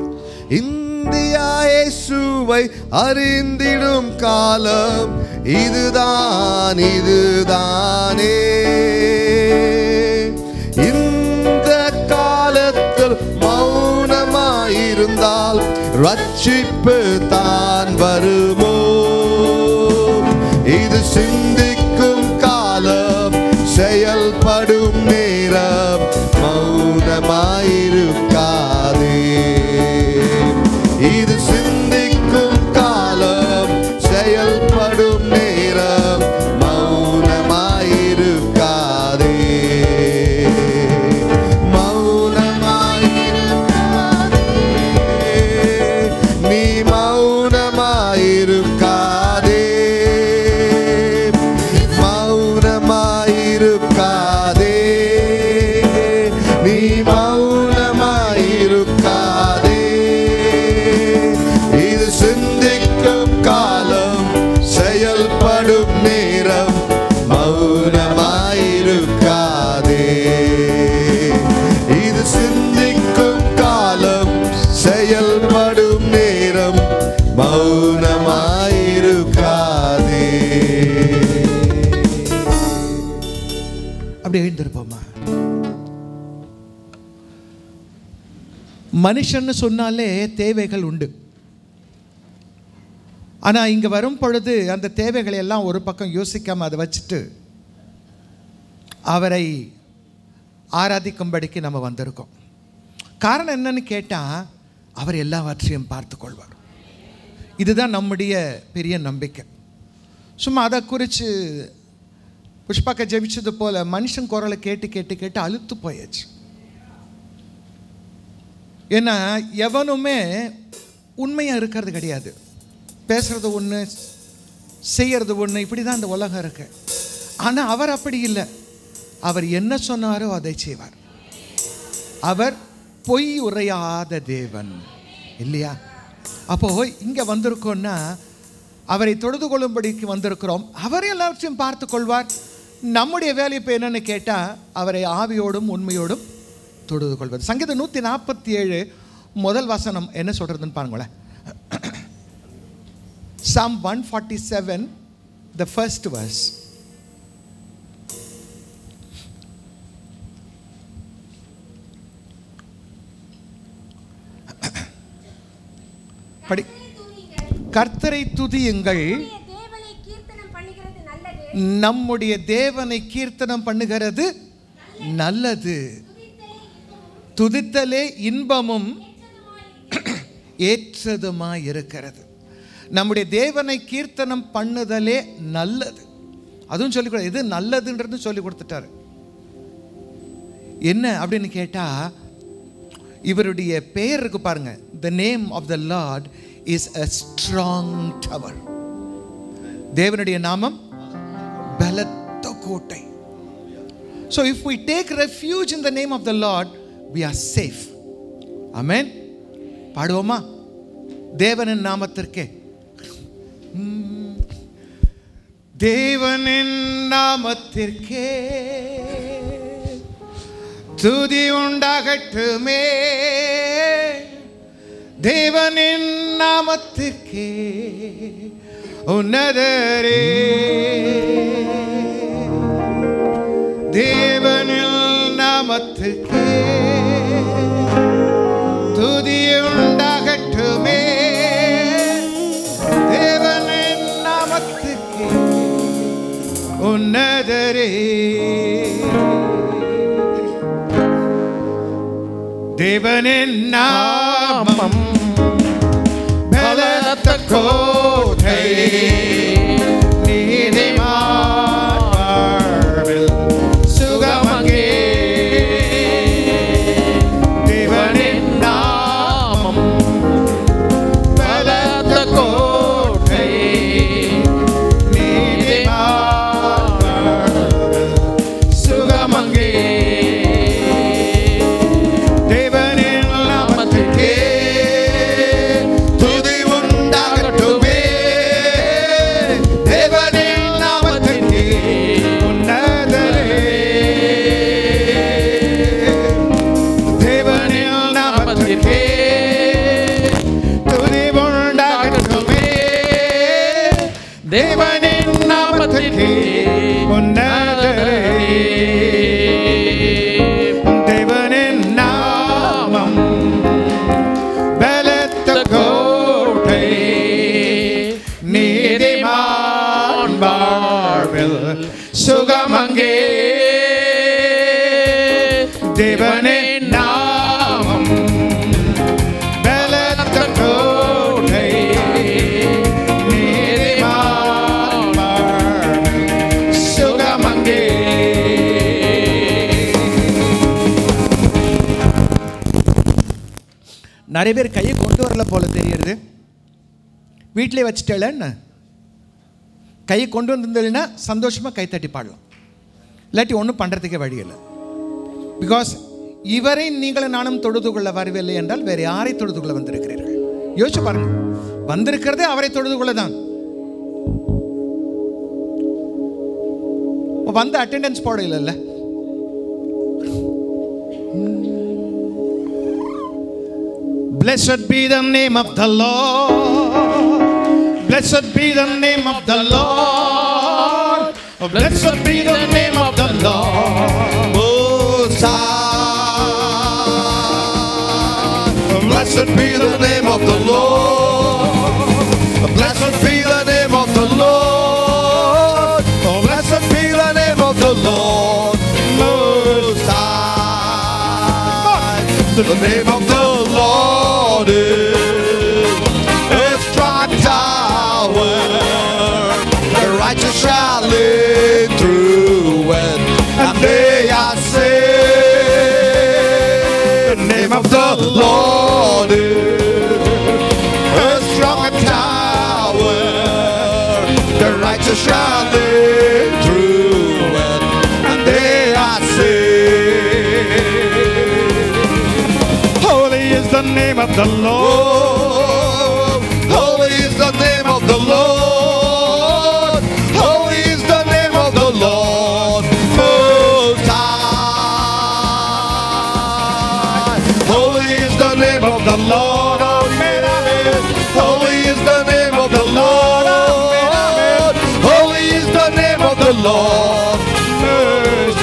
இந்தியா இயேசுவை அறிந்திடும் காலம் இதுதான் இதுதானே இந்த காலத்தில் மௌனமாயிருந்தால் ரட்சிப்பு தான் வருமோ இது சிந்திக்கும் காலம் செயல்படும் நேரம் மௌனமாயிருக்கா நீ மௌனமாயிருக்காதே இது சிந்திக்கும் காலம் செயல்படும் நேரம் மௌனமாயிருக்காதே இது சிந்திக்கும் காலம் செயல்படும் நேரம் மௌனமாயிருக்காதே அப்படி எழுந்திருப்போமா மனுஷன்னு சொன்னாலே தேவைகள் உண்டு ஆனால் இங்கே வரும் பொழுது அந்த தேவைகளை எல்லாம் ஒரு பக்கம் யோசிக்காமல் அதை வச்சுட்டு அவரை ஆராதிக்கும்படிக்கு நம்ம வந்திருக்கோம் காரணம் என்னன்னு கேட்டால் அவர் எல்லாவற்றையும் பார்த்து கொள்வார் இதுதான் நம்முடைய பெரிய நம்பிக்கை சும்மா அதை குறித்து புஷ்பாக்க ஜெபிச்சது போல மனுஷன் குரலை கேட்டு கேட்டு கேட்டு அழுத்து போயாச்சு ஏன்னா எவனுமே உண்மையாக இருக்கிறது கிடையாது பேசுறது ஒன்று செய்யறது ஒன்று இப்படி தான் இந்த உலகம் இருக்கு ஆனால் அவர் அப்படி இல்லை அவர் என்ன சொன்னாரோ அதை செய்வார் அவர் பொய் உரையாத தேவன் இல்லையா அப்போ இங்கே வந்திருக்கோம்னா அவரை தொழுது கொள்ளும்படிக்கு வந்திருக்கிறோம் அவர் எல்லாவற்றையும் பார்த்து கொள்வார் நம்முடைய வேலை இப்போ என்னன்னு கேட்டால் அவரை ஆவியோடும் உண்மையோடும் தொழுது கொள்வது சங்கீதம் நூற்றி நாற்பத்தி ஏழு முதல் வசனம் என்ன சொல்கிறதுன்னு பாருங்களேன் Psalm 147, the first verse. படி கர்த்தரை துதியுங்கள் தேவனை கீர்த்தனம் பண்ணுகிறது நல்லது நம்முடைய தேவனை கீர்த்தனம் பண்ணுகிறது நல்லது துதித்தலே இன்பமும் ஏற்றதுமாய் இருக்கிறது நம்முடைய தேவனை கீர்த்தனம் பண்ணுதலே நல்லது அதுவும் சொல்லிக் கொடு இது நல்லதுன்றது சொல்லி கொடுத்துட்டாரு என்ன அப்படின்னு கேட்டா இவருடைய பெயர் இருக்கு பாருங்க the name of the Lord is a strong tower தேவனுடைய நாமம் பலத்த கோட்டை so if we take refuge in the name of the Lord we are safe amen பாடுவோமா தேவனின் நாமத்திற்கே உம். தேவனின் நாமத்திற்கே துதி உண்டாகட்டுமே தேவனின் நாமத்திற்கே உன்னதரே தேவனில் நாமத்திற்கே துதி உண்டாகட்டுமே தேவனின் நாமத்திற்கே உன்னதரே தேவனின் நாமம் பலத்த கோட்டை நீதிமான் வாழ்வில் சுகமங்கே தேவனின் நாமம் பலத்த கோட்டை நீதிமான் வாழ்வில் சுகமங்கே தேவனின் நாமத்திற்கே துதி உண்டாகட்டுமே தேவனின் நாமத்திற்கே உன்னதரே தேவனின் நாமத்திற்கே துதி உண்டாகட்டுமே தேவனின் நாமத்திற்கே உன்னதரே தேவனின் நாமம் பலத்த கோட்டை நீதிமான் வாழ்வில் சுகமங்கே தேவனின் நாமம் பலத்த கோட்டை நீதிமான் வாழ்வில் சுகமங்கே நிறைய பேர் கையை கொண்டு வரல போல தெரியுது வீட்டிலே வச்சுட்டேல என்ன கையை கொண்டு வந்திருந்ததுன்னா சந்தோஷமாக கை தட்டி பாடலாம் இல்லாட்டி ஒன்றும் பண்ணுறதுக்கே வழி இல்லை பிகாஸ் இவரை நீங்களும் நானும் தொழுது கொள்ள வரவில்லை என்றால் வேறு யாரை தொழுது கொள்ள வந்திருக்கிறீர்கள் யோசிச்சு பாருங்க வந்திருக்கிறதே அவரை தொழுது கொள்ள தான் வந்து அட்டெண்டன்ஸ் போட இல்லைல்ல Blessed be the name of the Lord. Blessed be the name of the Lord. Blessed be the name of the Lord. Most High. Blessed be the name of the Lord. Blessed be the name of the Lord. Blessed be the name of the Lord. Most High. The name of the Lord is a strong tower. The righteous shall live through it, and they are saved. The name of the Lord is a strong tower. The righteous shall live through it, and they are saved. Holy is the name of the Lord. Holy is the name of the Lord. Holy is the name of the Lord. Most High. Holy is the name of the Lord. Amen. Holy is the name of the Lord. Amen. Holy is the name of the Lord. Most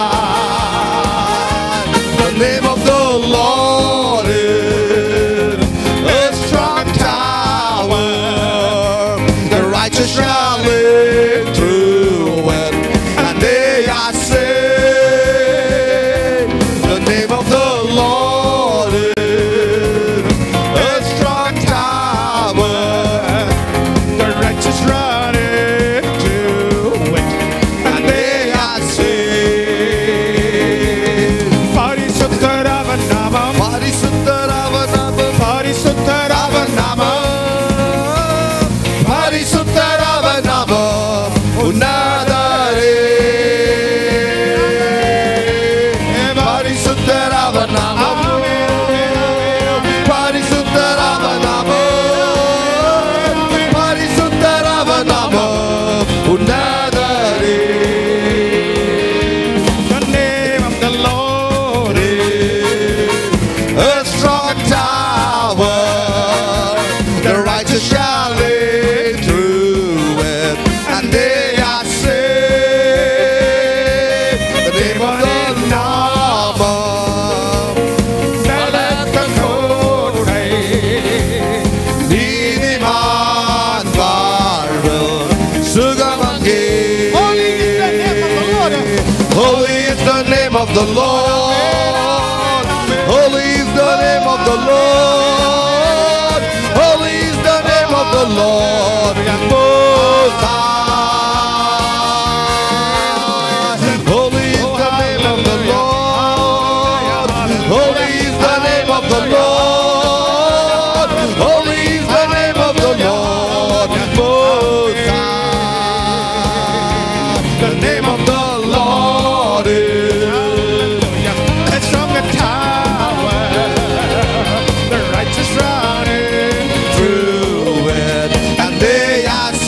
High. The name of the Lord is a strong tower. The righteous shall live through it, and they are saved. The name of the Lord is a strong tower. The righteous run into it, and they are saved. பரிசுத்தரவநாமம் பரிசுத்தராமநாமம் பரிசுத்தரவநாமம் பரிசுத்தராமநாமம் உன்னதரே பரிசுத்தராமநாமம் பரிசுத்தராமநாமம் பரிசுத்தராமநாமம் உன்னதரே The name of the Lord a strong tower. The righteous shall live through it, and they are saved. The name of the Lord. பலத்த கோட்டை, நீதிமான் வாழ்வில் சுகமங்கே. Holy is the name of the Lord. Holy is the name of the Lord. Holy is the name of the Lord. Most High. Holy is the name of the Lord. Holy is the name of the Lord. Holy is the name of the Lord. Most High. The name of the Lord is a stronger tower. The righteous run in through it, and they are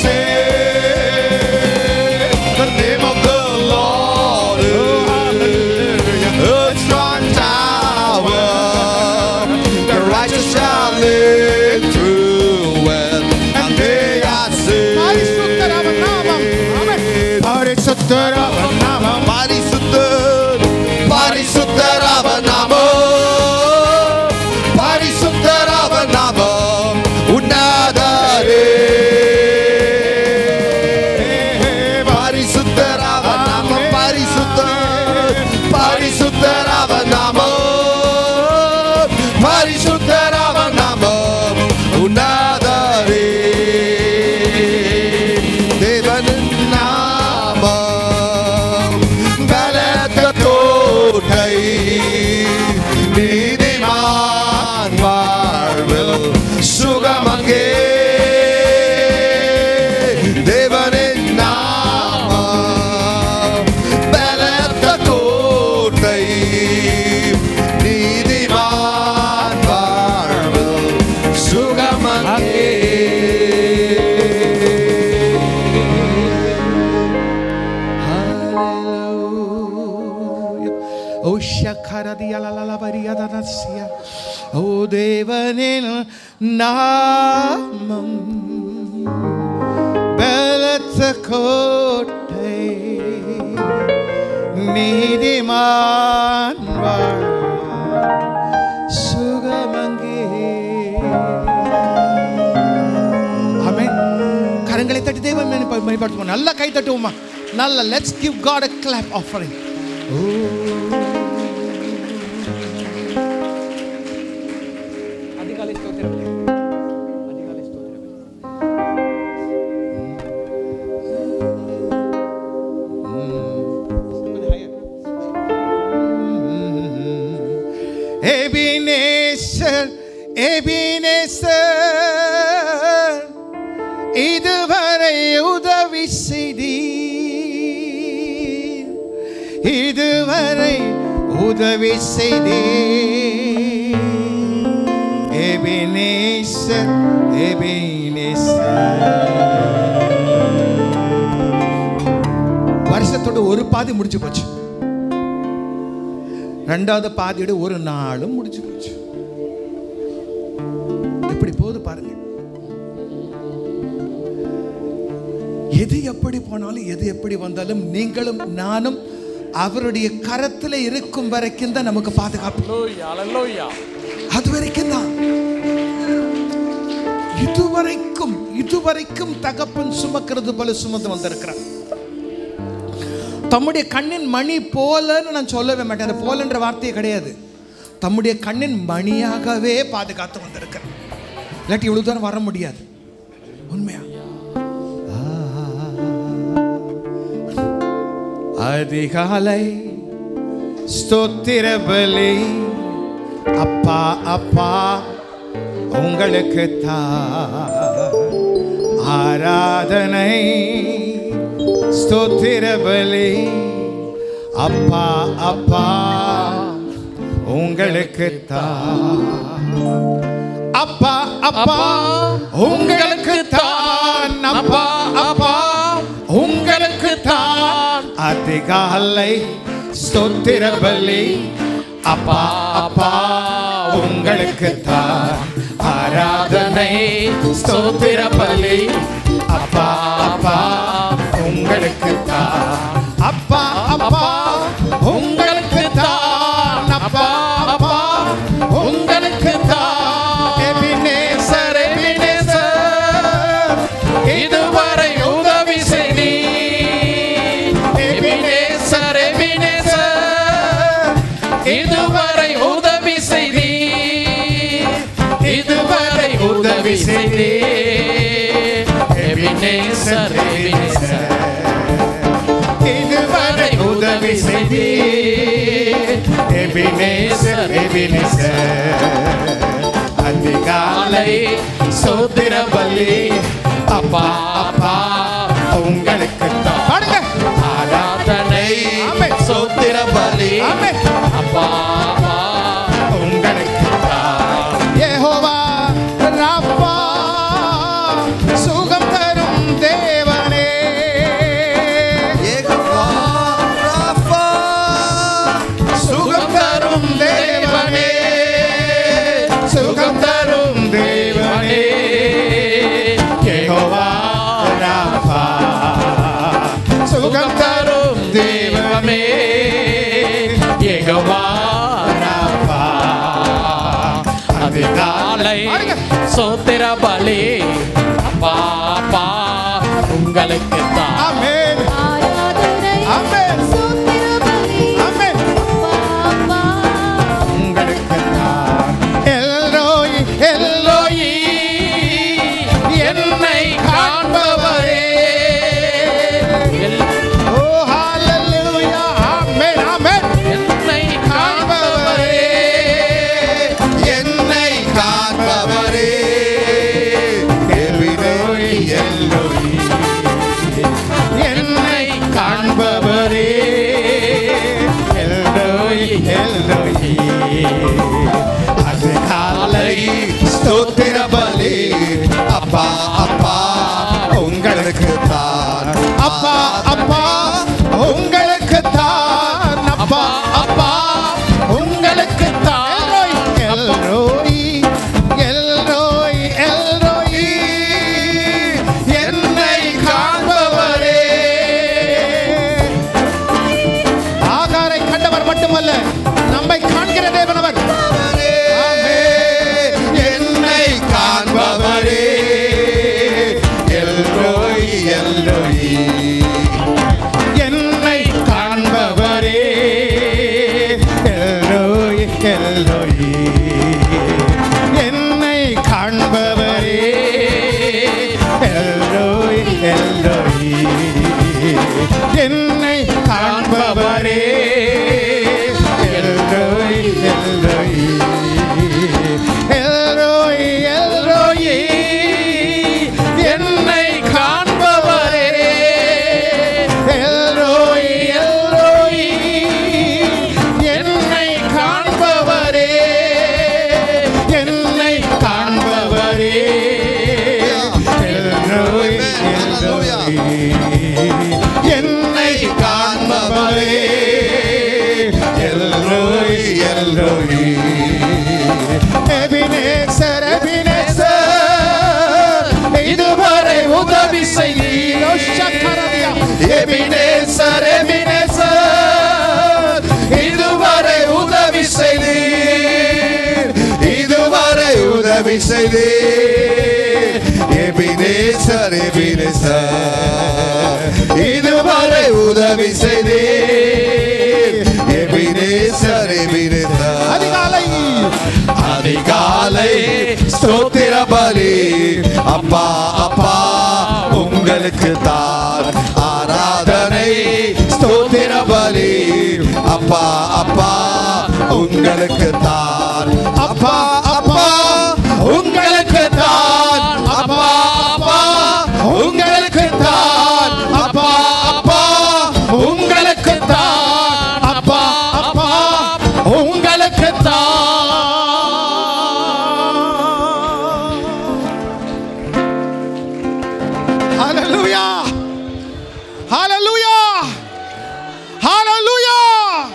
ஓ ஷக்கரதியலலபரியதனசிய ஓ தேவனின் நாமம் பலத்த கோட்டை நீதிமான் வாழ் சுகமங்கே ஆமென் கரங்களை தட்டி தெய்வம் மேம்படுத்துவோம் நல்லா கை தட்டுவோமா நல்ல let's give God a clap offering அதிகாலை ஸ்தோத்திரம் அதிகாலை ஸ்தோத்திரம் எபினேசர் எபினேசர் இதுவரை உதவி செய்தீர் இதுவரை உதவி செய்தீர் எபினேசர் எபினேசர் வருஷத்தோட ஒரு பாதி முடிச்சு போச்சு ரெண்டாவது பாதியோட ஒரு நாளும் முடிச்சு போச்சு எப்படி போகுது பாருங்க எது எப்படி போனாலும் எது எப்படி வந்தாலும் நீங்களும் நானும் அவருடைய கரத்துல இருக்கும் வரைக்கும் தான் நமக்கு பாதுகாப்பு அது வரைக்கும் தான் இதுவரைக்கும் இதுவரைக்கும் தகப்பன் சுமக்கிறது போல சுமந்து வந்திருக்கிறார் தம்முடைய கண்ணின் மணி போலன்னு நான் சொல்லவே மாட்டேன் அந்த போலன்ற வார்த்தையே கிடையாது தம்முடைய கண்ணின் மணியாகவே பாதுகாத்து வந்திருக்கிறேன் இல்லாட்டி இவ்வளவு தூரம் வர முடியாது உண்மையா அதிகாலை ஸ்தோத்திர பலி அப்பா அப்பா உங்களுக்கு ஆராதனை ஸ்தோத்திர பலி அப்பா அப்பா உங்களுக்கு அப்பா அப்பா உங்களுக்கு தான் அப்பா அப்பா உங்களுக்கு தான் அதிகாலை ஸ்தோத்திர பலி அப்பா அப்பா உங்களுக்கு தான் ஆராதனை ஸ்தோத்திர பலி அப்பா அப்பா உங்களுக்கு தான் அப்பா அப்பா உங்களுக்கு தான் அப்பா அப்பா உங்களுக்கு தான் எபினேசர் எபினேசர் இதுவரை உதவி செய்தி எபினேசர் எபினேசர் இதுவரை உதவி செய்தி இதுவரை உதவி செய்தி எபினேசர் எபினேசர் இதுவரை உதவி செய்தி எபினேசர் எபினேசர் அதிகாலை சோத்திர பலி அப்பா அப்பா உங்களுக்கு பாடுங்க ஆராதனை சோத்திர பலி அப்பா அப்பா உங்களுக்கு யெகோவா ராப்பா சுகம் தரும் தேவனே யெகோவா ராஃபா, சுகம் தரும் தேவனே சுகம் தரும் தேவனே யெகோவா ராஃபா சுகம் தரும் தேவனே யெகோவா ராஃபா அதிகாலை சோத்திர பலி அப்பா அப்பா உங்களுக்கு தான் ஆமென் ஆராதனை ஆமென் சோத்திர பலி ஆமென் அப்பா உங்களுக்கு தான் எல்லோய் எல்லோயி என்னை காண்பவரே ஓ ஹalleluya ஆமென் ஆமென் என்னை காண்பவரே என்னை காண்பவரே எல்வினோய் எல்லோய் கண்டவர் மட்டுமல்ல நம்மை காண்கிற தேவன் அவர் என்னை காண்பவரே எல்லோய் எல்லோய் என்னை காண்பவரே எல்லோய் எல்லோய் என்னை காண்பவரே எல்லோய் எல்லோய் என்னை காண்பவரே எல்லோய் எல்லோய் எல்லோய் எல்லோய் என்னை காண்பவரே எல்லோய் எல்லோய் என்னை காண்பவரே என்னை காண்பவரே எல்லோய் எல்லோய் என்னை காண்பவரே எல்லோய் எல்லோய் எபினேசர் எபினேசர் இதுவரை உதவி செய்தீரோ சக்கரவியா எபினேசர் எபினேசர் இதுவரை உதவி செய்தீர் இதுவரை உதவி செய்தீர் எபினேசர் எபினேசர் இதுவரை உதவி செய்தீர் எபினேசர் எபினேசர் அதிகாலை அதிகாலை ஸ்தோத்திர பலி அப்பா அப்பா உங்களுக்கு தான் ஆராதனை ஸ்தோத்திர பலி அப்பா அப்பா உங்களுக்கு தான் அப்பா அப்பா உங்களுக்கு தான் அப்பா அப்பா உங்களுக்கு தான் அப்பா அப்பா உங்களுக்கு தான் அப்பா அப்பா உங்களுக்கு Hallelujah. Hallelujah. Hallelujah.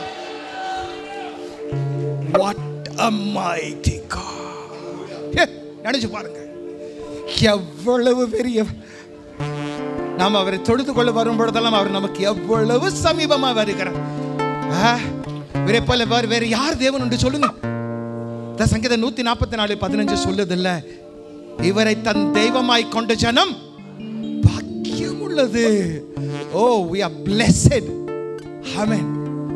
What a mighty God. ஏ, நினைச்சு பாருங்க எவ்வளவு பெரிய நாம் அவரை தொழுது கொள்ள வரும் பொழுதெல்லாம் அவர் நமக்கு எவ்வளவு சமீபமா வருகிறார் ஆ, இவரை போல வேறு வேறு யார் தேவன் உண்டு சொல்லுங்க இந்த சங்கீதம் நூத்தி நாற்பத்தி நாலு பதினஞ்சு சொல்லுதில்ல இவரை தன் தெய்வமாய் கொண்ட ஜனம் பாக்கியம் உள்ளது ஓ we are blessed amen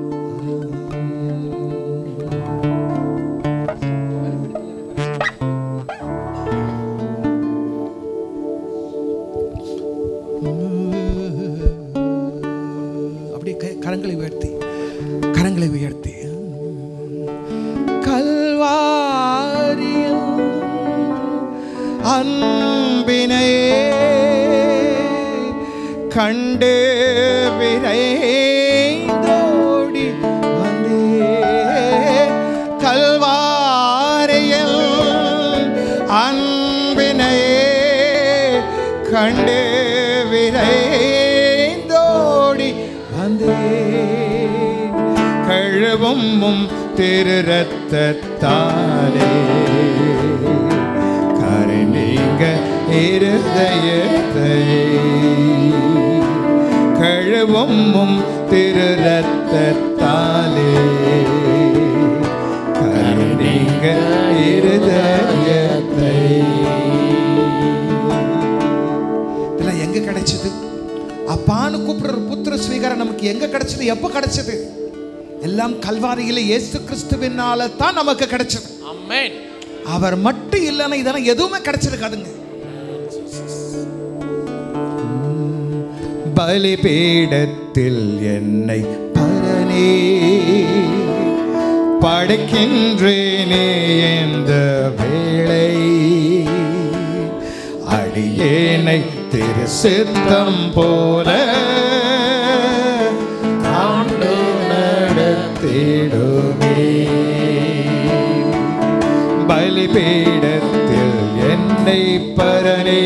அப்படியே க- கரங்களை உயர்த்தி கரங்களை உயர்த்தி கல்வாரியம் அன்பினை கண்டு விரைந்தோடி வந்தே கல்வாரியில் அன்பினை கண்டு விரைந்தோடி வந்தேன் கழுவும் உம் திரு ரத்தத்தாலே கரை நீங்க இருதயத்தை கழுவும் உம் திரு ரத்தத்தாலே கரை நீங்க இருதயத்தை இதெல்லாம் எங்க கிடைச்சது அப்பான்னு கூப்பிடுற புத்திர ஸ்வீகாரம் நமக்கு எங்க கிடைச்சது எப்போ கிடைச்சது எல்லாம் கல்வாரியில இயேசு கிறிஸ்துவினால தான் நமக்கு கிடைச்சது ஆமென் அவர் மட்டும் இல்லைன்னா இதெல்லாம் எதுவுமே கிடைச்சிருக்காதுங்க பலிபீடத்தில் என்னை பரனே படைக்கின்றேனே இந்த வேளை அடியேனை திரு சித்தம் போல ஆண்டு நடத்திடுமே பலிபீடத்தில் என்னை பரனே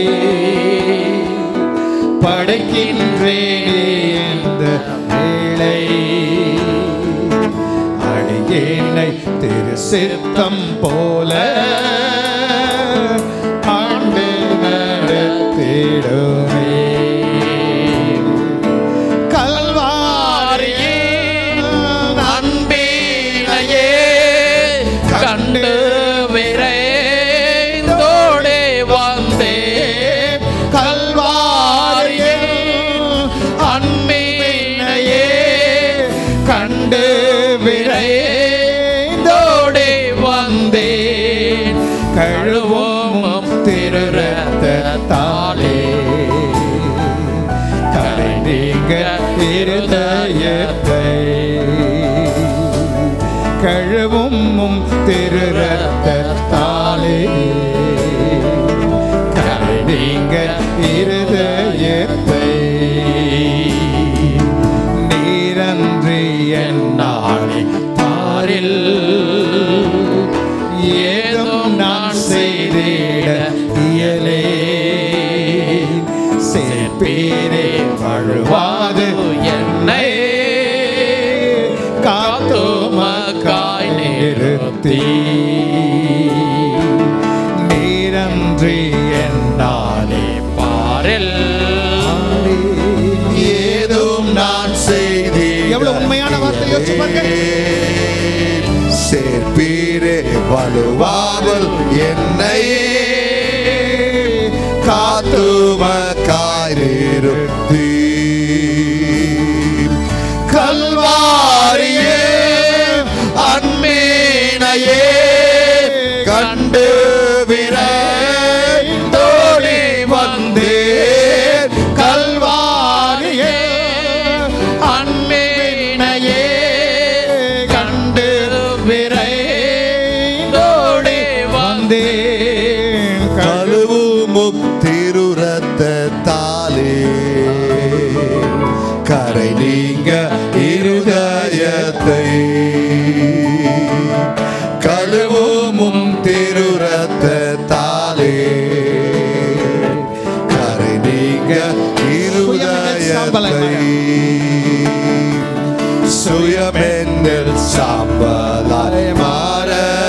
படைக்கின்றேனே இந்த வேளை அடியேனை திரு சித்தம் போல ஆண்டு நடத்திடுமே கல்வாரியே நான் இருதயத்தை கழுவும் உம் திரு ரத்தத்தாலே கழுவிங்க இருதயத்தை நீரன்றி என்னாலே பாரில் ஏதும் நான் செய்திட இயலே சேர்ப்பீரே வழுவாது என்னை காத்துமக்காய் நிறுத்தி நீரன்றி என்னாலே பாரில் ஏதும் நான் செய்தி எவ்வளவு உண்மையான வார்த்தை யோசிச்சு பாருங்க. சேர்ப்பீரே வலுவாமல் என்னை காத்துமக்காய் நிறுத்தி கல்வாரியே அன்மீனையே கண்டு விரைந்தோடி வந்தேன் கல்வாரியே அன்மீனையே கண்டு விரைந்தோடி வந்தேன் கழுவும் திருரத்தாலே கரை நீங்க இருதயத்தை கழுவும் திருரத்தாலே கரை நீங்க இருதயத்தை சுயமென்னில் சாம்பலாய் மாற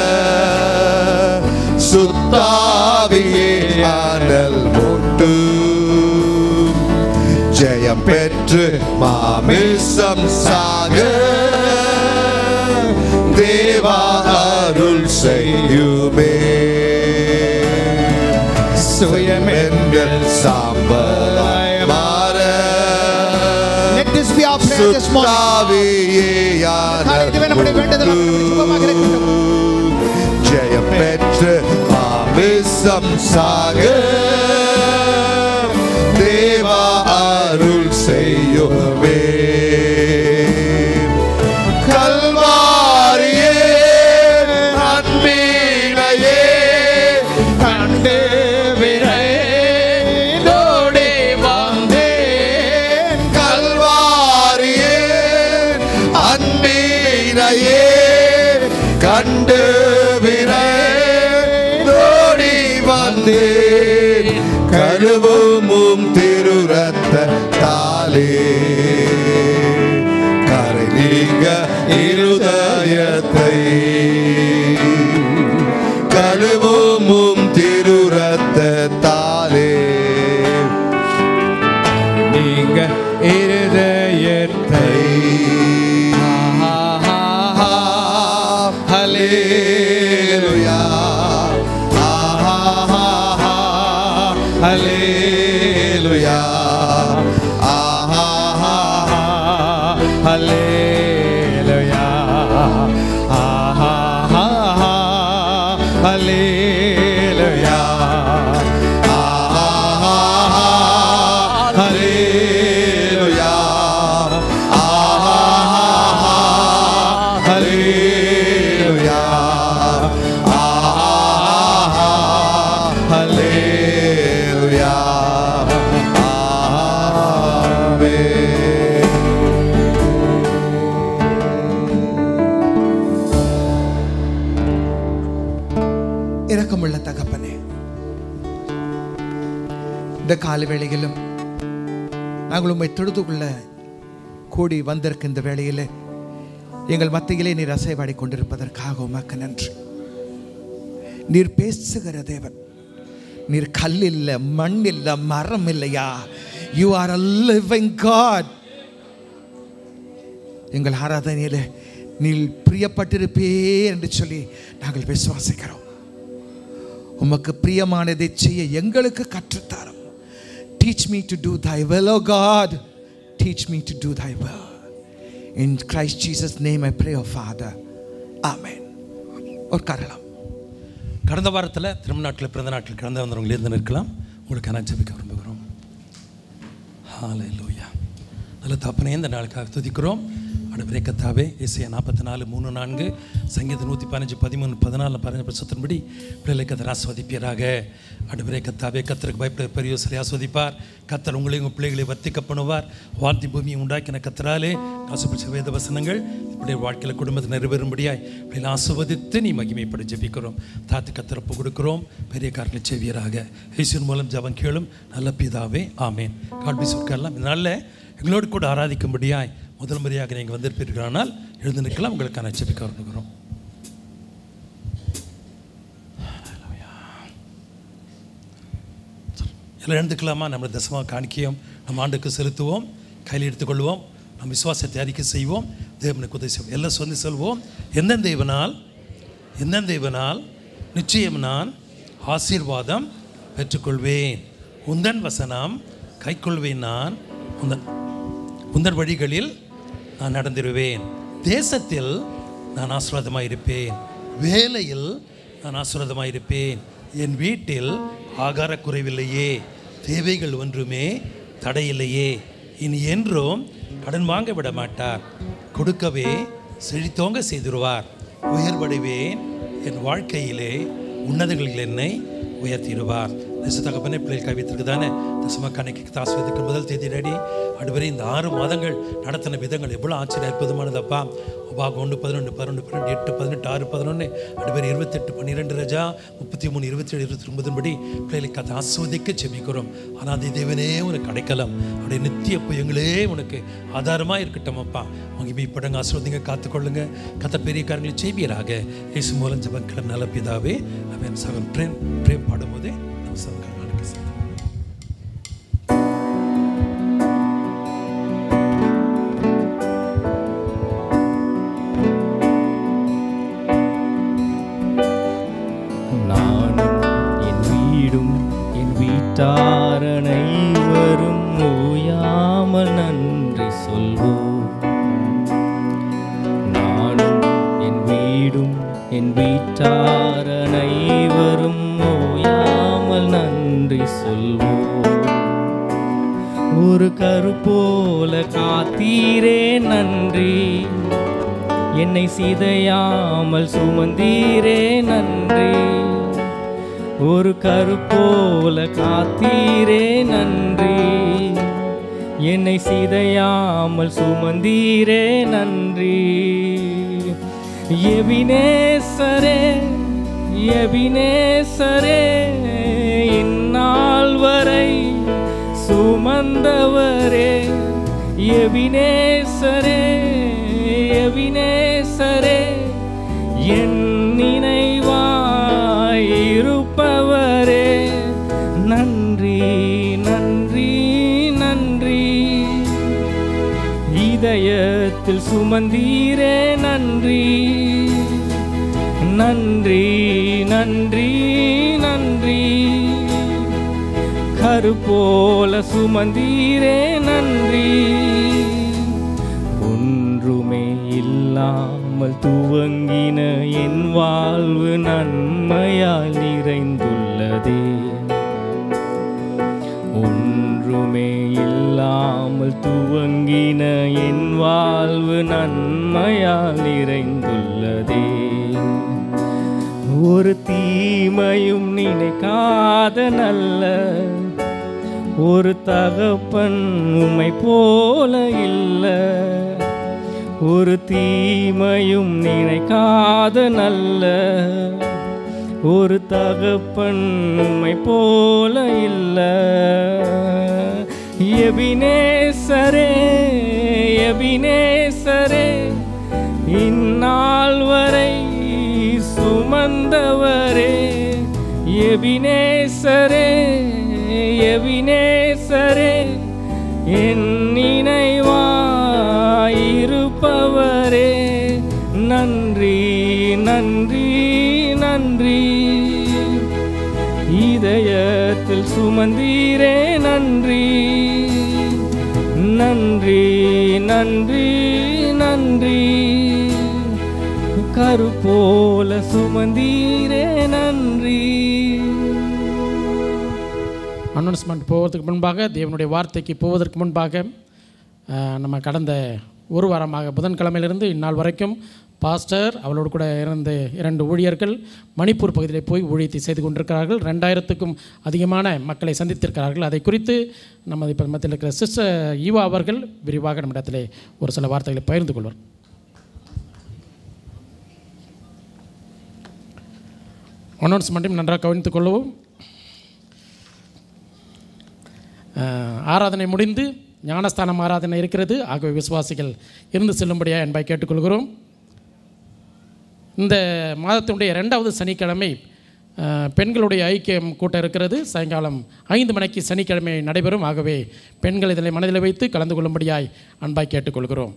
சுத்தாவியே ஆனல் முட்டு ஜெயம் பெற்று மாமிசம் சாக தேவா அருள் செய்யுமே சுயமென்னில் சாம்பலாய் மாற Let this be our prayer this morning. காலையிலே நம்முடைய வேண்டுதல் சுபமாக இருக்கட்டும். ஜெயம் பெற்று மாமிசம் சாக தேவா அருள் செய்யுமே கல்வாரியே அன்பீனையே கண்டு விரைந்தோடி வந்தேன் கல்வாரியே அன்பீனையே கண்டு விரைந்தோடி வந்தேன் கழுவும் திருரத்த தாலே கரை நீங்க இருதயத்தை கழுவும் திருரத்த தாலே நீங்க இருதயத்தை ஹalleluya ஹalleluya Hallelujah. Hallelujah. இரக்கமுள்ள தகப்பனே இந்த கால வேளையிலும் நாங்கள் உம்மை தொழுதுகொள்ள கூடி வந்திருக்க இந்த வேளையிலே எங்கள் மத்தியிலே நீர் அசைவாடி கொண்டிருப்பதற்காக உமக்கு நன்றி நீர் பேசுகிற தேவன் நீர் கல் இல்லை மண் இல்லை மரம் இல்லையா you are a living God எங்கள் ஆராதனையில் நீ பிரியப்பட்டிருப்பே என்று சொல்லி நாங்கள் விசுவாசிக்கிறோம் உமக்கு பிரியமானதை செய்ய எங்களுக்கு கற்றுத்தாரும் teach me to do thy will O God teach me to do thy will in Christ Jesus name I pray O Father amen ஒரு கரலாம் கடந்த வாரத்தில் திருமணநாட்டில் பிறந்த நாட்டில் கடந்து வந்தவங்க இருந்து நிற்கலாம் உங்களுக்கு நான் ஜெபிக்க விரும்புகிறோம் ஹalleluya நல்ல தப்பனே இந்த நாளுக்காக துதிக்கிறோம் அடுப்பரே கத்தாவே இசையா நாற்பத்தி நாலு மூணு நான்கு சங்கீதம் நூற்றி பதினஞ்சு பதிமூணு பதினாலு பதினஞ்சு பட்சத்தின்படி பிள்ளைகளை கத்தர் ஆஸ்வதிப்பீராக அடுப்பரே கத்தாவே கத்தருக்கு பயப்பட பெரிய சரி ஆஸ்வதிப்பார் கத்தர் உங்களையும் உங்கள் பிள்ளைகளை வர்த்திக்க பண்ணுவார் வார்த்தை பூமியை உண்டாக்கின கத்தராலே ஆசுபிச்ச வேத வசனங்கள் இப்படி வாழ்க்கையில் குடும்பத்தை நிறைவேறும்படியாய் பிள்ளைகளை ஆசுவதித்து நீ மகிமைப்பட ஜெபிக்கிறோம் தாத்து கத்தரப்பு கொடுக்கிறோம் பெரிய காரங்களை செவியராக இயேசுவின் மூலம் ஜபம் கேளும் நல்ல பிதாவே ஆமேன் காட்பி சொற்கெல்லாம் நல்ல எங்களோடு கூட ஆராதிக்கும்படியாய் முதல் முறையாக நீங்கள் வந்திருப்பீர்களானால் எழுந்து நிற்கலாம் உங்களுக்கான செபிக்க வருகிறோம் எல்லாம் எழுந்துக்கலாமா நம்ம தசமாக காணிக்கையும் நம்ம ஆண்டுக்கு செலுத்துவோம் கையில் எடுத்துக்கொள்வோம் நம் விசுவாசத்தை அறிக்கை செய்வோம் தேவனுக்கு உதவி செய்வோம் எல்லாம் சொல்லி சொல்வோம் எந்தெந்த தேவனால் எந்தெந்த தேவனால் நிச்சயம் நான் ஆசீர்வாதம் பெற்றுக்கொள்வேன் உந்தன் வசனம் கைக்கொள்வேன் நான் உந்தன் உந்தன் வழிகளில் நான் நடந்திருவேன் தேசத்தில் நான் ஆசீர்வாதமாக இருப்பேன் வேலையில் நான் ஆசீர்வாதமாக இருப்பேன் என் வீட்டில் ஆகார குறைவில்லையே தேவைகள் ஒன்றுமே தடையில்லையே இனி என்றும் கடன் வாங்க விட மாட்டார் கொடுக்கவே செழித்தோங்க செய்திருவார் உயர்வடைவேன் என் வாழ்க்கையிலே உன்னதங்களில் என்னை உயர்த்திடுவார் தேச தகப்பனே பிள்ளைகள் கவித்திற்கு தானே தசம கணக்கு தாஸ்வதிக்கு முதல் தேதி அடி அடுவரை இந்த ஆறு மாதங்கள் நடத்தின விதங்கள் எவ்வளோ ஆச்சரிய அற்புதமானதப்பா உபாகம் ஒன்று பதினொன்று பதினொன்று பன்னெண்டு எட்டு பதினெட்டு ஆறு பதினொன்று அடுவரை இருபத்தெட்டு பன்னிரெண்டு ரஜா முப்பத்தி மூணு இருபத்தி ஏழு இருபத்தி ஒன்பது படி பிள்ளைகளை கதை ஆஸ்வதிக்க செபிக்கிறோம் ஆனால் அந்த தேவனே உனக்கு அடைக்கலம் அப்படியே நித்திய புயங்களே உனக்கு ஆதாரமாக இருக்கட்டும் அப்பா மகிமைப்படங்க ஆசிர்வதிங்க காத்துக்கொள்ளுங்க கத்த பெரிய காரங்களை செய்வீராக இயேசு மூலம் ஜபக்கிழமை நல்ல பிதாவே அவன் சகன் பிரேம் பிரேம் பாடும்போதே நம்ம சகன் நாளைக்கு செய்வோம் நானும் என் வீடும் என் வீட்டாரனை வரும் ஓயாமல் நன்றி சொல்வோம் நானும் என் வீடும் என் வீட்டாரனை வரும் ஓயாமல் நன்றி சொல்வோம் ஒரு கருப்போல காத்தீரே நன்றி என்னை சிதையாமல் சுமந்தீரே நன்றி ஒரு கருப்போல காத்தீரே நன்றி என்னை சிதையாமல் சுமந்தீரே நன்றி எபினேசரே எபினேசரே இந்நாள் வரை சுமந்தவரே எபினேசரே எபினேசரே என் நினைவாயிருப்பவரே நன்றி நன்றி நன்றி இதயத்தில் சுமந்தீரே நன்றி நன்றி நன்றி நன்றி கருப்போல சுமந்தீரே நன்றி ஒன்றுமே இல்லாமல் துவங்கின என் வாழ்வு நன்மையால் நிறைந்துள்ளதே ஒன்றுமே இல்லாமல் துவங்கின என் வாழ்வு நன்மையால் நிறைந்துள்ளதே ஒரு தீமையும் நினைக்காத நல்ல ஒரு தகப்பன் உமை போல இல்ல ஒரு தீமையும் நினைக்காத நல்ல ஒரு தகப்பன் உமை போல இல்ல எபினேசரே எபினேசரே இந்நாள் வரை சுமந்தவரே எபினேசரே எபினேசரே என் நினைவாயிருப்பவரே நன்றி நன்றி நன்றி இதயத்தில் சுமந்தீரே நன்றி நன்றி நன்றி நன்றி கருப்போல சுமந்தீரே நன்றி அனௌன்ஸ்மெண்ட் போவதற்கு முன்பாக தேவனுடைய வார்த்தைக்கு போவதற்கு முன்பாக அஹ், நம்ம கடந்த ஒரு வாரமாக புதன்கிழமையிலிருந்து இந்நாள் வரைக்கும் பாஸ்டர் அவளோடு கூட இருந்த இரண்டு ஊழியர்கள் மணிப்பூர் பகுதியில் போய் ஊழியத்தை செய்து கொண்டிருக்கிறார்கள் ரெண்டாயிரத்துக்கும் அதிகமான மக்களை சந்தித்திருக்கிறார்கள் அதை குறித்து நமது இப்போ மத்தியில் இருக்கிற சிஸ்டர் ஈவா அவர்கள் விரிவாக நம்மிடத்திலே ஒரு சில வார்த்தைகளை பகிர்ந்து கொள்வார் அனௌன்ஸ்மெண்ட்டையும் நன்றாக கவனித்துக் கொள்ளவும் அஹ், ஆராதனை முடிந்து ஞானஸ்தானம் ஆராதனை இருக்கிறது ஆகவே விசுவாசிகள் இருந்து செல்லும்படியாக என்பதை கேட்டுக்கொள்கிறோம் இந்த மாதத்தினுடைய ரெண்டாவது சனிக்கிழமை அஹ், பெண்களுடைய ஐக்கியம் கூட்டம் இருக்கிறது சாயங்காலம் ஐந்து மணிக்கு சனிக்கிழமை நடைபெறும் ஆகவே பெண்கள் இதில் மனதில் வைத்து கலந்து கொள்ளும்படியாய் அன்பாய் கேட்டுக்கொள்கிறோம்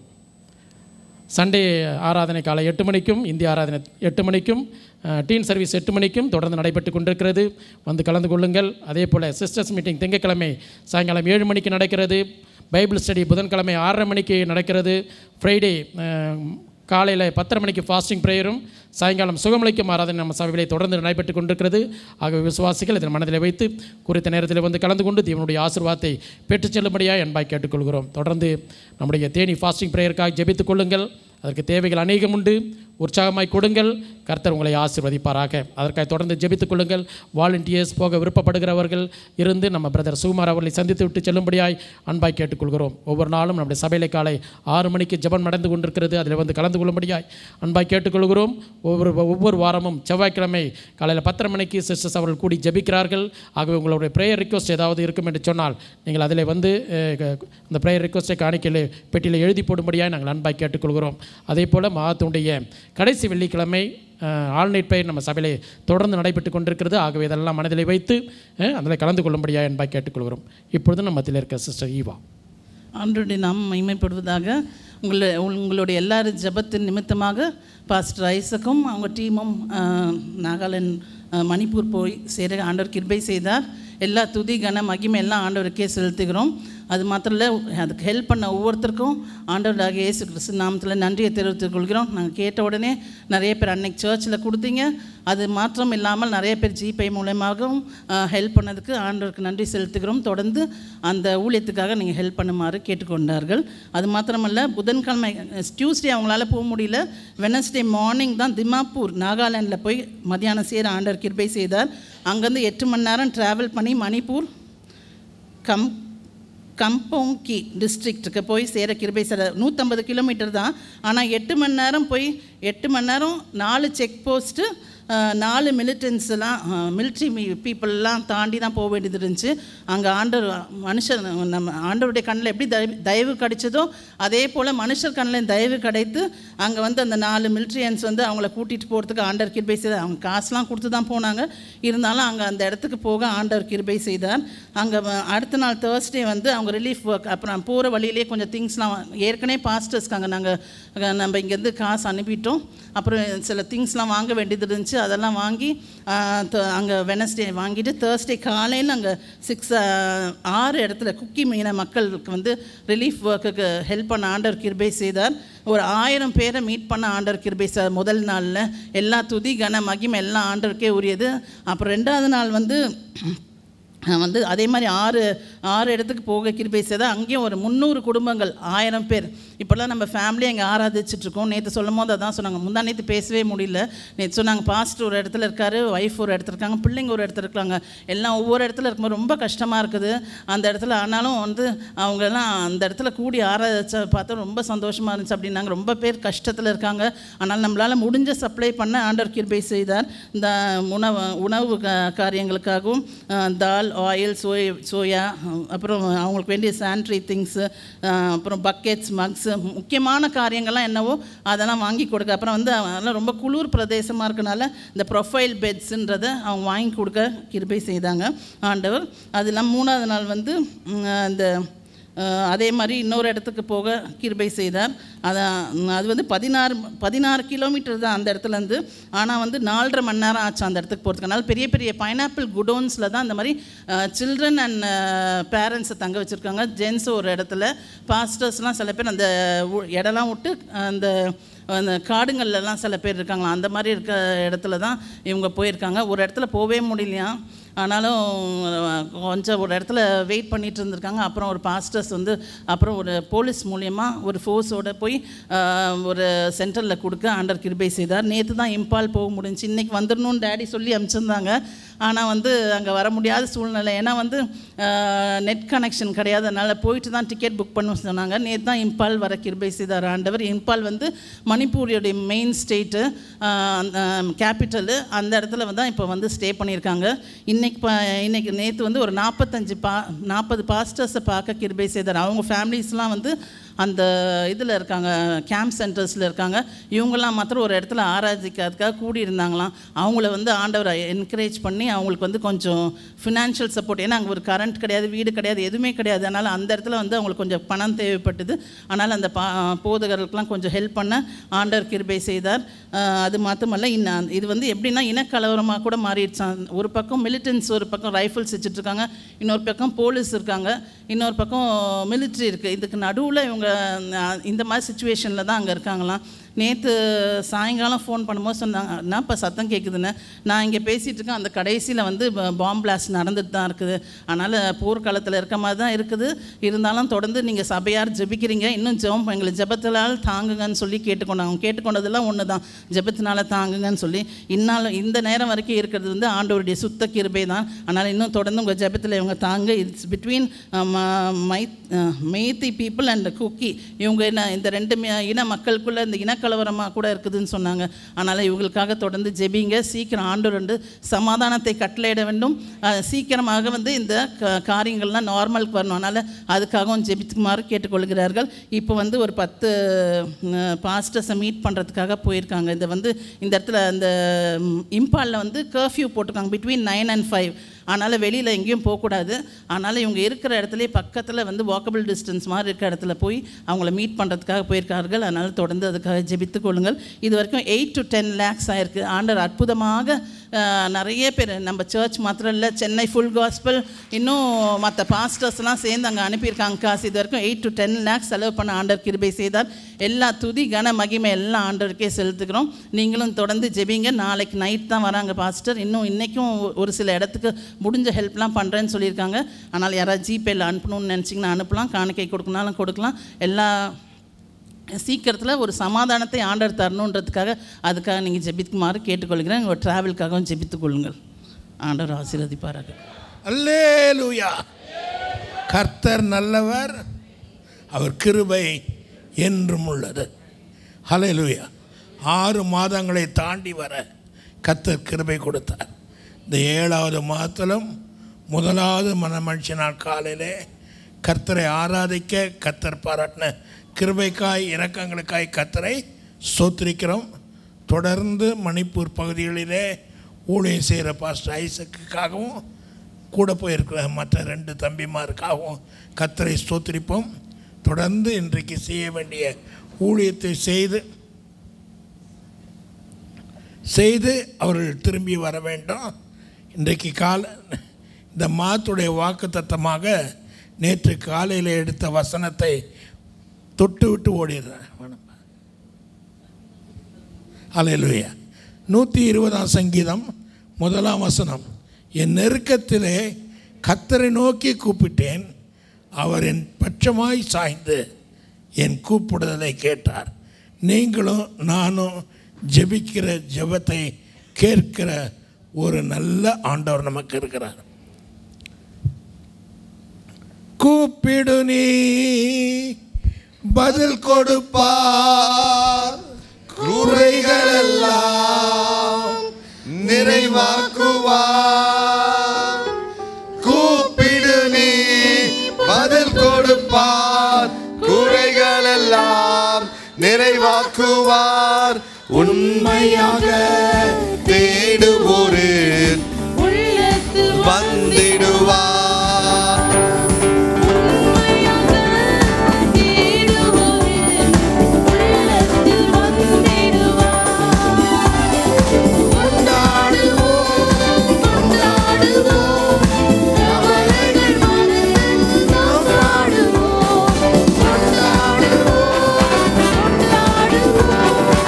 சண்டே ஆராதனை காலை எட்டு மணிக்கும் இந்திய ஆராதனை எட்டு மணிக்கும் அஹ், டீன் சர்வீஸ் எட்டு மணிக்கும் தொடர்ந்து நடைபெற்று கொண்டிருக்கிறது வந்து கலந்து கொள்ளுங்கள் அதே போல் சிஸ்டர்ஸ் மீட்டிங் திங்கட்கிழமை சாயங்காலம் ஏழு மணிக்கு நடக்கிறது பைபிள் ஸ்டடி புதன்கிழமை ஆறரை மணிக்கு நடக்கிறது ஃப்ரைடே காலையில் பத்தரை மணிக்கு ஃபாஸ்டிங் ப்ரேயரும் சாயங்காலம் சுகமளிக்கும் ஆராதனை நம்ம சபையிலே தொடர்ந்து நடைபெற்று கொண்டிருக்கிறது ஆகவே விசுவாசிகள் இதில் மனதில் வைத்து குறித்த நேரத்தில் வந்து கலந்து கொண்டு தேவனுடைய ஆசீர்வாதத்தை பெற்றுச் செல்லும்படியாக என்பாய் கேட்டுக்கொள்கிறோம் தொடர்ந்து நம்முடைய தேனி ஃபாஸ்டிங் ப்ரேயருக்காக ஜெபித்துக் கொள்ளுங்கள் அதற்கு தேவைகள் அநேகம் உண்டு உற்சாகமாய் கொடுங்கள் கர்த்தர் உங்களை ஆசீர்வதிப்பாராக அதற்காக தொடர்ந்து ஜெபித்துக் கொள்ளுங்கள் வாலண்டியர்ஸ் போக விருப்பப்படுகிறவர்கள் இருந்து நம்ம பிரதர் சுகுமார் அவர்களை சந்தித்து விட்டு செல்லும்படியாய் அன்பாய் கேட்டுக்கொள்கிறோம் ஒவ்வொரு நாளும் நம்முடைய சபையிலே காலை ஆறு மணிக்கு ஜெபம் நடந்து கொண்டிருக்கிறது அதில் வந்து கலந்து கொள்ளும்படியாய் அன்பாய் கேட்டுக்கொள்கிறோம் ஒவ்வொரு ஒவ்வொரு வாரமும் செவ்வாய்க்கிழமை காலையில் பத்தரை மணிக்கு சிஸ்டர்ஸ் அவர்கள் கூடி ஜெபிக்கிறார்கள் ஆகவே உங்களுடைய ப்ரேயர் ரிக்வஸ்ட் ஏதாவது இருக்கும் என்று சொன்னால் நீங்கள் அதில் வந்து அஹ், க- அந்த ப்ரேயர் ரிக்வஸ்ட்டை காணிக்கையில் பெட்டியில் எழுதி போடும்படியாக நாங்கள் அன்பாய் கேட்டுக்கொள்கிறோம் அதே போல் மாதத்துடைய கடைசி வெள்ளிக்கிழமை ஆல்நைட் பயிர் நம்ம சபையிலே தொடர்ந்து நடைபெற்று கொண்டிருக்கிறது ஆகவே இதெல்லாம் மனதிலே வைத்து அஹ், அதில் கலந்து கொள்ளும்படியாக என்பாய் கேட்டுக்கொள்கிறோம் இப்பொழுது நம்ம மத்தியில் இருக்க சிஸ்டர் ஈவா ஆண்டருடைய நாம் மைமைப்படுவதாக உங்களை உங்களுடைய எல்லாரும் ஜெபத்தின் நிமித்தமாக பாஸ்டர் ஐசக்கும் அவங்க டீமும் ஆஹ், நாகாலாந்து ஆஹ், மணிப்பூர் போய் சேர ஆண்டவர் கிருபை செய்தார் எல்லா துதி கன மகிமை எல்லாம் ஆண்டவருக்கே செலுத்துகிறோம் அது மாத்திரம் இல்லை அதுக்கு ஹெல்ப் பண்ண ஒவ்வொருத்தருக்கும் ஆண்டவராக இயேசு கிறிஸ்து நாமத்தில் நன்றியை தெரிவித்துக் கொள்கிறோம் நாங்கள் கேட்ட உடனே நிறைய பேர் அன்னைக்கு சர்ச்சில் கொடுத்தீங்க அது மாத்திரம் இல்லாமல் நிறைய பேர் ஜிபே மூலயமாகவும் ஹெல்ப் பண்ணதுக்கு ஆண்டவருக்கு நன்றி செலுத்துகிறோம் தொடர்ந்து அந்த ஊழியத்துக்காக நீங்கள் ஹெல்ப் பண்ணுமாறு கேட்டுக்கொண்டார்கள் அது மாத்திரமல்ல புதன்கிழமை டியூஸ்டே அவங்களால போக முடியல வெனஸ்டே மார்னிங் தான் திமாப்பூர் நாகாலாண்டில் போய் மத்தியானம் சேர ஆண்டவர் கிருபை செய்தார் அங்கேருந்து எட்டு மணி நேரம் ட்ராவல் பண்ணி மணிப்பூர் கம் கம்போங்கி டிஸ்ட்ரிக்ட்டுக்கு போய் சேர கிருபை சேர நூற்றம்பது கிலோமீட்டர் தான் ஆனால் எட்டு மணி நேரம் போய் எட்டு மணி நேரம் நாலு செக் போஸ்ட்டு நாலு மிலிட்டன்ஸ் எல்லாம் மிலிட்ரி பீப்புளெலாம் தாண்டி தான் போக வேண்டியது இருந்துச்சு அங்கே ஆண்டவர் மனுஷன் நம்ம ஆண்டவருடைய கண்ணில் எப்படி தயவு தயவு கிடைச்சதோ அதே போல் மனுஷர் கண்ணில் தயவு கிடைத்து அங்கே வந்து அந்த நாலு மிலிட்ரியன்ஸ் வந்து அவங்கள கூட்டிகிட்டு போகிறதுக்கு ஆண்டவர் கிருபை செய்தார் அவங்க காசுலாம் கொடுத்து தான் போனாங்க இருந்தாலும் அங்கே அந்த இடத்துக்கு போக ஆண்டவர் கிருபை செய்தார் அங்கே அடுத்த நாள் தேர்ஸ்டே வந்து அவங்க ரிலீஃப் ஒர்க் அப்புறம் போகிற வழியிலே கொஞ்சம் திங்ஸ்லாம் ஏற்கனவே பாஸ்டர்ஸ்க்கு அங்கே நாங்கள் நம்ம இங்கேருந்து காசு அனுப்பிட்டோம் அப்புறம் சில திங்ஸ்லாம் வாங்க வேண்டியது இருந்துச்சு அதெல்லாம் வாங்கி அங்கே வெனஸ்டே வாங்கிட்டு தேர்ஸ்டே காலையில் அங்கே சிக்ஸ் ஆறு இடத்துல குக்கி மீன மக்களுக்கு வந்து ரிலீஃப் ஒர்க்குக்கு ஹெல்ப் பண்ண ஆண்டவர் கிருபை செய்தார் ஒரு ஆயிரம் பேரை மீட் பண்ண ஆண்டவர் கிருபை சார் முதல் நாளில் எல்லா துதி கன மகிமை எல்லாம் ஆண்டவருக்கே உரியது அப்புறம் ரெண்டாவது நாள் வந்து அஹ் வந்து அதே மாதிரி ஆறு ஆறு இடத்துக்கு போக கிருபை செய்தால் அங்கேயும் ஒரு முந்நூறு குடும்பங்கள் ஆயிரம் பேர் இப்போல்லாம் நம்ம ஃபேமிலி அங்கே ஆராதிச்சிட்ருக்கோம் நேற்று சொல்லும் போது அதான் சொன்னாங்க முந்தா நேற்று பேசவே முடியல நேற்று சொன்னாங்க பாஸ்டர் ஒரு இடத்துல இருக்காரு ஒய்ஃப் ஒரு இடத்துல இருக்காங்க பிள்ளைங்க ஒரு இடத்துல இருக்காங்க எல்லாம் ஒவ்வொரு இடத்துல இருக்கும்போது ரொம்ப கஷ்டமாக இருக்குது அந்த இடத்துல ஆனாலும் வந்து அவங்கெல்லாம் அந்த இடத்துல கூடி ஆராதிச்ச பார்த்தா ரொம்ப சந்தோஷமாக இருந்துச்சு அப்படின்னாங்க ரொம்ப பேர் கஷ்டத்தில் இருக்காங்க ஆனால் நம்மளால் முடிஞ்ச சப்ளை பண்ண ஆண்டவர் கிருபை செய்தார் இந்த உணவு உணவு கா- காரியங்களுக்காகவும் அஹ், தால் ஆயில் சோய் சோயா அஹ், அப்புறம் அவங்களுக்கு வேண்டிய சானிட்ரி திங்ஸு அப்புறம் பக்கெட்ஸ் மக்ஸு முக்கியமான காரியங்கள்லாம் என்னவோ அதெல்லாம் வாங்கி கொடுக்க அப்புறம் வந்து அதெல்லாம் ரொம்ப குளிர் பிரதேசமாக இருக்கனால இந்த ப்ரொஃபைல் பெட்ஸுன்றதை அவங்க வாங்கி கொடுக்க கிருபை செய்தாங்க ஆண்டவர் அது இல்லாமல் மூணாவது நாள் வந்து ம், இந்த அஹ், அதே மாதிரி இன்னொரு இடத்துக்கு போக கிருபை செய்தார் அதான் அது வந்து பதினாறு பதினாறு கிலோமீட்டர் தான் அந்த இடத்துலேருந்து ஆனால் வந்து நாலரை மணி நேரம் ஆச்சு அந்த இடத்துக்கு போகிறதுக்கு அதனால பெரிய பெரிய பைனாப்பிள் குடோன்ஸில் தான் இந்த மாதிரி சில்ட்ரன் அண்ட் பேரண்ட்ஸை தங்க வச்சுருக்காங்க ஜென்ஸ் ஒரு இடத்துல பாஸ்டர்ஸ்லாம் சில பேர் அந்த உ- இடம்லாம் விட்டு அந்த அந்த காடுங்கள்லாம் சில பேர் இருக்காங்களா அந்த மாதிரி இருக்க இடத்துல தான் இவங்க போயிருக்காங்க ஒரு இடத்துல போகவே முடியலையா ஆனாலும் அஹ், கொஞ்சம் ஒரு இடத்துல வெயிட் பண்ணிட்டு இருந்திருக்காங்க அப்புறம் ஒரு பாஸ்டர்ஸ் வந்து அப்புறம் ஒரு போலீஸ் மூலியமாக ஒரு ஃபோர்ஸோட போய் அஹ், ஒரு சென்டரில் கொடுக்க ஆண்டர் கிருபை செய்தார் நேற்று தான் இம்பால் போக முடிஞ்சுச்சு இன்னைக்கு வந்துடணும்னு டேடி சொல்லி அனுப்பிச்சிருந்தாங்க ஆனால் வந்து அங்கே வர முடியாத சூழ்நிலை ஏன்னா வந்து நெட் கனெக்ஷன் கிடையாது அதனால் போயிட்டு தான் டிக்கெட் புக் பண்ண சொன்னாங்க நேற்று தான் இம்பால் வர கிருபை செய்தார் ஆண்டவர் இம்பால் வந்து மணிப்பூரியோடைய மெயின் ஸ்டேட்டு கேபிட்டலு அந்த இடத்துல வந்து இப்போ வந்து ஸ்டே பண்ணியிருக்காங்க இன்னைக்கு பா இன்னைக்கு நேற்று வந்து ஒரு நாற்பத்தஞ்சு பா நாற்பது பாஸ்டர்ஸை பார்க்க கிருபை செய்தார் அவங்க ஃபேமிலிஸ்லாம் வந்து அந்த இதில் இருக்காங்க கேம்ப் சென்டர்ஸில் இருக்காங்க இவங்கெல்லாம் மாத்திரம் ஒரு இடத்துல ஆராய்ச்சிக்கிறதுக்காக கூடி இருந்தாங்களாம் அவங்கள வந்து ஆண்டவரை என்கரேஜ் பண்ணி அவங்களுக்கு வந்து கொஞ்சம் ஃபினான்ஷியல் சப்போர்ட் ஏன்னா அங்கே ஒரு கரண்ட் கிடையாது வீடு கிடையாது எதுவுமே கிடையாது அதனால் அந்த இடத்துல வந்து அவங்களுக்கு கொஞ்சம் பணம் தேவைப்பட்டது அதனால் அந்த பா போதகர்களுக்கெல்லாம் கொஞ்சம் ஹெல்ப் பண்ண ஆண்டவர் கிருபை செய்தார் அஹ் அது மாத்திரமல்ல இன்னும் இது வந்து எப்படின்னா இனக்கலவரமாக கூட மாறிடுச்சான் ஒரு பக்கம் மிலிட்டன்ஸ் ஒரு பக்கம் ரைஃபிள்ஸ் வச்சுட்டு இருக்காங்க இன்னொரு பக்கம் போலீஸ் இருக்காங்க இன்னொரு பக்கம் மிலிட்ரி இருக்குது இதுக்கு நடுவில் இவங்க அஹ், இந்த மாதிரி சுச்சுவேஷனில் தான் அங்கே இருக்காங்களாம் நேற்று சாயங்காலம் ஃபோன் பண்ணும்போது சொன்னாங்க என்ன இப்போ சத்தம் கேட்குதுன்னு நான் இங்கே பேசிகிட்டு இருக்கேன் அந்த கடைசியில் வந்து பாம் பிளாஸ்ட் நடந்துட்டு தான் இருக்குது அதனால் போர்க்காலத்தில் இருக்க மாதிரி தான் இருக்குது இருந்தாலும் தொடர்ந்து நீங்கள் சபையார் ஜெபிக்கிறீங்க இன்னும் ஜெபம் எங்களை ஜெபத்தினால் தாங்குங்கன்னு சொல்லி கேட்டுக்கொண்டாங்க அவங்க கேட்டுக்கொண்டதெல்லாம் ஒன்று தான் ஜெபத்தினால தாங்குங்கன்னு சொல்லி இன்னாலும் இந்த நேரம் வரைக்கும் இருக்கிறது வந்து ஆண்டவருடைய சுத்த கிருபை தான் அதனால் இன்னும் தொடர்ந்து உங்கள் ஜெபத்தில் இவங்க தாங்க it's between my Meitei people and Kuki இவங்க என்ன இந்த ரெண்டு ம- இன மக்களுக்குள்ள இந்த இனக்கலவரமாக கூட இருக்குதுன்னு சொன்னாங்க அதனால் இவங்களுக்காக தொடர்ந்து ஜெபிங்க சீக்கிரம் ஆண்டு ரெண்டு சமாதானத்தை கட்டளையிட வேண்டும் அஹ், சீக்கிரமாக வந்து இந்த க- காரியங்கள்லாம் நார்மலுக்கு வரணும் அதனால் அதுக்காகவும் ஜெபிக்குமாறு கேட்டுக்கொள்கிறார்கள் இப்போ வந்து ஒரு பத்து பாஸ்டர்ஸை மீட் பண்ணுறதுக்காக போயிருக்காங்க இந்த வந்து இந்த இடத்துல இந்த இம்பாலில் வந்து கர்ஃப்யூ போட்டிருக்காங்க பிட்வீன் நைன் அண்ட் ஃபைவ் அதனால் வெளியில் எங்கேயும் போகக்கூடாது அதனால் இவங்க இருக்கிற இடத்துலயே பக்கத்தில் வந்து வாக்கபிள் டிஸ்டன்ஸ் மாதிரி இருக்கிற இடத்துல போய் அவங்கள மீட் பண்ணுறதுக்காக போயிருக்கார்கள் அதனால் தொடர்ந்து அதுக்காக ஜெபித்துக் கொள்ளுங்கள் இது வரைக்கும் எயிட் டு டென் லேக்ஸ் ஆயிருக்கு ஆண்டர் அற்புதமாக அஹ், நிறைய பேர் நம்ம சர்ச் மாத்திரம் இல்லை சென்னை ஃபுல் காஸ்பல் இன்னும் மற்ற பாஸ்டர்ஸ்லாம் சேர்ந்து அங்கே அனுப்பியிருக்காங்க காசு இது வரைக்கும் எயிட் டு டென் லேக்ஸ் செலவு பண்ண ஆண்டர் கிருபை செய்தார் எல்லா துதி கன மகிமை எல்லாம் ஆண்டவருக்கே செலுத்துக்கிறோம் நீங்களும் தொடர்ந்து ஜெபிங்க நாளைக்கு நைட் தான் வராங்க பாஸ்டர் இன்னும் இன்றைக்கும் ஒரு சில இடத்துக்கு முடிஞ்ச ஹெல்ப்லாம் பண்ணுறேன்னு சொல்லியிருக்காங்க ஆனால் யாராவது ஜிபேயில் அனுப்பணும்னு நினச்சிங்கன்னா அனுப்பலாம் காணிக்கை கொடுக்கணும்னாலும் கொடுக்கலாம் எல்லா சீக்கிரத்தில் ஒரு சமாதானத்தை ஆண்டவர் தரணுன்றதுக்காக அதுக்காக நீங்கள் ஜெபிக்குமாறு கேட்டுக்கொள்கிறேன் உங்கள் ட்ராவலுக்காகவும் ஜெபித்துக் கொள்ளுங்கள் ஆண்டவர் ஆசீர்வதிப்பாராக அல்லேலூயா கர்த்தர் நல்லவர் அவர் கிருபை என்றும் உள்ளது ஹalleluya ஆறு மாதங்களை தாண்டி வர கர்த்தர் கிருபை கொடுத்தார் இந்த ஏழாவது மாதத்திலும் முதலாவது மனமகிழ்ச்சி நாள் காலையிலே கர்த்தரை ஆராதிக்க கர்த்தர் பாராட்டின கிருபைக்காய் இரக்கங்களுக்காய் கர்த்தரை ஸ்தோத்திரிக்கிறோம் தொடர்ந்து மணிப்பூர் பகுதிகளிலே ஊழியம் செய்கிற பாஸ்டர் ஐசக்குக்காகவும் கூட போயிருக்கிற மற்ற ரெண்டு தம்பிமாருக்காகவும் கத்தரை ஸ்தோத்திரிப்போம் தொடர்ந்து இன்றைக்கு செய்ய வேண்டிய ஊழியத்தை செய்து செய்து அவர்கள் திரும்பி வர வேண்டும் இன்றைக்கு கால இந்த மாத்துடைய வாக்கு தத்தமாக நேற்று காலையில் எடுத்த வசனத்தை தொட்டு விட்டு ஓடிடுறேன் அலையலுயா நூற்றி இருபதாம் சங்கீதம் முதலாம் வசனம் என் நெருக்கத்திலே கத்தரை நோக்கி கூப்பிட்டேன் அவர் என் பட்சமாய் சாய்ந்து என் கூப்பிடுதலை கேட்டார் நீங்களும் நானும் ஜெபிக்கிற ஜெபத்தை கேட்கிற ஒரு நல்ல ஆண்டவர் நமக்கு இருக்கிறார் கூப்பிடு நீ பதில் கொடுப்பார் குறைகள் எல்லாம் நிறைவாக்குவார் கூப்பிடு நீ பதில் கொடுப்பார் குறைகள் எல்லாம் நிறைவாக்குவார் உண்மையாக தேடுவோரு வந்திடுவார் கொண்டாடுவோம்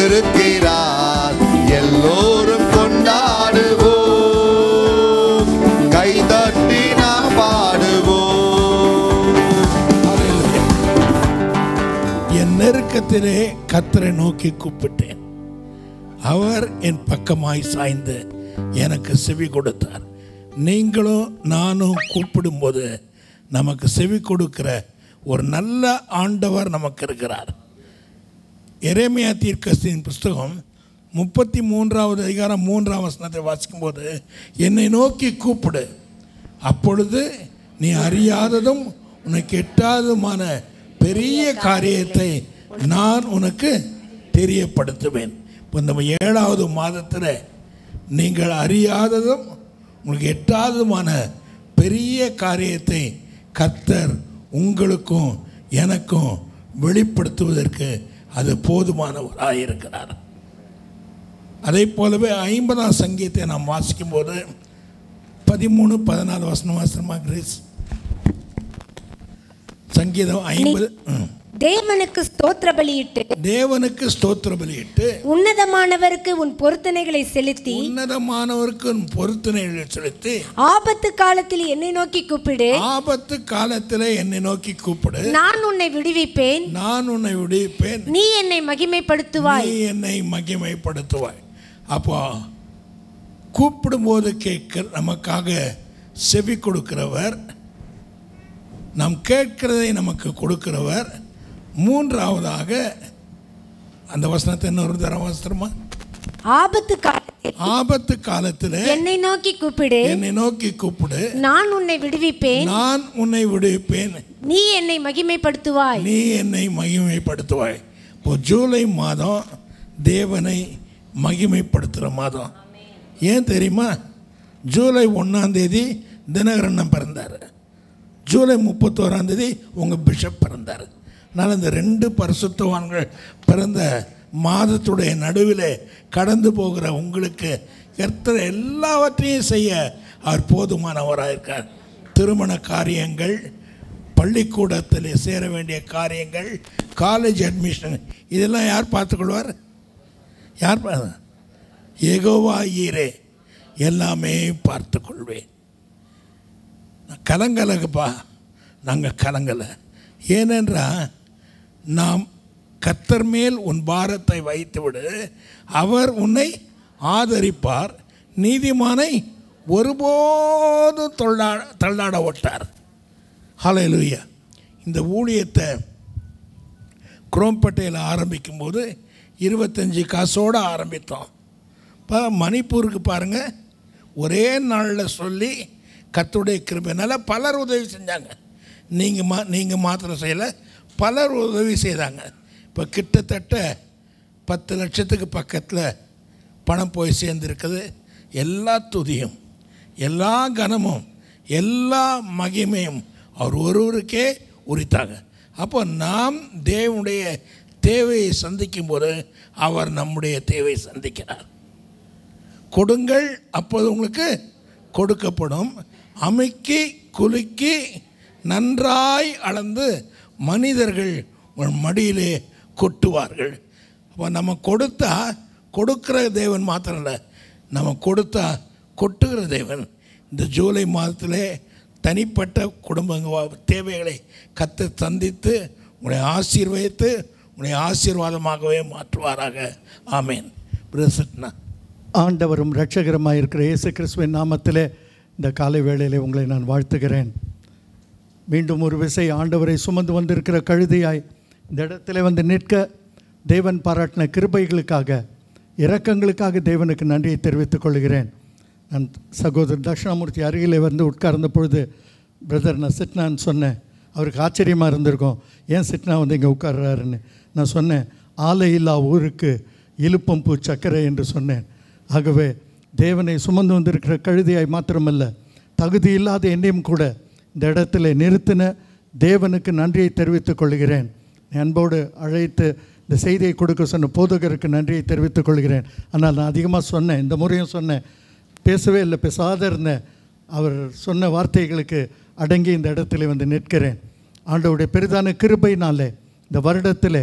செய்திருக்கிறார் எல்லோரும் கொண்டாடுவோம் கை தட்டி நாம் பாடுவோம் என் நெருக்கத்திலே கத்தரை நோக்கி கூப்பிட்டேன் அவர் என் பக்கமாய் சாய்ந்து எனக்கு செவி கொடுத்தார் நீங்களும் நானும் கூப்பிடும்போது நமக்கு செவி கொடுக்கிற ஒரு நல்ல ஆண்டவர் நமக்கு இருக்கிறார் எரேமியா தீர்க்கஸ்தின் புஸ்தகம் முப்பத்தி மூன்றாவது அதிகாரம் மூன்றாம் வசனத்தை வாசிக்கும்போது என்னை நோக்கி கூப்பிடு அப்பொழுது நீ அறியாததும் உனக்கு எட்டாததுமான பெரிய காரியத்தை நான் உனக்கு தெரியப்படுத்துவேன் இப்போ இந்த ஏழாவது மாதத்தில் நீங்கள் அறியாததும் உங்களுக்கு எட்டாததுமான பெரிய காரியத்தை கர்த்தர் உங்களுக்கும் எனக்கும் வெளிப்படுத்துவதற்கு அது போதுமானவராக இருக்கிறார் அதே போலவே ஐம்பதாம் சங்கீதத்தை நாம் வாசிக்கும்போது பதிமூணு பதினாலு வசனம் வாசனமா கிரேஸ் சங்கீதம் ஐம்பது ம். தேவனுக்கு ஸ்தோத்திர பலியிட்டு தேவனுக்கு ஸ்தோத்திர பலியிட்டு உன்னதமானவருக்கு உன் பொருத்தனைகளை செலுத்தி உன்னதமானவருக்கு உன் பொருத்தனைகளை செலுத்தி ஆபத்து காலத்தில் என்னை நோக்கி கூப்பிடு ஆபத்து காலத்தில் என்னை நோக்கி கூப்பிடு நான் உன்னை விடுவிப்பேன் நான் உன்னை விடுவிப்பேன் நீ என்னை மகிமைப்படுத்துவாய் நீ என்னை மகிமைப்படுத்துவாய் அப்போ கூப்பிடும்போது கேட்க நமக்காக செவி கொடுக்கிறவர் நாம் கேட்கிறதை நமக்கு கொடுக்கிறவர் மூன்றாவதாக அந்த வசனத்தை இன்னொரு தரம் வசனமா ஆபத்து காலத்தில் ஆபத்து காலத்தில் என்னை நோக்கி கூப்பிடு என்னை நோக்கி கூப்பிடு நான் உன்னை விடுவிப்பேன் நான் உன்னை விடுவிப்பேன் நீ என்னை மகிமைப்படுத்துவாய் நீ என்னை மகிமைப்படுத்துவாய் இப்போ ஜூலை மாதம் தேவனை மகிமைப்படுத்துகிற மாதம் ஏன் தெரியுமா ஜூலை ஒன்றாம் தேதி தினகரண்ணன் பிறந்தார் ஜூலை முப்பத்தோராம் தேதி உங்கள் பிஷப் பிறந்தார் அதனால் இந்த ரெண்டு பரிசுத்தவான்கள் பிறந்த மாதத்துடைய நடுவில் கடந்து போகிற உங்களுக்கு கர்த்தர் எல்லாவற்றையும் செய்ய அவர் போதுமானவராக இருக்கார் திருமண காரியங்கள் பள்ளிக்கூடத்தில் சேர வேண்டிய காரியங்கள் காலேஜ் அட்மிஷன் இதெல்லாம் யார் பார்த்துக்கொள்வார் யார் பா ஏகோவா ஈரே எல்லாமே பார்த்துக்கொள்வேன் கலங்கலப்பா நாங்கள் கலங்கலை ஏனென்றால் நாம் கத்தர் மேல் உன் பாரத்தை வைத்துவிடு அவர் உன்னை ஆதரிப்பார் நீதிமானை ஒருபோதும் தொள்ளா தள்ளாட ஒட்டார் ஹalleluya இந்த ஊழியத்தை குரோம்பேட்டையில் ஆரம்பிக்கும்போது இருபத்தஞ்சி காசோடு ஆரம்பித்தோம் இப்போ மணிப்பூருக்கு பாருங்கள் ஒரே நாளில் சொல்லி கத்துடைய கிருபைனால பலர் உதவி செஞ்சாங்க நீங்கள் மா நீங்கள் மாத்திரம் செய்யலை பலர் உதவி செய்தாங்க இப்போ கிட்டத்தட்ட பத்து லட்சத்துக்கு பக்கத்தில் பணம் போய் சேர்ந்துருக்குது எல்லா துதியும் எல்லா கனமும் எல்லா மகிமையும் அவர் ஒருவருக்கே உரித்தாங்க அப்போ நாம் தேவனுடைய தேவையை சந்திக்கும் போது அவர் நம்முடைய தேவையை சந்திக்கிறார் கொடுங்கள் அப்போது உங்களுக்கு கொடுக்கப்படும் அமுக்கி குலுக்கி நன்றாய் அளந்து மனிதர்கள் உன் மடியிலே கொட்டுவார்கள் அப்போ நம்ம கொடுத்தா கொடுக்கிற தேவன் மாத்திரம் இல்லை நம்ம கொடுத்தா கொட்டுகிற தேவன் இந்த ஜூலை மாதத்திலே தனிப்பட்ட குடும்ப தேவைகளை கத்து சந்தித்து உங்களை ஆசீர்வதித்து உங்களை ஆசீர்வாதமாகவே மாற்றுவாராக ஆமேன் பிரசட்னா ஆண்டவரும் இரட்சகரமாக இருக்கிற இயேசு கிறிஸ்துவின் நாமத்திலே இந்த காலை வேளையிலே உங்களை நான் வாழ்த்துகிறேன் மீண்டும் ஒரு விசை ஆண்டவரை சுமந்து வந்திருக்கிற கழுதையாய் இந்த இடத்துல வந்து நிற்க தேவன் பாராட்டின கிருபைகளுக்காக இரக்கங்களுக்காக தேவனுக்கு நன்றியை தெரிவித்துக் கொள்கிறேன் நான் சகோதரர் தட்சிணாமூர்த்தி அருகிலே வந்து உட்கார்ந்த பொழுது பிரதர் நான் சிட்னான்னு சொன்னேன் அவருக்கு ஆச்சரியமாக இருந்திருக்கும் ஏன் சிட்னா வந்து இங்கே உட்கார்றாருன்னு நான் சொன்னேன் ஆலை இல்லா ஊருக்கு இலுப்பம்பூ சக்கரை என்று சொன்னேன் ஆகவே தேவனை சுமந்து வந்திருக்கிற கழுதியாய் மாத்திரமல்ல தகுதி இல்லாத என்னையும் கூட இந்த இடத்துல நிறுத்தின தேவனுக்கு நன்றியை தெரிவித்துக் கொள்கிறேன் அன்போடு அழைத்து இந்த செய்தியை கொடுக்க சொன்ன போதகருக்கு நன்றியை தெரிவித்துக் கொள்கிறேன் ஆனால் நான் அதிகமாக சொன்னேன் இந்த முறையும் சொன்னேன் பேசவே இல்லை பேசாத இருந்தேன் அவர் சொன்ன வார்த்தைகளுக்கு அடங்கி இந்த இடத்துல வந்து நிற்கிறேன் ஆண்டவருடைய பெரிதான கிருபையினாலே இந்த வருடத்தில்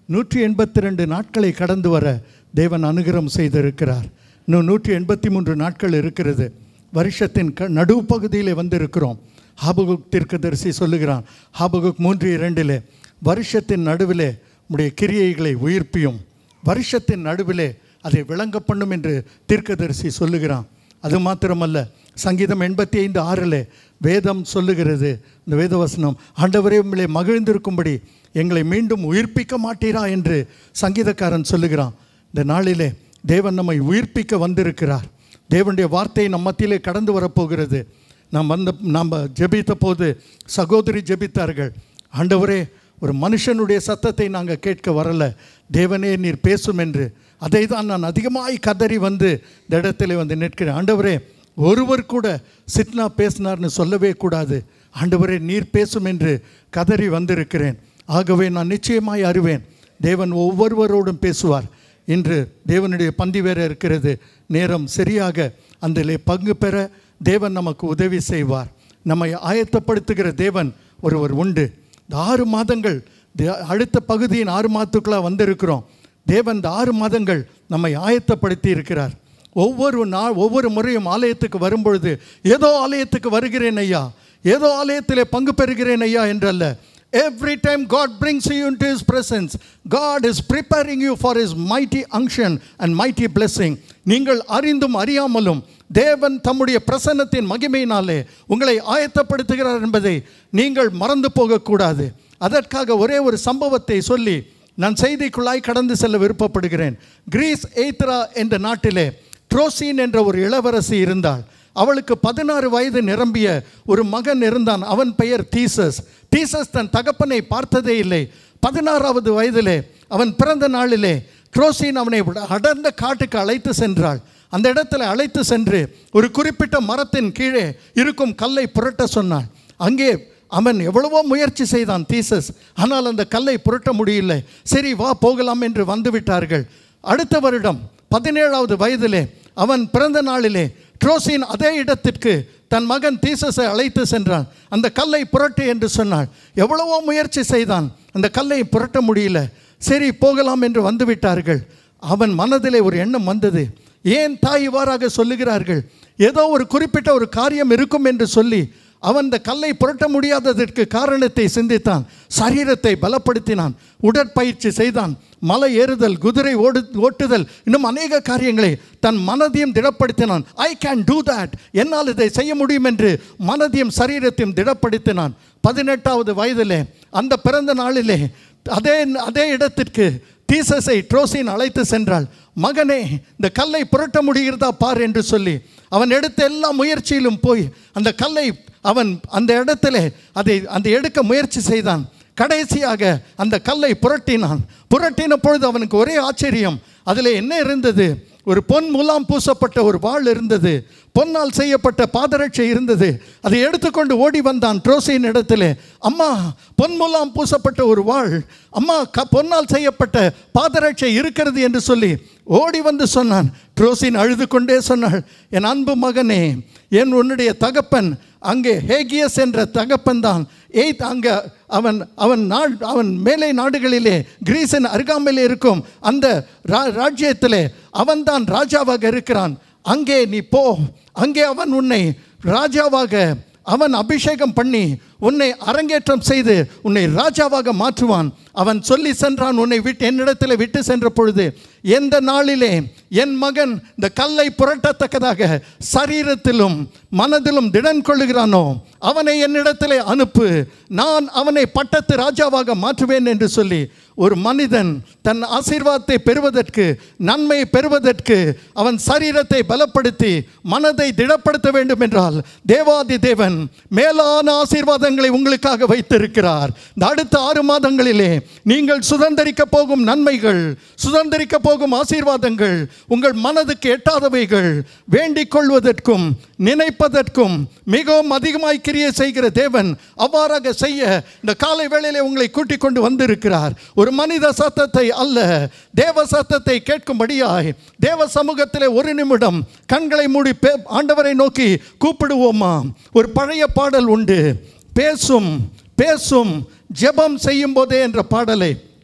நூற்றி எண்பத்தி ரெண்டு நாட்களை கடந்து வர தேவன் அனுகிரம் செய்திருக்கிறார் இன்னும் நூற்றி எண்பத்தி மூன்று நாட்கள் இருக்கிறது வருஷத்தின் க நடுப்பகுதியிலே வந்திருக்கிறோம் ஹாபகுக் தீர்க்கதரிசி சொல்லுகிறான் ஹாபகுக் மூன்று இரண்டிலே வருஷத்தின் நடுவிலே உடைய கிரியைகளை உயிர்ப்பியும் வருஷத்தின் நடுவிலே அதை விளங்க பண்ணும் என்று தீர்க்கதரிசி சொல்லுகிறான் அது மாத்திரமல்ல சங்கீதம் எண்பத்தி ஐந்து ஆறில் வேதம் சொல்லுகிறது இந்த வேதவசனம் ஆண்டவரே உங்களை மகிழ்ந்திருக்கும்படி எங்களை மீண்டும் உயிர்ப்பிக்க மாட்டீரா என்று சங்கீதக்காரன் சொல்லுகிறான் இந்த நாளிலே தேவன் நம்மை உயிர்ப்பிக்க வந்திருக்கிறார் தேவனுடைய வார்த்தை நம் மத்தியிலே கடந்து வரப்போகிறது நாம் வந்த நாம் ஜெபித்த போது சகோதரி ஜெபித்தார்கள் ஆண்டவரே ஒரு மனுஷனுடைய சத்தத்தை நாங்கள் கேட்க வரல தேவனே நீர் பேசும் என்று அதை தான் நான் அதிகமாய் கதறி வந்து இந்த இடத்துல வந்து நிற்கிறேன் ஆண்டவரே ஒருவர் கூட சிட்னா பேசினார்னு சொல்லவே கூடாது ஆண்டவரே நீர் பேசும் என்று கதறி வந்திருக்கிறேன் ஆகவே நான் நிச்சயமாய் அறிவேன் தேவன் ஒவ்வொருவரோடும் பேசுவார் இன்று தேவனுடைய பந்தி வேற இருக்கிறது நேரம் சரியாக அதிலே பங்கு பெற தேவன் நமக்கு உதவி செய்வார் நம்மை ஆயத்தப்படுத்துகிற தேவன் ஒருவர் உண்டு இந்த ஆறு மாதங்கள் தே- அடுத்த பகுதியின் ஆறு மாதத்துக்குள்ளே வந்திருக்கிறோம் தேவன் இந்த ஆறு மாதங்கள் நம்மை ஆயத்தப்படுத்தி இருக்கிறார் ஒவ்வொரு நாள் ஒவ்வொரு முறையும் ஆலயத்துக்கு வரும்பொழுது ஏதோ ஆலயத்துக்கு வருகிறேன் ஐயா ஏதோ ஆலயத்திலே பங்கு பெறுகிறேன் ஐயா என்றல்ல every time God brings you in to his presence God is preparing you for his mighty unction and mighty blessing நீங்கள் அறிந்தும் அறியாமலும் தேவன் தம்முடைய பிரசன்னத்தின் மகிமையினாலே உங்களை ஆயத்தப்படுத்துகிறார் என்பதை நீங்கள் மறந்து போகக்கூடாது அதற்காக ஒரே ஒரு சம்பவத்தை சொல்லி நான் செய்திக்குள்ளாய் கடந்து செல்ல விருப்பப்படுகிறேன் கிரீஸ் எய்த்ரா என்ற நாட்டிலே ட்ரோசீன் என்ற ஒரு இளவரசி இருந்தாள் அவளுக்கு பதினாறு வயது நிரம்பிய ஒரு மகன் இருந்தான் அவன் பெயர் தீசஸ் தீசஸ் தன் தகப்பனை பார்த்ததே இல்லை பதினாறாவது வயதிலே அவன் பிறந்த நாளிலே ட்ரோசீன் அவனை அடர்ந்த காட்டுக்கு அழைத்து சென்றாள் அந்த இடத்துல அழைத்து சென்று ஒரு குறிப்பிட்ட மரத்தின் கீழே இருக்கும் கல்லை புரட்ட சொன்னாள் அங்கே அவன் எவ்வளவோ முயற்சி செய்தான் தீசஸ் ஆனால் அந்த கல்லை புரட்ட முடியல சரி வா போகலாம் என்று வந்து விட்டார்கள் அடுத்த வருடம் பதினேழாவது வயதிலே அவன் பிறந்த நாளிலே ட்ரோசின் அதே இடத்திற்கு தன் மகன் தீசஸை அழைத்து சென்றான் அந்த கல்லை புரட்டு என்று சொன்னாள் எவ்வளவோ முயற்சி செய்தான் அந்த கல்லை புரட்ட முடியல சரி போகலாம் என்று வந்து விட்டார்கள் அவன் மனதிலே ஒரு எண்ணம் வந்தது ஏன் தாய் இவ்வாறாக சொல்லுகிறார்கள் ஏதோ ஒரு குறிப்பிட்ட ஒரு காரியம் இருக்கும் என்று சொல்லி அவன் இந்த கல்லை புரட்ட முடியாததற்கு காரணத்தை சிந்தித்தான் சரீரத்தை பலப்படுத்தினான் உடற்பயிற்சி செய்தான் மலை ஏறுதல் குதிரை ஓடு ஓட்டுதல் இன்னும் அநேக காரியங்களை தன் மனதையும் திடப்படுத்தினான் ஐ கேன் டூ தட் என்னால் இதை செய்ய முடியும் என்று மனதையும் சரீரத்தையும் திடப்படுத்தினான் பதினெட்டாவது வயதிலே அந்த பிறந்த நாளிலே அதே அதே இடத்திற்கு தீசஸை ட்ரோசின் அழைத்து சென்றாள் மகனே இந்த கல்லை புரட்ட முடிகிறதா பார் என்று சொல்லி அவன் எடுத்த எல்லா முயற்சியிலும் போய் அந்த கல்லை அவன் அந்த இடத்துல அதை அந்த எடுக்க முயற்சி செய்தான் கடைசியாக அந்த கல்லை புரட்டினான் புரட்டின பொழுது அவனுக்கு ஒரே ஆச்சரியம் அதில் என்ன இருந்தது ஒரு பொன் முலாம் பூசப்பட்ட ஒரு வாள் இருந்தது பொன்னால் செய்யப்பட்ட பாதரட்சை இருந்தது அதை எடுத்துக்கொண்டு ஓடி வந்தான் ட்ரோசியின் இடத்துல அம்மா பொன் முலாம் பூசப்பட்ட ஒரு வாள் அம்மா க பொன்னால் செய்யப்பட்ட பாதரட்சை இருக்கிறது என்று சொல்லி ஓடி வந்து சொன்னான் ட்ரோசின் அழுது கொண்டே சொன்னாள் என் அன்பு மகனே என் உன்னுடைய தகப்பன் அங்கே ஹேகியஸ் என்ற தகப்பன் தான் எய்த் அங்கே அவன் அவன் நாள் அவன் மேலை நாடுகளிலே கிரீஸின் அருகாமையில் இருக்கும் அந்த ரா ராஜ்யத்திலே அவன்தான் ராஜாவாக இருக்கிறான் அங்கே நீ போ அங்கே அவன் உன்னை ராஜாவாக அவன் அபிஷேகம் பண்ணி உன்னை அரங்கேற்றம் செய்து உன்னை ராஜாவாக மாற்றுவான் அவன் சொல்லி சென்றான் உன்னை விட்டு என்னிடத்தில் விட்டு சென்ற பொழுது எந்த நாளிலே என் மகன் இந்த கல்லை புரட்டத்தக்கதாக சரீரத்திலும் மனதிலும் திடன் கொள்ளுகிறானோ அவனை என்னிடத்திலே அனுப்பு நான் அவனை பட்டத்து ராஜாவாக மாற்றுவேன் என்று சொல்லி ஒரு மனிதன் தன் ஆசீர்வாதத்தை பெறுவதற்கு நன்மை பெறுவதற்கு அவன் சரீரத்தை பலப்படுத்தி மனதை திடப்படுத்த வேண்டும் என்றால் தேவாதி தேவன் மேலான ஆசீர்வாதங்களை உங்களுக்காக வைத்திருக்கிறார் இந்த அடுத்த ஆறு மாதங்களிலே நீங்கள் சுதந்திரிக்க போகும் நன்மைகள் சுதந்திரிக்க போகும் ஆசீர்வாதங்கள் உங்கள் மனதுக்கு எட்டாதவைகள் வேண்டிக் கொள்வதற்கும் நினைப்பதற்கும் மிகவும் அதிகமாய் கிரியை செய்கிற தேவன் அவ்வாறாக செய்ய இந்த காலை வேளையிலே உங்களை கூட்டிக் கொண்டு வந்திருக்கிறார் ஒரு மனித சத்தத்தை அல்ல தேவ சத்தத்தை கேட்கும்படியாய் தேவ சமூகத்திலே ஒரு நிமிடம் கண்களை மூடி பே ஆண்டவரை நோக்கி கூப்பிடுவோமா ஒரு பழைய பாடல் உண்டு பேசும் பேசும் ஜெபம் செய்யும் போதே என்ற பாடலை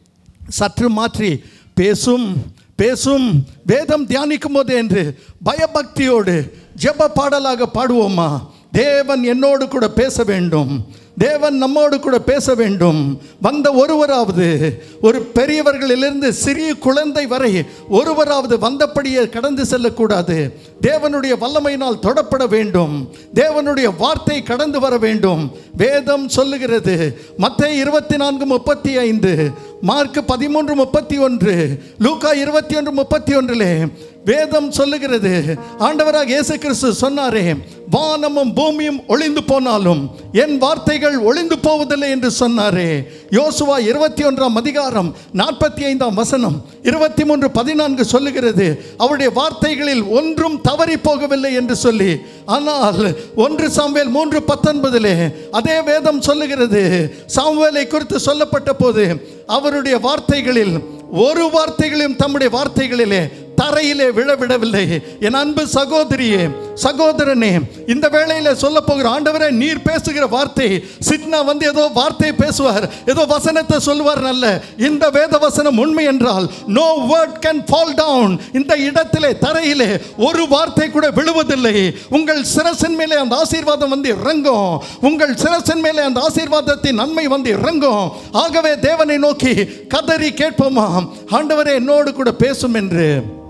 சற்று மாற்றி பேசும் பேசும் வேதம் தியானிக்கும் போது என்று பயபக்தியோடு ஜெப பாடலாக பாடுவோமா தேவன் என்னோடு கூட பேச வேண்டும் தேவன் நம்மோடு கூட பேச வேண்டும் வந்த ஒருவராவது ஒரு பெரியவர்களிலிருந்து சிறிய குழந்தை வரை ஒருவராவது வந்தபடியே கடந்து செல்லக்கூடாது தேவனுடைய வல்லமையினால் தொடப்பட வேண்டும் தேவனுடைய வார்த்தை கடந்து வர வேண்டும் வேதம் சொல்லுகிறது மத்த இருபத்தி நான்கு முப்பத்தி ஐந்து மார்க் பதிமூன்று முப்பத்தி ஒன்று லூக்கா இருபத்தி ஒன்று முப்பத்தி ஒன்றிலே வேதம் சொல்லுகிறது ஆண்டவராக இயேசு கிறிஸ்து சொன்னாரே வானமும் பூமியும் ஒளிந்து போனாலும் என் வார்த்தைகள் ஒளிந்து போவதில்லை என்று சொன்னாரே யோசுவா இருபத்தி ஒன்றாம் அதிகாரம் நாற்பத்தி ஐந்தாம் வசனம் இருபத்தி மூன்று பதினான்கு சொல்லுகிறது அவருடைய வார்த்தைகளில் ஒன்றும் தவறி போகவில்லை என்று சொல்லி ஆனால் ஒன்று சாமுவேல் மூன்று பத்தொன்பதிலே அதே வேதம் சொல்லுகிறது சாமுவேலை குறித்து சொல்லப்பட்ட போது அவருடைய வார்த்தைகளில் ஒரு வார்த்தைகளையும் தம்முடைய வார்த்தைகளிலே தரையிலே விழவிடவில்லை என் அன்பு சகோதரியே சகோதரனே இந்த வேளையில சொல்ல போகிற ஆண்டவரே நீர் பேசுகிற வார்த்தை சிட்னா வந்து ஏதோ வார்த்தை பேசுவார் ஏதோ வசனத்தை சொல்லுவார் நல்ல இந்த வேத வசனம் உண்மை என்றால் no word can fall down இந்த இடத்திலே தரையிலே ஒரு வார்த்தை கூட விழுவதில்லை உங்கள் சிரசின் மேலே அந்த ஆசீர்வாதம் வந்து இறங்கும் உங்கள் சிரசின் மேலே அந்த ஆசீர்வாதத்தின் நன்மை வந்து இறங்கும் ஆகவே தேவனை நோக்கி கதறி கேட்போமா ஆண்டவரே என்னோடு கூட பேசும் என்று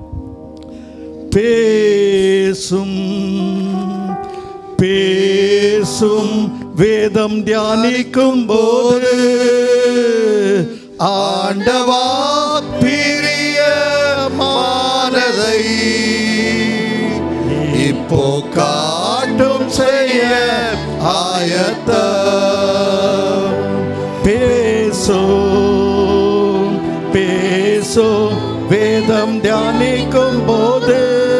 பேசும் பேசும் வேதம் தியானிக்கும் போது ஆண்டவா பிரியமானதை இப்போ காட்டும் செய்ய ஆயத்த பேசும் பேசும் வேதம் தியானிக்கும் போது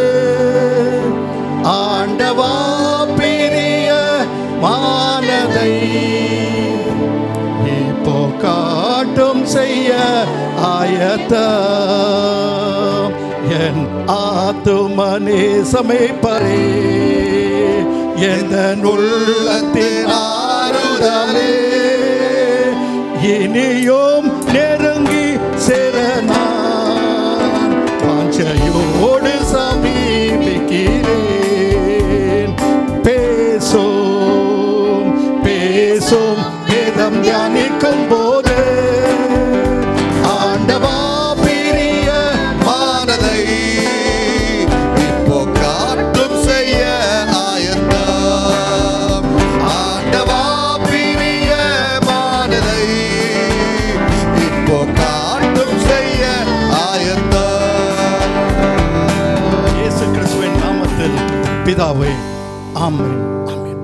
ஆண்டவா பிரிய மானதை இப்போ காட்டும் செய்ய ஆயத்த என் ஆத்துமனே சமைப்பரே எந்த உள்ளத்தின் ஆறுதலே இனியும் நெருங்கி சேரனான் வாஞ்சையோடு சமீபிக்கிறேன் பேசும் பேசும் வேதம் தியானிக்கும் போது ஆண்டவா பிரிய மானதை இப்போ காட்டும் செய்ய ஆயத்தம் ஆண்டவா பிரிய மானதை இப்போ காட்டும் செய்ய ஆயத்தம் இயேசு கிறிஸ்துவின் நாமத்தில் பிதாவே ஆமென் ஆமென்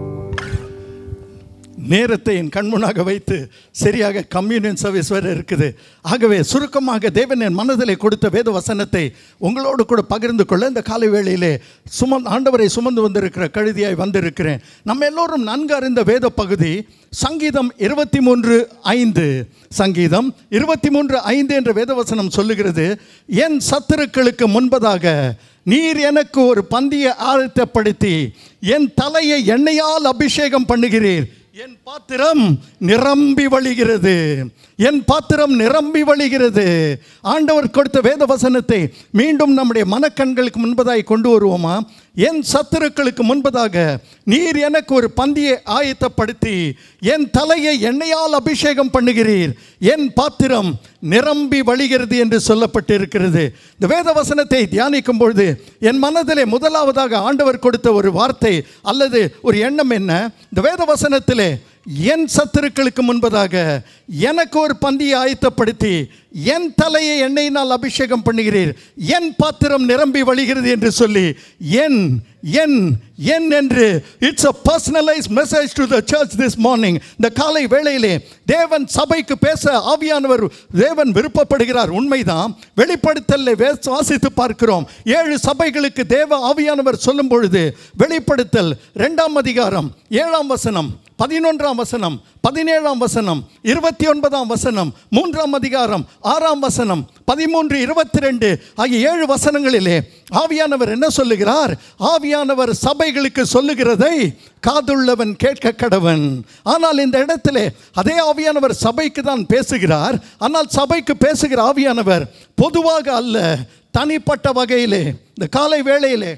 நேரத்தை என் கண்முன்னாக வைத்து சரியாக கம்யூனியன் சர்வீஸ் வேறு இருக்குது ஆகவே சுருக்கமாக தேவன் என் மனதிலே கொடுத்த வேத வசனத்தை உங்களோடு கூட பகிர்ந்து கொள்ள இந்த காலை வேளையிலே சுமந் ஆண்டவரை சுமந்து வந்திருக்கிற கழுதியாய் வந்திருக்கிறேன் நம்ம எல்லோரும் நன்கு அறிந்த வேத பகுதி சங்கீதம் இருபத்தி மூன்று ஐந்து சங்கீதம் இருபத்தி மூன்று ஐந்து என்ற வேதவசனம் சொல்லுகிறது என் சத்துருக்களுக்கு முன்பதாக நீர் எனக்கு ஒரு பந்தியை ஆயத்தப்படுத்தி என் தலையை எண்ணெயால் அபிஷேகம் பண்ணுகிறீர் என் பாத்திரம் நிரம்பி வழிகிறது என் பாத்திரம் நிரம்பி வழிகிறது ஆண்டவர் கொடுத்த வேத வசனத்தை மீண்டும் நம்முடைய மனக்கண்களுக்கு முன்பதாய் கொண்டு வருவோமா என் சத்துருக்களுக்கு முன்பதாக நீர் எனக்கு ஒரு பந்தியை ஆயத்தப்படுத்தி என் தலையை எண்ணெயால் அபிஷேகம் பண்ணுகிறீர் என் பாத்திரம் நிரம்பி வழிகிறது என்று சொல்லப்பட்டிருக்கிறது இந்த வேத வசனத்தை தியானிக்கும் பொழுது என் மனதிலே முதலாவதாக ஆண்டவர் கொடுத்த ஒரு வார்த்தை அல்லது ஒரு எண்ணம் என்ன இந்த வேத வசனத்திலே என் சத்துருக்களுக்கு முன்பதாக எனக்கு ஒரு பந்தியை ஆயத்தப்படுத்தி என் தலையை எண்ணெயினால் அபிஷேகம் பண்ணுகிறீர் என் பாத்திரம் நிரம்பி வழிகிறது என்று சொல்லி என் என் என் என்று it's a personalise message to the church this morning இந்த காலை வேளையிலே தேவன் சபைக்கு பேச ஆவியானவர் தேவன் விருப்பப்படுகிறார் உண்மைதான் வெளிப்படுத்தலை வே- வாசித்து பார்க்கிறோம் ஏழு சபைகளுக்கு தேவ ஆவியானவர் சொல்லும் பொழுது வெளிப்படுத்தல் இரண்டாம் அதிகாரம் ஏழாம் வசனம் பதினொன்றாம் வசனம் பதினேழாம் வசனம் இருபத்தி ஒன்பதாம் வசனம் மூன்றாம் அதிகாரம் ஆறாம் வசனம் பதிமூன்று இருபத்தி ரெண்டு ஆகிய ஏழு வசனங்களிலே ஆவியானவர் என்ன சொல்லுகிறார் ஆவியானவர் சபைகளுக்கு சொல்லுகிறதை காதுள்ளவன் கேட்க கடவன் ஆனால் இந்த இடத்திலே அதே ஆவியானவர் சபைக்கு தான் பேசுகிறார் ஆனால் சபைக்கு பேசுகிற ஆவியானவர் பொதுவாக அல்ல தனிப்பட்ட வகையிலே இந்த காலை வேளையிலே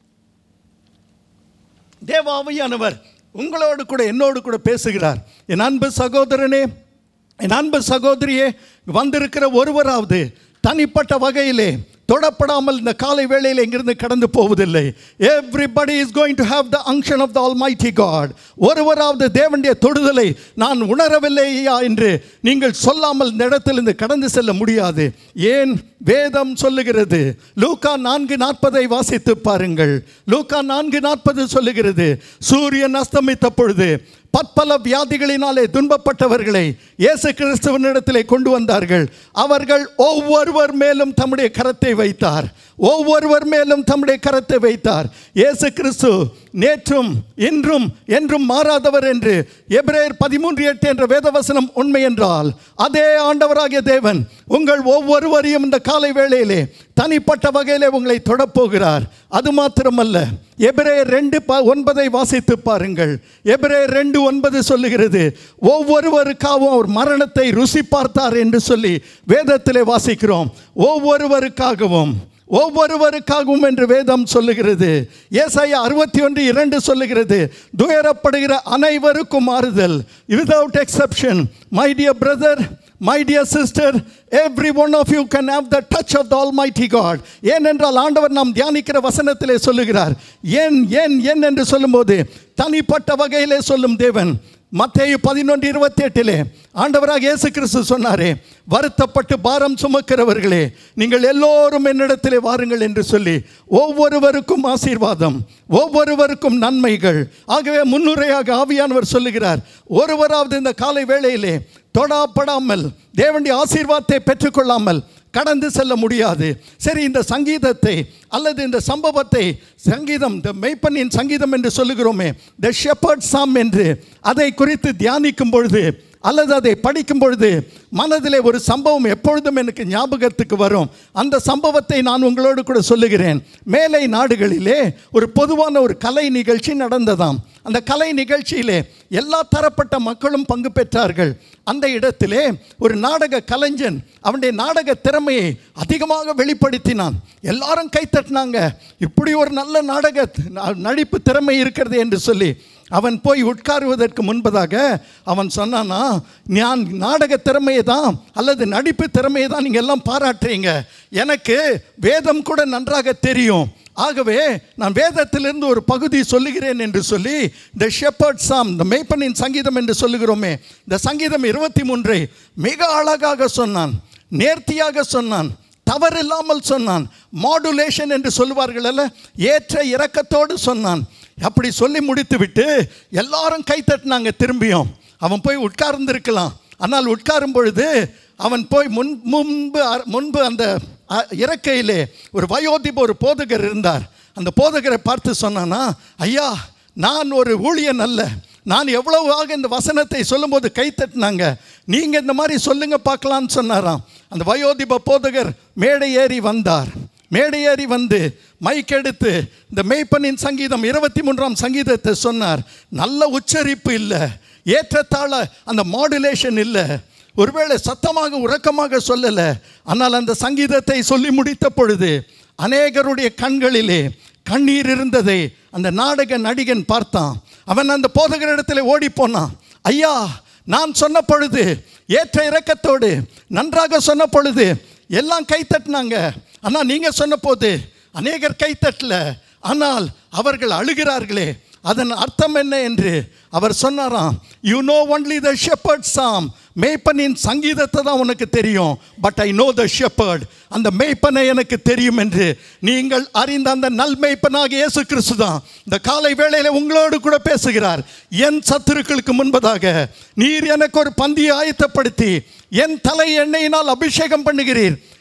தேவ ஆவியானவர் உங்களோடு கூட என்னோடு கூட பேசுகிறார் என் அன்பு சகோதரனே என் அன்பு சகோதரியே வந்திருக்கிற ஒருவராவது தனிப்பட்ட வகையிலே தொடப்படாமல் இந்த காலை வேளையில் இங்கிருந்து கடந்து போவதில்லை everybody is going to have the unction of the almighty God ஒருவராவது தேவனுடைய தொடுதலை நான் உணரவில்லையா என்று நீங்கள் சொல்லாமல் இந்த இடத்திலிருந்து கடந்து செல்ல முடியாது ஏன் வேதம் சொல்லுகிறது லூக்கா நான்கு நாற்பதை வாசித்து பாருங்கள் லூக்கா நான்கு நாற்பது சொல்லுகிறது சூரியன் அஸ்தமித்த பொழுது பற்பல வியாதிகளினாலே துன்பப்பட்டவர்களை இயேசு கிறிஸ்துவனிடத்திலே கொண்டு வந்தார்கள் அவர்கள் ஒவ்வொருவர் மேலும் தம்முடைய கரத்தை வைத்தார் ஒவ்வொருவர் மேலும் தம்முடைய கரத்தை வைத்தார் இயேசு கிறிஸ்து நேற்றும் இன்றும் என்றும் மாறாதவர் என்று எபிரேயர் பதிமூன்று எட்டு என்ற வேதவசனம் உண்மை என்றால் அதே ஆண்டவராகிய தேவன் உங்கள் ஒவ்வொருவரையும் இந்த காலை வேளையிலே தனிப்பட்ட வகையிலே உங்களை தொடப்போகிறார் அது மாத்திரமல்ல எபிரேயர் ரெண்டு ப ஒன்பதை வாசித்து பாருங்கள் எபிரேயர் ரெண்டு ஒன்பது சொல்லுகிறது ஒவ்வொருவருக்காகவும் அவர் மரணத்தை ருசி பார்த்தார் என்று சொல்லி வேதத்திலே வாசிக்கிறோம் ஒவ்வொருவருக்காகவும் ஒவ்வொருவருக்காகவும் என்று வேதம் சொல்லுகிறது ஏசாயா அறுபத்தி ஒன்று இரண்டு சொல்லுகிறது துயரப்படுகிற அனைவருக்கும் மாறுதல் without exception my dear brother my dear sister every one of you can have the touch of the almighty God ஏனென்றால் ஆண்டவர் நாம் தியானிக்கிற வசனத்திலே சொல்லுகிறார் ஏன் ஏன் ஏன் என்று சொல்லும்போது தனிப்பட்ட வகையிலே சொல்லும் தேவன் மத்தேயு பதினொன்று இருபத்தி எட்டிலே ஆண்டவராக இயேசு கிறிஸ்து சொன்னாரே வருத்தப்பட்டு பாரம் சுமக்கிறவர்களே நீங்கள் எல்லோரும் என்னிடத்திலே வாருங்கள் என்று சொல்லி ஒவ்வொருவருக்கும் ஆசீர்வாதம் ஒவ்வொருவருக்கும் நன்மைகள் ஆகவே முன்னுரையாக ஆவியானவர் சொல்லுகிறார் ஒருவராவது இந்த காலை வேளையிலே தொடாப்படாமல் தேவனுடைய ஆசீர்வாதத்தை பெற்றுக்கொள்ளாமல் கடந்து செல்ல முடியாது சரி இந்த சங்கீதத்தை அல்லது இந்த சம்பவத்தை சங்கீதம் த மெய்ப்பனின் சங்கீதம் என்று சொல்லுகிறோமே த ஷெப்பர்ட் சாம் என்று அதை குறித்து தியானிக்கும் பொழுது அல்லது அதை படிக்கும் பொழுது மனதிலே ஒரு சம்பவம் எப்பொழுதும் எனக்கு ஞாபகத்துக்கு வரும் அந்த சம்பவத்தை நான் உங்களோடு கூட சொல்லுகிறேன் மேலை நாடுகளிலே ஒரு பொதுவான ஒரு கலை நிகழ்ச்சி நடந்ததாம் அந்த கலை நிகழ்ச்சியிலே எல்லா தரப்பட்ட மக்களும் பங்கு பெற்றார்கள் அந்த இடத்திலே ஒரு நாடக கலைஞன் அவனுடைய நாடக திறமையை அதிகமாக வெளிப்படுத்தினான் எல்லாரும் கைத்தட்டினாங்க இப்படி ஒரு நல்ல நாடக நடிப்பு திறமை இருக்கிறது என்று சொல்லி அவன் போய் உட்காருவதற்கு முன்பதாக அவன் சொன்னானா நான் நாடக திறமையை தான் அல்லது நடிப்பு திறமையை தான் நீங்கள் எல்லாம் பாராட்டுறீங்க எனக்கு வேதம் கூட நன்றாக தெரியும் ஆகவே நான் வேதத்திலிருந்து ஒரு பகுதி சொல்லுகிறேன் என்று சொல்லி த ஷெப்பர்ட் சாம் த மேய்ப்பனின் சங்கீதம் என்று சொல்லுகிறோமே இந்த சங்கீதம் இருபத்தி மூன்றை மிக அழகாக சொன்னான் நேர்த்தியாக சொன்னான் தவறில்லாமல் சொன்னான் மாடுலேஷன் என்று சொல்லுவார்கள் அல்ல ஏற்ற இறக்கத்தோடு சொன்னான் அப்படி சொல்லி முடித்து விட்டு எல்லாரும் கை தட்டினாங்க திரும்பியும் அவன் போய் உட்கார்ந்திருக்கலாம் ஆனால் உட்காரும் பொழுது அவன் போய் முன் முன்பு அ- முன்பு அந்த அ, இறக்கையிலே ஒரு வயோதிப ஒரு போதகர் இருந்தார் அந்த போதகரை பார்த்து சொன்னானா ஐயா நான் ஒரு ஊழியன் அல்ல நான் எவ்வளவாக இந்த வசனத்தை சொல்லும்போது கை தட்டினாங்க நீங்கள் இந்த மாதிரி சொல்லுங்க பார்க்கலான்னு சொன்னாராம் அந்த வயோதிப போதகர் மேடை ஏறி வந்தார் மேடை ஏறி வந்து மைக் எடுத்து இந்த மெய்ப்பனின் சங்கீதம் இருபத்தி மூன்றாம் சங்கீதத்தை சொன்னார் நல்ல உச்சரிப்பு இல்லை ஏற்றத்தாழ அந்த மாடுலேஷன் இல்லை ஒருவேளை சத்தமாக உறக்கமாக சொல்லலை ஆனால் அந்த சங்கீதத்தை சொல்லி முடித்த பொழுது அநேகருடைய கண்களிலே கண்ணீர் இருந்ததை அந்த நாடக நடிகன் பார்த்தான் அவன் அந்த போதகரிடத்தில் ஓடி போனான் ஐயா நான் சொன்ன பொழுது ஏற்ற இறக்கத்தோடு நன்றாக சொன்ன பொழுது எல்லாம் கை தட்டினாங்க ஆனால் நீங்கள் சொன்ன போது அநேகர் கை தட்டல ஆனால் அவர்கள் அழுகிறார்களே அதன் அர்த்தம் என்ன என்று அவர் சொன்னாராம் you know only the shepherd psalm மேய்ப்பனின் சங்கீதத்தை தான் உனக்கு தெரியும் but I know the shepherd அந்த மேய்ப்பனை எனக்கு தெரியும் என்று நீங்கள் அறிந்த அந்த நல் மேய்ப்பனாக இயேசு கிறிஸ்து தான் இந்த காலை வேளையில் உங்களோடு கூட பேசுகிறார் என் சத்துருக்களுக்கு முன்பதாக நீர் எனக்கு ஒரு பந்தியை ஆயத்தப்படுத்தி என் தலை எண்ணெயினால் அபிஷேகம் பண்ணுகிறீர்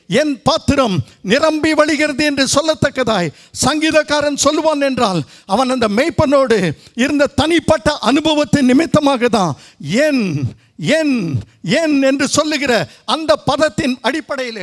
என் பாத்திரம் நிரம்பி வழிகிறது என்று சொல்லத்தக்கதாய் சங்கீதக்காரன் சொல்லுவான் என்றால் அவன் அந்த மெய்ப்பனோடு இருந்த தனிப்பட்ட அனுபவத்தின் நிமித்தமாக தான் என் என் என் என்று சொல்லுகிற அந்த பதத்தின் அடிப்படையிலே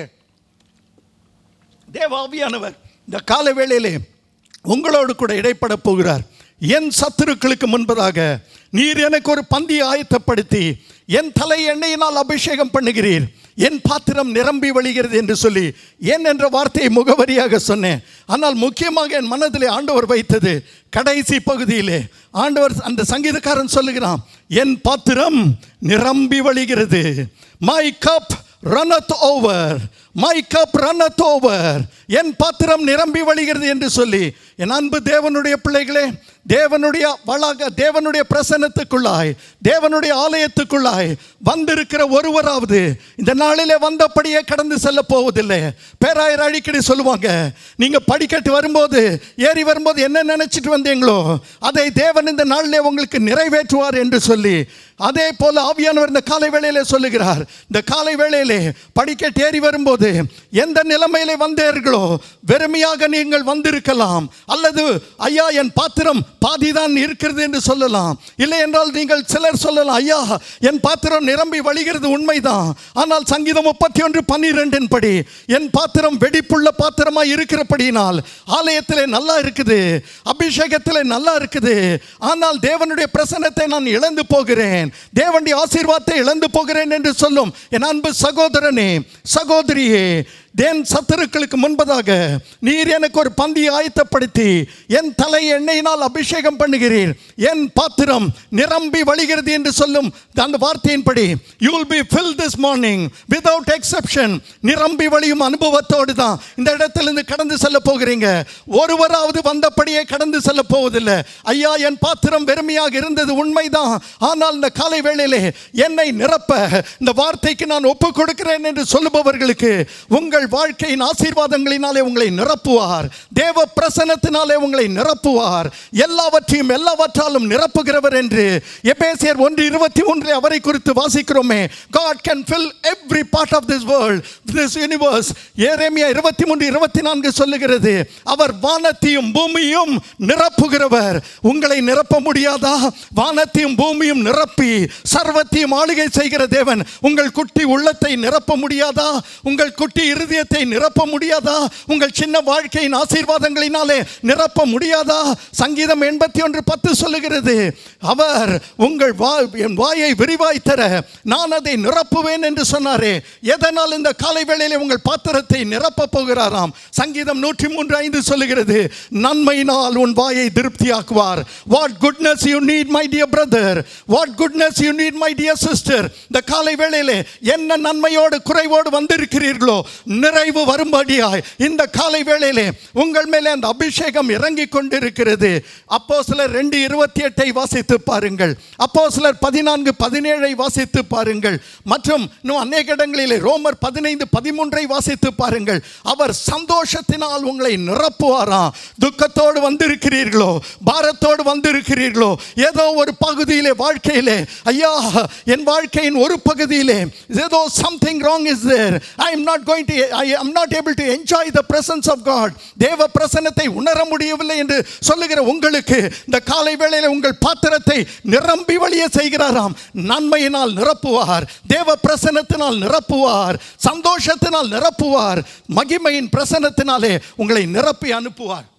தேவாவியானவர் இந்த கால வேளையிலே உங்களோடு கூட இடைப்பட போகிறார் என் சத்துருக்களுக்கு முன்பதாக நீர் எனக்கு ஒரு பந்தியை ஆயத்தப்படுத்தி என் தலை எண்ணெயினால் அபிஷேகம் பண்ணுகிறீர் என் பாத்திரம் நிரம்பி வழிகிறது என்று சொல்லி என் என்ற வார்த்தையை முகவரியாக சொன்னேன் ஆனால் முக்கியமாக என் மனதிலே ஆண்டவர் வைத்தது கடைசி பகுதியிலே ஆண்டவர் அந்த சங்கீதக்காரன் சொல்லுகிறான் என் பாத்திரம் நிரம்பி வழிகிறது my cup runneth over my cup runneth over என் பாத்திரம் நிரம்பி வழிகிறது என்று சொல்லி என் அன்பு தேவனுடைய பிள்ளைகளே தேவனுடைய வளாக தேவனுடைய பிரசன்னத்துக்குள்ளாய் தேவனுடைய ஆலயத்துக்குள்ளாய் வந்திருக்கிற ஒருவராவது இந்த நாளிலே வந்தபடியே கடந்து செல்ல போவதில்லை பேராயர் அடிக்கடி சொல்லுவாங்க நீங்க படிக்கட்டு வரும்போது ஏறி வரும்போது என்ன நினைச்சிட்டு வந்தீங்களோ அதை தேவன் இந்த நாளிலே உங்களுக்கு நிறைவேற்றுவார் என்று சொல்லி அதே போல ஆவியானவர் இந்த காலை வேளையிலே சொல்லுகிறார் இந்த காலை வேளையிலே படிக்கட்டு ஏறி வரும்போது எந்த நிலைமையிலே வந்தீர்களோ வெறுமையாக நீங்கள் வந்திருக்கலாம் அல்லது ஐயா என் பாத்திரம் பாதிதான் இருக்கிறது என்று சொல்லலாம் இல்லை என்றால் நீங்கள் சிலர் சொல்லலாம் ஐயா என் பாத்திரம் நிரம்பி வழிகிறது உண்மைதான் ஆனால் சங்கீதம் முப்பத்தி ஒன்று பன்னிரெண்டின் படி என் பாத்திரம் வெடிப்புள்ள பாத்திரமாய் இருக்கிறபடியினால் ஆலயத்திலே நல்லா இருக்குது அபிஷேகத்திலே நல்லா இருக்குது ஆனால் தேவனுடைய பிரசன்னத்தை நான் இழந்து போகிறேன் தேவனுடைய ஆசீர்வாதத்தை இழந்து போகிறேன் என்று சொல்லும் என் அன்பு சகோதரனே சகோதரியே தேன் சத்துருக்களுக்கு முன்பதாக நீர் எனக்கு ஒரு பந்தியை ஆயத்தப்படுத்தி என் தலை எண்ணெயினால் அபிஷேகம் பண்ணுகிறீர் என் பாத்திரம் நிரம்பி வழிகிறது என்று சொல்லும் அந்த வார்த்தையின்படி you will be fill this morning without exception நிரம்பி வழியும் அனுபவத்தோடு தான் இந்த இடத்திலிருந்து கடந்து செல்ல போகிறீங்க ஒருவராவது வந்தபடியே கடந்து செல்ல போவதில்லை ஐயா என் பாத்திரம் வெறுமையாக இருந்தது உண்மைதான் ஆனால் இந்த காலை வேளையிலே என்னை நிரப்ப இந்த வார்த்தைக்கு நான் ஒப்பு கொடுக்கிறேன் என்று சொல்லுபவர்களுக்கு உங்கள் வாழ்க்கையின் ஆசீர்வாதங்களினாலே உங்களை நிரப்புவார் தேவ பிரசனத்தினாலே உங்களை நிரப்புவார் எல்லாவற்றையும் எல்லாவற்றாலும் நிரப்புகிறவர் என்று எபேசியர் ஒன்று இருபத்தி மூன்றில் அவரை குறித்து வாசிக்கிறோமே God can fill every part of this world this universe ஏரேமியா இருபத்தி மூன்று இருபத்தி நான்கு சொல்லுகிறது அவர் வானத்தையும் பூமியும் நிரப்புகிறவர் உங்களை நிரப்ப முடியாதா வானத்தையும் பூமியும் நிரப்பி சர்வத்தையும் ஆளுகை செய்கிற தேவன் உங்கள் குட்டி உள்ளத்தை நிரப்ப முடியாதா உங்கள் குட்டி இருதயத்தை நிரப்ப முடியாதா உங்கள் சின்ன வாழ்க்கையின் ஆசீர்வாதங்களினாலே நிரப்ப முடியாதா சங்கீதம் எண்பத்தி ஒன்று பத்து சொல்லுகிறது அவர் உங்கள் வா என் வாயை விரிவாய் தர நான் அதை நிரப்புவேன் என்று சொன்னாரே எதனால் இந்த காலை வேளையிலே உங்கள் பாத்திரத்தை நிரப்ப போகிறாராம் சங்கீதம் நூற்றி மூன்று ஐந்து சொல்லுகிறது நன்மையினால் உன் வாயை திருப்தியாக்குவார் what goodness you need my dear brother what goodness you need my dear sister இந்த காலை வேளையிலே என்ன நன்மையோடு குறைவோடு வந்திருக்கிறீர்களோ நிறைவு வரும்படியாய் இந்த காலை வேளையிலே உங்கள் மேலே அந்த அபிஷேகம் இறங்கி கொண்டிருக்கிறது அப்போ சிலர் ரெண்டு இருபத்தி எட்டை வாசித்து பாருங்கள் அப்போ சிலர் பதினான்கு பதினேழை வாசித்து பாருங்கள் மற்றும் இன்னும் அநேக இடங்களிலே ரோமர் பதினைந்து பதிமூன்றை வாசித்து பாருங்கள் அவர் சந்தோஷத்தினால் உங்களை நிரப்புவாராம் துக்கத்தோடு வந்திருக்கிறீர்களோ பாரத்தோடு வந்திருக்கிறீர்களோ ஏதோ ஒரு பகுதியிலே வாழ்க்கையிலே ஐயா என் வாழ்க்கையின் ஒரு பகுதியிலே ஏதோ something wrong is there I am not going to I am not able to enjoy the presence of God தேவ பிரசன்னத்தை உணர முடியவில்லை என்று சொல்லுகிற உங்களுக்கு இந்த காலை வேளையில் உங்கள் பாத்திரத்தை நிரம்பி வழிய செய்கிறாராம் நன்மையினால் நிரப்புவார் தேவ பிரசன்னத்தினால் நிரப்புவார் சந்தோஷத்தினால் நிரப்புவார் மகிமையின் பிரசன்னத்தினாலே உங்களை நிரப்பி அனுப்புவார்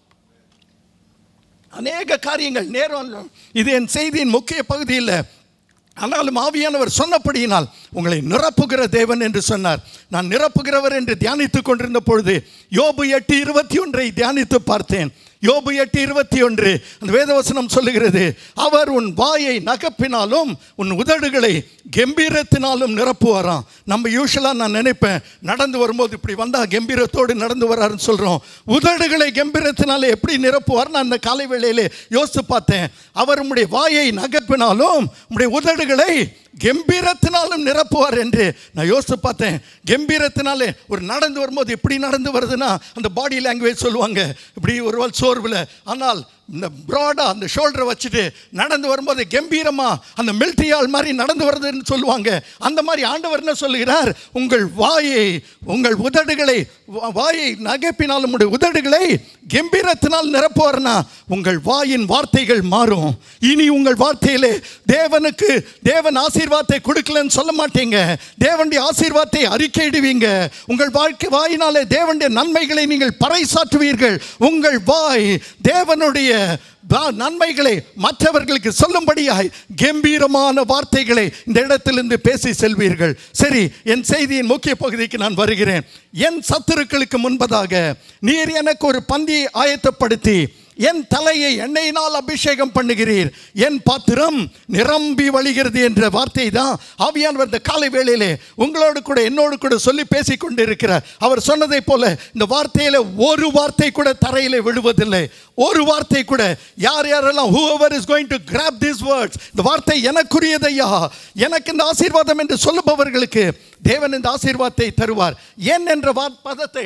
அநேக காரியங்கள் நேரம் இது என் செய்தியின் முக்கிய பகுதியில் ஆனாலும் ஆவியானவர் சொன்னபடியினால் உங்களை நிரப்புகிற தேவன் என்று சொன்னார் நான் நிரப்புகிறவர் என்று தியானித்துக் கொண்டிருந்த பொழுது யோபு எட்டு இருபத்தி ஒன்றை தியானித்து பார்த்தேன் யோபு எட்டு இருபத்தி ஒன்று அந்த வேதவசனம் சொல்லுகிறது அவர் உன் வாயை நகப்பினாலும் உன் உதடுகளை கம்பீரத்தினாலும் நிரப்புவாராம் நம்ம யூஸ்வலாக நான் நினைப்பேன் நடந்து வரும்போது இப்படி வந்தால் கம்பீரத்தோடு நடந்து வராருன்னு சொல்கிறோம் உதடுகளை கம்பீரத்தினால எப்படி நிரப்புவார் நான் அந்த காலை வேளையிலே யோசித்து பார்த்தேன் அவர் உம்முடைய வாயை நகப்பினாலும் உம்முடைய உதடுகளை கம்பீரத்தினாலும் நிரப்புவார் என்று நான் யோசித்து பார்த்தேன் கம்பீரத்தினாலே ஒரு நடந்து வரும்போது எப்படி நடந்து வருதுன்னா அந்த பாடி லாங்குவேஜ் சொல்லுவாங்க இப்படி ஒரு சோர்வில் ஆனால் இந்த ப்ராடாக அந்த ஷோல்டரை வச்சுட்டு நடந்து வரும்போது கம்பீரமாக அந்த மிலிட்ரி ஆள் மாதிரி நடந்து வருதுன்னு சொல்லுவாங்க அந்த மாதிரி ஆண்டவர் என்ன சொல்லுகிறார் உங்கள் வாயை உங்கள் உதடுகளை வா- வாயை நகைப்பினால் உங்களுடைய உதடுகளை கம்பீரத்தினால் நிரப்புவார்னா உங்கள் வாயின் வார்த்தைகள் மாறும் இனி உங்கள் வார்த்தையிலே தேவனுக்கு தேவன் ஆசீர்வாதத்தை கொடுக்கலன்னு சொல்ல மாட்டீங்க தேவனுடைய ஆசீர்வாதத்தை அறிக்கையிடுவீங்க உங்கள் வாழ்க்கை வாயினாலே தேவனுடைய நன்மைகளை நீங்கள் பறைசாற்றுவீர்கள் உங்கள் வாய் தேவனுடைய வா- நன்மைகளை மற்றவர்களுக்கு சொல்லும்படியாய் கம்பீரமான வார்த்தைகளை இந்த இடத்திலிருந்து பேசி செல்வீர்கள் சரி என் செய்தியின் முக்கிய பகுதிக்கு நான் வருகிறேன் என் சத்துருக்களுக்கு முன்பதாக நீர் எனக்கு ஒரு பந்தியை ஆயத்தப்படுத்தி என் தலையை எண்ணெயினால் அபிஷேகம் பண்ணுகிறீர் என் பாத்திரம் நிரம்பி வழிகிறது என்ற வார்த்தை தான் ஆவியானவர் இந்த காலை வேளையிலே உங்களோடு கூட என்னோடு கூட சொல்லி பேசிக் கொண்டிருக்கிறார் அவர் சொன்னதை போல இந்த வார்த்தையில ஒரு வார்த்தை கூட தரையிலே விழுவதில்லை ஒரு வார்த்தை கூட யார் யாரெல்லாம் whoever is going to grab these words இந்த வார்த்தை எனக்குரியதையா எனக்கு இந்த ஆசீர்வாதம் என்று சொல்லுபவர்களுக்கு தேவன் இந்த ஆசீர்வாதத்தை தருவார் என் என்ற வார் பதத்தை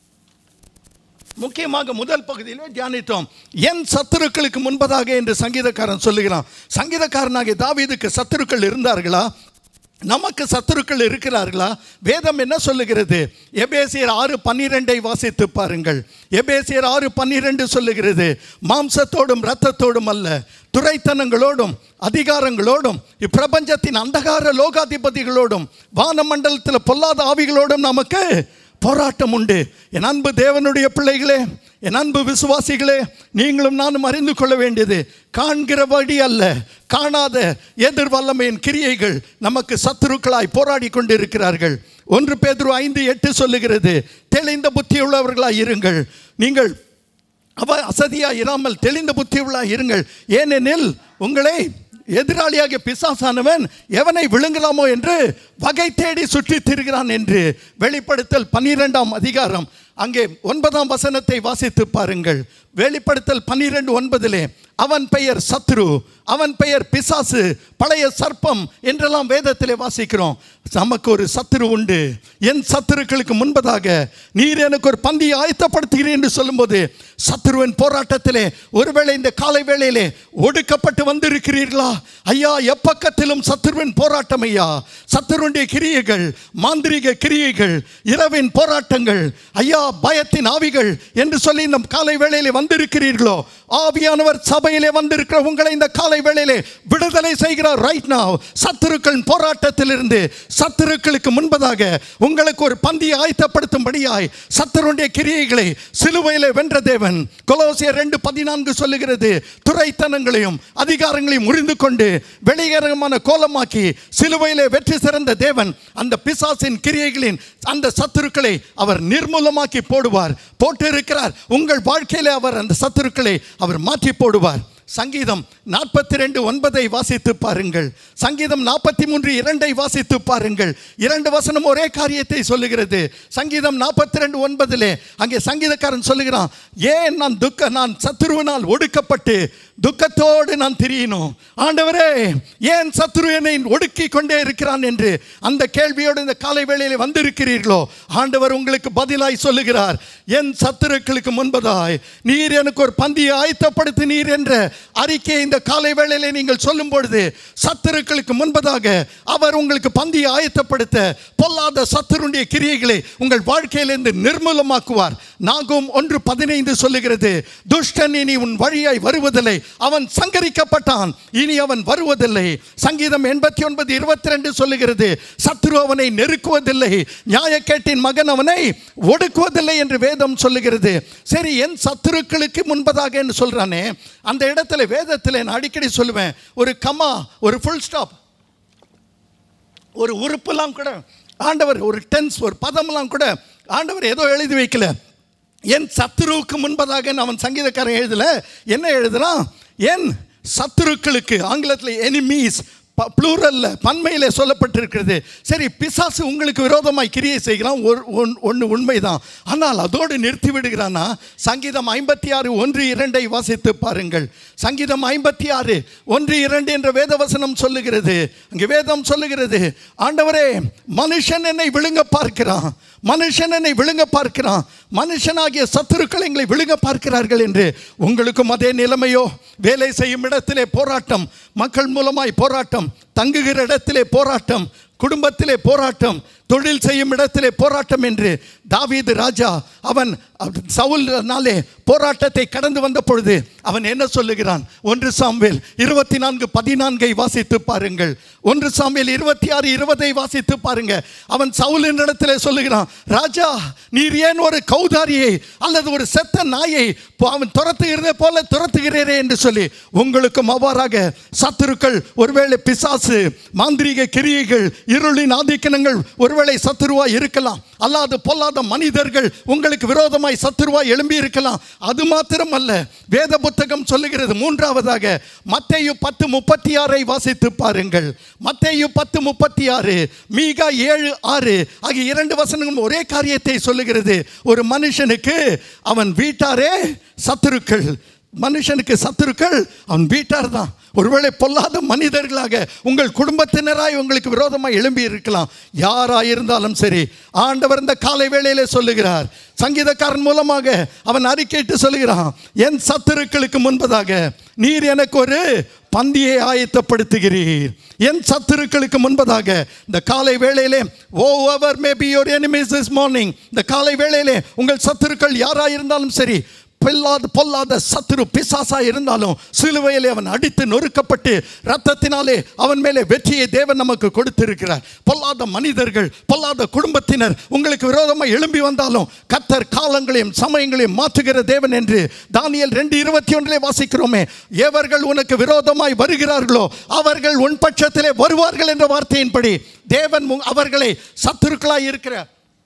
முக்கியமாக முதல் பகுதியிலே தியானித்தோம் என் சத்துருக்களுக்கு முன்பதாக என்று சங்கீதக்காரன் சொல்லுகிறான் சங்கீதக்காரனாகிய தாவீதுக்கு சத்துருக்கள் இருந்தார்களா நமக்கு சத்துருக்கள் இருக்கிறார்களா வேதம் என்ன சொல்லுகிறது எபேசியர் ஆறு பன்னிரெண்டை வாசித்து பாருங்கள் எபேசியர் ஆறு பன்னிரெண்டு சொல்லுகிறது மாம்சத்தோடும் இரத்தத்தோடும் அல்ல துரைத்தனங்களோடும் அதிகாரங்களோடும் இப்பிரபஞ்சத்தின் அந்தகார லோகாதிபதிகளோடும் வானமண்டலத்தில் பொல்லாத ஆவிகளோடும் நமக்கு போராட்டம் உண்டு என் அன்பு தேவனுடைய பிள்ளைகளே என் அன்பு விசுவாசிகளே நீங்களும் நானும் அறிந்து கொள்ள வேண்டியது காண்கிறபடி அல்ல காணாத எதிர் வல்லமையின் கிரியைகள் நமக்கு சத்துருக்களாய் போராடி கொண்டிருக்கிறார்கள் ஒன்று பேதுரு ஐந்து எட்டு சொல்லுகிறது தெளிந்த புத்தியுள்ளவர்களாய் இருங்கள் நீங்கள் அவ அசதியாக இராமல் தெளிந்த புத்தியுள்ளாய் இருங்கள் ஏனெனில் உங்களை எதிராளியாகிய பிசாசானவன் எவனை விழுங்கலாமோ என்று வகை தேடி சுற்றி திரிகிறான் என்று வெளிப்படுத்தல் பன்னிரெண்டாம் அதிகாரம் அங்கே ஒன்பதாம் வசனத்தை வாசித்து பாருங்கள் வெளிப்படுத்தல் பன்னிரெண்டு ஒன்பதிலே அவன் பெயர் சத்ரு அவன் பெயர் பிசாசு பழைய சர்ப்பம் என்றெல்லாம் வேதத்திலே வாசிக்கிறோம் நமக்கு ஒரு சத்துரு உண்டு என் சத்துருக்களுக்கு முன்பதாக நீர் எனக்கு ஒரு பந்தியை ஆயத்தப்படுத்துகிறேன் என்று சொல்லும்போது சத்துருவின் போராட்டத்திலே ஒருவேளை இந்த காலை வேளையிலே ஒடுக்கப்பட்டு வந்திருக்கிறீர்களா ஐயா எப்பக்கத்திலும் சத்துருவின் போராட்டம் ஐயா சத்துருடைய கிரியைகள் மாந்திரிக கிரியைகள் இரவின் போராட்டங்கள் ஐயா பயத்தின் ஆவிகள் என்று சொல்லி இந்த காலை வேளையிலே வந்திருக்கிறீர்களோ ஆவியானவர் சபையிலே வந்திருக்கிற உங்களை இந்த காலை வேளையிலே விடுதலை செய்கிறார் ரைட் now சத்துருக்கள் போராட்டத்திலிருந்து சத்துருக்களுக்கு முன்பதாக உங்களுக்கு ஒரு பந்தியை ஆயத்தப்படுத்தும்படியாய் சத்துருடைய கிரியைகளை சிலுவையிலே வென்ற தேவன் கொலோசியர் ரெண்டு பதினான்கு சொல்லுகிறது துறைத்தனங்களையும் அதிகாரங்களையும் முறிந்து கொண்டு வெளியரங்கமான கோலமாக்கி சிலுவையிலே வெற்றி சிறந்த தேவன் அந்த பிசாசின் கிரியைகளின் அந்த சத்துருக்களை அவர் நிர்மூலமாக்கி போடுவார் போட்டு இருக்கிறார் உங்கள் வாழ்க்கையிலே அவர் அந்த சத்துருக்களை அவர் மாற்றி போடுவார் சங்கீதம் நாற்பத்தி ரெண்டு ஒன்பதை வாசித்து பாருங்கள் சங்கீதம் நாற்பத்தி மூன்று இரண்டை வாசித்து பாருங்கள் இரண்டு வசனம் ஒரே காரியத்தை சொல்லுகிறது சங்கீதம் நாற்பத்தி ரெண்டு ஒன்பதிலே அங்கே சங்கீதக்காரன் சொல்லுகிறான் ஏன் நான் துக்க நான் சத்துருவினால் ஒடுக்கப்பட்டு துக்கத்தோடு நான் திரியணும் ஆண்டவரே ஏன் சத்துரு என்னை ஒடுக்கி கொண்டே இருக்கிறான் என்று அந்த கேள்வியோடு இந்த காலை வேளையிலே வந்திருக்கிறீர்களோ ஆண்டவர் உங்களுக்கு பதிலாய் சொல்லுகிறார் என் சத்துருக்களுக்கு முன்பதாய் நீர் எனக்கு ஒரு பந்தியை ஆயத்தப்படுத்தி நீர் என்ற அறிக்கையை இந்த காலை வேளையிலே நீங்கள் சொல்லும் பொழுது சத்துருக்களுக்கு முன்பதாக அவர் உங்களுக்கு பந்தியை ஆயத்தப்படுத்த பொல்லாத சத்துருடைய கிரியைகளை உங்கள் வாழ்க்கையிலிருந்து நிர்மூலமாக்குவார் நாகும் ஒன்று பதினைந்து சொல்லுகிறது துஷ்டன் இனி உன் வழியாய் வருவதில்லை அவன் சங்கரிக்கப்பட்டான் இனி அவன் வருவதில்லை சங்கீதம் எண்பத்தி ஒன்பது இருபத்தி ரெண்டு சொல்லுகிறது சத்ரு அவனை நெருக்குவதில்லை நியாயக்கேட்டின் மகன் அவனை ஒடுக்குவதில்லை என்று வேதம் சொல்லுகிறது சரி என் சத்துருக்களுக்கு முன்பதாக என்று சொல்றானே அந்த இடத்துல வேதத்தில் நான் அடிக்கடி சொல்லுவேன் ஒரு கமா ஒரு ஃபுல் ஸ்டாப் ஒரு உறுப்புலாம் கூட ஆண்டவர் ஒரு டென்ஸ் ஒரு பதம்லாம் கூட ஆண்டவர் ஏதோ எழுதி வைக்கல என் சத்துருவுக்கு முன்பதாக அவன் சங்கீதக்காரன் எழுதல என்ன எழுதுறான் என் சத்துருக்களுக்கு ஆங்கிலத்தில் எனிமீஸ் ப்ளூரல்ல பன்மையிலே சொல்லப்பட்டிருக்கிறது சரி பிசாசு உங்களுக்கு விரோதமாய் கிரியை செய்கிறான் ஒரு ஒன்று உண்மைதான் ஆனால் அதோடு நிறுத்தி விடுகிறானா சங்கீதம் ஐம்பத்தி ஆறு ஒன்று இரண்டை வாசித்து பாருங்கள் சங்கீதம் ஐம்பத்தி ஆறு ஒன்று இரண்டு என்ற வேதவசனம் சொல்லுகிறது அங்கே வேதம் சொல்லுகிறது ஆண்டவரே மனுஷன் என்னை விழுங்க பார்க்கிறான் மனுஷன் என்னை விழுங்க பார்க்கிறான் மனுஷனாகிய சத்துருக்கள் எங்களை விழுங்க பார்க்கிறார்கள் என்று உங்களுக்கும் அதே நிலைமையோ வேலை செய்யும் இடத்திலே போராட்டம் மக்கள் மூலமாய் போராட்டம் தங்குகிற இடத்திலே போராட்டம் குடும்பத்திலே போராட்டம் தொழில் செய்யும் இடத்திலே போராட்டம் என்று தாவீது ராஜா அவன் சவுல்னாலே போராட்டத்தை கடந்து வந்த பொழுது அவன் என்ன சொல்லுகிறான் ஒன்று சாம்வேல் இருபத்தி நான்கு பதினான்கை வாசித்து பாருங்கள் ஒன்று சாம்வேல் இருபத்தி ஆறு இருபதை வாசித்து பாருங்க அவன் சவுலின் இடத்திலே சொல்லுகிறான் ராஜா நீர் ஏன் ஒரு கௌதாரியை அல்லது ஒரு செத்த நாயை போ- அவன் துரத்துகிறதே போல துரத்துகிறீரே என்று சொல்லி உங்களுக்கும் அவ்வாறாக சத்துருக்கள் ஒருவேளை பிசாசு மாந்திரீக கிரியைகள் இருளின் ஆதிக்கனங்கள் ஒருவேளை சத்துருவாய் இருக்கலாம் அல்லாது பொல்லாத மனிதர்கள் உங்களுக்கு விரோதமாய் சத்துருவாய் எழும்பி இருக்கலாம் அது மாத்திரம் அல்ல வேத புத்தகம் சொல்லுகிறது மூன்றாவதாக மத்தேயு பத்து முப்பத்தி ஆறை வாசித்து பாருங்கள் மத்தேயு பத்து முப்பத்தி ஆறு மீகா ஏழு ஆறு ஆகிய இரண்டு வசனங்களும் ஒரே காரியத்தை சொல்லுகிறது ஒரு மனுஷனுக்கு அவன் வீட்டாரே சத்துருக்கள் மனுஷனுக்கு சத்துருக்கள் அவன் வீட்டார் தான் ஒருவேளை பொல்லாத மனிதர்களாக உங்கள் குடும்பத்தினராய் உங்களுக்கு விரோதமாக எழும்பி இருக்கலாம் யாராக இருந்தாலும் சரி ஆண்டவர் இந்த காலை வேளையிலே சொல்லுகிறார் சங்கீதக்காரன் மூலமாக அவன் அறிக்கையிட்டு சொல்லுகிறான் என் சத்துருக்களுக்கு முன்பதாக நீர் எனக்கு ஒரு பந்தியை ஆயத்தப்படுத்துகிறீர் என் சத்துருக்களுக்கு முன்பதாக இந்த காலை வேளையிலே whoever may be your enemies this morning இந்த காலை வேளையிலே உங்கள் சத்துருக்கள் யாராக இருந்தாலும் சரி பொல்லாத பொல்லாத சத்துரு பிசாசா இருந்தாலும் சிலுவையிலே அவன் அடித்து நொறுக்கப்பட்டு ரத்தத்தினாலே அவன் மேலே வெற்றியை தேவன் நமக்கு கொடுத்திருக்கிறார் பொல்லாத மனிதர்கள் பொல்லாத குடும்பத்தினர் உங்களுக்கு விரோதமாக எழும்பி வந்தாலும் கத்தர் காலங்களையும் சமயங்களையும் மாற்றுகிற தேவன் என்று தானியல் ரெண்டு இருபத்தி ஒன்றிலே வாசிக்கிறோமே எவர்கள் உனக்கு விரோதமாய் வருகிறார்களோ அவர்கள் உன் பட்சத்திலே வருவார்கள் என்ற வார்த்தையின்படி தேவன் உங்- அவர்களை சத்துருக்களாய் இருக்கிற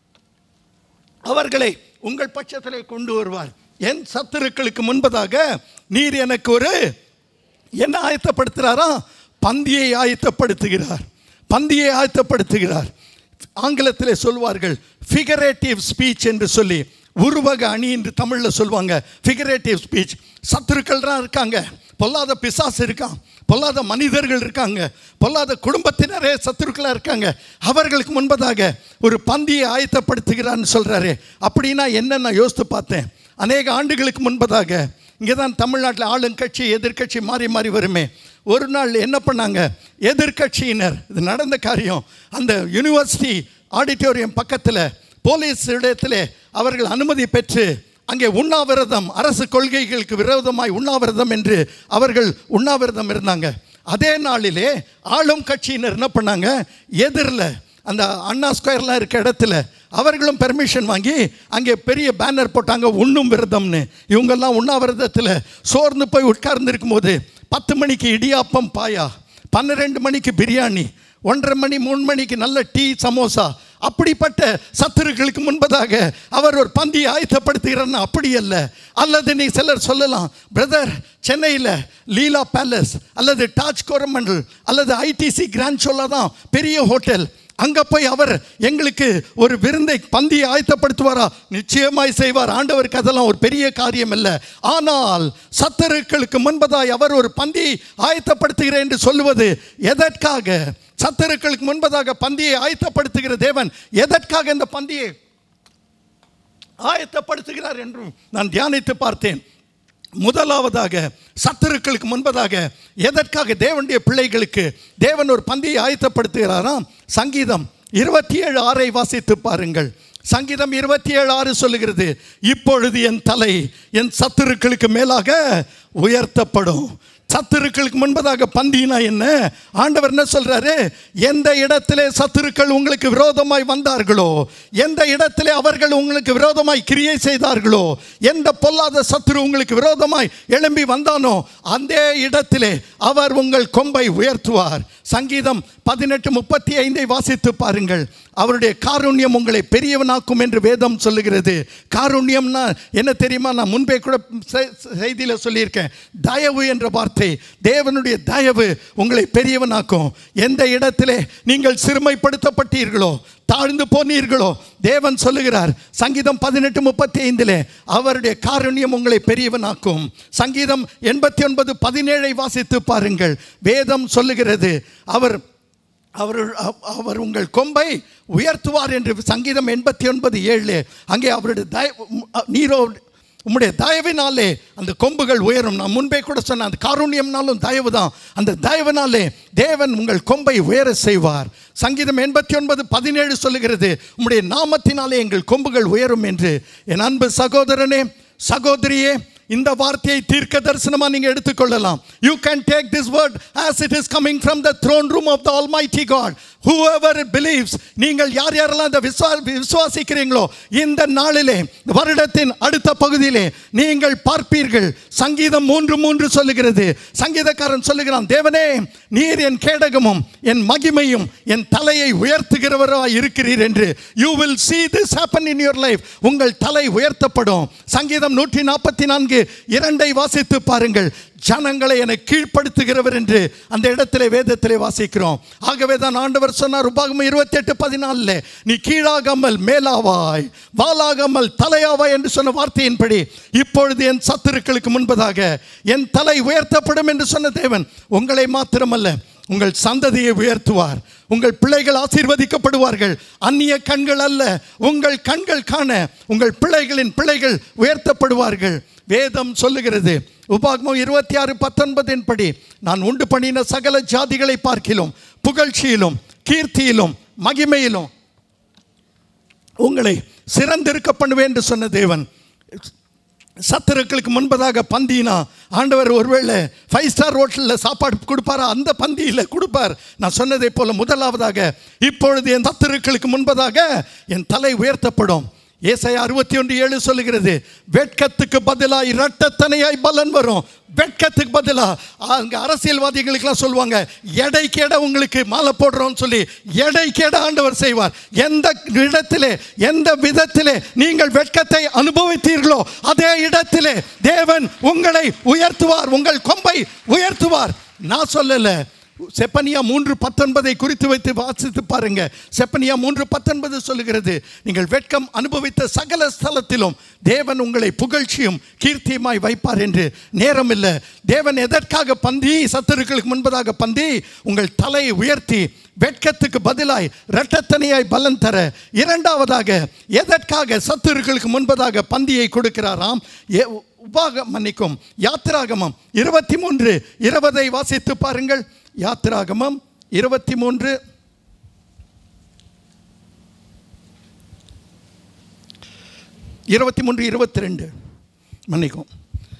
அவர்களை உங்கள் பட்சத்திலே கொண்டு வருவார் என் சத்துருக்களுக்கு முன்பதாக நீர் எனக்கு ஒரு என்ன ஆயத்தப்படுத்துகிறாரா பந்தியை ஆயத்தப்படுத்துகிறார் பந்தியை ஆயத்தப்படுத்துகிறார் ஆங்கிலத்திலே சொல்வார்கள் ஃபிகரேட்டிவ் ஸ்பீச் என்று சொல்லி உருவக அணி என்று தமிழில் சொல்லுவாங்க ஃபிகரேட்டிவ் ஸ்பீச் சத்துருக்கள் தான் இருக்காங்க பொல்லாத பிசாசு இருக்கான் பொல்லாத மனிதர்கள் இருக்காங்க பொல்லாத குடும்பத்தினரே சத்துருக்களாக இருக்காங்க அவர்களுக்கு முன்பதாக ஒரு பந்தியை ஆயத்தப்படுத்துகிறான்னு சொல்கிறாரு அப்படின்னா என்ன நான் யோசித்து பார்த்தேன் அநேக ஆண்டுகளுக்கு முன்பதாக இங்கே தான் தமிழ்நாட்டில் ஆளுங்கட்சி எதிர்க்கட்சி மாறி மாறி வருமே ஒரு நாள் என்ன பண்ணாங்க எதிர்க்கட்சியினர் இது நடந்த காரியம் அந்த யூனிவர்சிட்டி ஆடிட்டோரியம் பக்கத்தில் போலீஸ் இடத்திலே அவர்கள் அனுமதி பெற்று அங்கே உண்ணாவிரதம் அரசு கொள்கைகளுக்கு விரோதமாய் உண்ணாவிரதம் என்று அவர்கள் உண்ணாவிரதம் இருந்தாங்க அதே நாளிலே ஆளும் கட்சியினர் என்ன பண்ணாங்க எதிரில் அந்த அண்ணா ஸ்கொயர்லாம் இருக்க இடத்துல அவர்களும் பெர்மிஷன் வாங்கி அங்கே பெரிய பேனர் போட்டாங்க உண்ணும் விரதம்னு இவங்கெல்லாம் உண்ணாவிரதத்தில் சோர்ந்து போய் உட்கார்ந்து இருக்கும்போது பத்து மணிக்கு இடியாப்பம் பாயா பன்னிரெண்டு மணிக்கு பிரியாணி ஒன்றரை மணி மூணு மணிக்கு நல்ல டீ சமோசா அப்படிப்பட்ட சத்துருக்களுக்கு முன்பதாக அவர் ஒரு பந்தி ஆயத்தப்படுத்துகிறார்னு அப்படி அல்ல அல்லது நீ சிலர் சொல்லலாம் பிரதர் சென்னையில் லீலா பேலஸ் அல்லது டாஜ் கோரமண்டல் அல்லது ஐடிசி கிராண்ட் சோலா தான் பெரிய ஹோட்டல் அங்கே போய் அவர் எங்களுக்கு ஒரு விருந்தை பந்தி ஆயத்தப்படுத்துவாரா நிச்சயமாய் செய்வார் ஆண்டவருக்கு அதெல்லாம் ஒரு பெரிய காரியம் இல்லை ஆனால் சத்தருக்களுக்கு முன்பதாய் அவர் ஒரு பந்தி ஆயத்தப்படுத்துகிறேன் என்று சொல்லுவது எதற்காக சத்தருக்களுக்கு முன்பதாக பந்தியை ஆயத்தப்படுத்துகிற தேவன் எதற்காக இந்த பந்தியை ஆயத்தப்படுத்துகிறார் என்றும் நான் தியானித்து பார்த்தேன் முதலாவதாக சத்துருக்களுக்கு முன்பதாக எதற்காக தேவனுடைய பிள்ளைகளுக்கு தேவன் ஒரு பந்தியை ஆயத்தப்படுத்துகிறாராம் சங்கீதம் இருபத்தி ஏழு ஆறை வாசித்து பாருங்கள் சங்கீதம் இருபத்தி ஏழு ஆறு சொல்லுகிறது இப்பொழுது என் தலை என் சத்துருக்களுக்கு மேலாக உயர்த்தப்படும் சத்துருக்களுக்கு முன்பதாக பந்தினா என்ன ஆண்டவர் என்ன சொல்றாரு எந்த இடத்திலே சத்துருக்கள் உங்களுக்கு விரோதமாய் வந்தார்களோ எந்த இடத்திலே அவர்கள் உங்களுக்கு விரோதமாய் கிரியை செய்தார்களோ எந்த பொல்லாத சத்துரு உங்களுக்கு விரோதமாய் எழும்பி வந்தானோ அந்த இடத்திலே அவர் உங்கள் கொம்பை உயர்த்துவார் சங்கீதம் பதினெட்டு முப்பத்தி ஐந்தை வாசித்து பாருங்கள் அவருடைய காருண்யம் உங்களை பெரியவனாக்கும் என்று வேதம் சொல்லுகிறது காருண்யம்னா என்ன தெரியுமா நான் முன்பே கூட செ- செய்தியில் சொல்லியிருக்கேன் தயவு என்ற வார்த்தை தேவனுடைய தயவு உங்களை பெரியவனாக்கும் எந்த இடத்திலே நீங்கள் சிறுமைப்படுத்தப்பட்டீர்களோ தாழ்ந்து போனீர்களோ தேவன் சொல்லுகிறார் சங்கீதம் பதினெட்டு முப்பத்தி ஐந்திலே அவருடைய காருண்யம் உங்களை பெரியவனாக்கும் சங்கீதம் எண்பத்தி ஒன்பது பதினேழை வாசித்து பாருங்கள் வேதம் சொல்லுகிறது அவர் அவர் அவ- அவர் உங்கள் கொம்பை உயர்த்துவார் என்று சங்கீதம் எண்பத்தி ஒன்பது ஏழு அங்கே அவருடைய தய நீரோ உம்முடைய தயவினாலே அந்த கொம்புகள் உயரும் நான் முன்பே கூட சொன்னேன் அந்த காருண்யம்னாலும் தயவு தான் அந்த தயவினாலே தேவன் உங்கள் கொம்பை உயர செய்வார் சங்கீதம் எண்பத்தி ஒன்பது பதினேழு சொல்லுகிறது உம்முடைய நாமத்தினாலே எங்கள் கொம்புகள் உயரும் என்று என் அன்பு சகோதரனே சகோதரியே இந்த வார்த்தையை தீர்க்க தரிசனமா நீங்க எடுத்துக்கொள்ளலாம் you can take this word as it is coming from the throne room of the almighty God whoever believes நீங்கள் யார் யாரெல்லாம் இந்த விசுவா விசுவாசிக்கிறீங்களோ இந்த நாளிலே வருடத்தின் அடுத்த பகுதியிலே நீங்கள் பார்ப்பீர்கள் சங்கீதம் மூன்று மூன்று சொல்லுகிறது சங்கீதக்காரன் சொல்லுகிறான் தேவனே நீர் என் கேடகமும் என் மகிமையும் என் தலையை உயர்த்துகிறவராய் இருக்கிறீர் என்று you will see this happen in your life உங்கள் தலை உயர்த்தப்படும் சங்கீதம் நூற்றி நாற்பத்தி நான்கு இரண்டை வாசித்து பாருங்கள் ஜனங்களை என கீழ்ப்படுத்துகிறவர் என்று அந்த இடத்திலே வேதத்திலே வாசிக்கிறோம் ஆகவே தான் ஆண்டவர் சொன்னார் உபாகமம் இருபத்தி எட்டு பதினாலில் நீ கீழாகாமல் மேலாவாய் வாலாகாமல் தலையாவாய் என்று சொன்ன வார்த்தையின்படி இப்பொழுது என் சத்துருக்களுக்கு முன்பதாக என் தலை உயர்த்தப்படும் என்று சொன்ன தேவன் உங்களை மாத்திரமல்ல உங்கள் சந்ததியை உயர்த்துவார் உங்கள் பிள்ளைகள் ஆசீர்வதிக்கப்படுவார்கள் அந்நிய கண்கள் அல்ல உங்கள் கண்கள் காண உங்கள் பிள்ளைகளின் பிள்ளைகள் உயர்த்தப்படுவார்கள் வேதம் சொல்லுகிறது உபாகமம் இருபத்தி ஆறு பத்தொன்பதின் படி நான் உண்டு பண்ணின சகல ஜாதிகளை பார்க்கிலும் புகழ்ச்சியிலும் கீர்த்தியிலும் மகிமையிலும் உங்களை சிறந்திருக்க பண்ணுவேன் என்று சொன்ன தேவன் சத்துருக்களுக்கு முன்பதாக பந்தினா ஆண்டவர் ஒருவேளை ஃபைவ் ஸ்டார் ஹோட்டலில் சாப்பாடு கொடுப்பாரா அந்த பந்தியில் கொடுப்பார் நான் சொன்னதை போல முதலாவதாக இப்பொழுது என் சத்துருக்களுக்கு முன்பதாக என் தலை உயர்த்தப்படும் ஏசாயா அறுபத்தி ஒன்று ஏழு சொல்லுகிறது வெட்கத்துக்கு பதிலாக இரட்டத்தனையாய் பலன் வரும் வெட்கத்துக்கு பதிலாக அங்கே அரசியல்வாதிகளுக்கெல்லாம் சொல்லுவாங்க எடைக்கு எடை உங்களுக்கு மாலை போடுறோம்னு சொல்லி எடைக்கு எடை ஆண்டவர் செய்வார் எந்த இடத்திலே எந்த விதத்திலே நீங்கள் வெட்கத்தை அனுபவித்தீர்களோ அதே இடத்திலே தேவன் உங்களை உயர்த்துவார் உங்கள் கொம்பை உயர்த்துவார் நான் சொல்லலை செப்பனியா மூன்று பத்தொன்பதை குறித்து வைத்து வாசித்து பாருங்க செப்பனியா மூன்று பத்தொன்பது சொல்லுகிறது நீங்கள் வெட்கம் அனுபவித்த சகல ஸ்தலத்திலும் தேவன் உங்களை புகழ்ச்சியும் கீர்த்தியுமாய் வைப்பார் என்று நேரம் இல்லை தேவன் எதற்காக பந்தி சத்துருக்களுக்கு முன்பதாக பந்தி உங்கள் தலையை உயர்த்தி வெட்கத்துக்கு பதிலாய் இரட்டத்தனையாய் பலன் தர இரண்டாவதாக எதற்காக சத்துருக்களுக்கு முன்பதாக பந்தியை கொடுக்கிறாராம் ஏ- உபாக மன்னிக்கும் யாத்திராகமம் இருபத்தி மூன்று இருபதை வாசித்து பாருங்கள் யாத்திராகமம் இருபத்தி மூன்று இருபத்தி மூன்று இருபத்தி ரெண்டு மன்னிக்கும்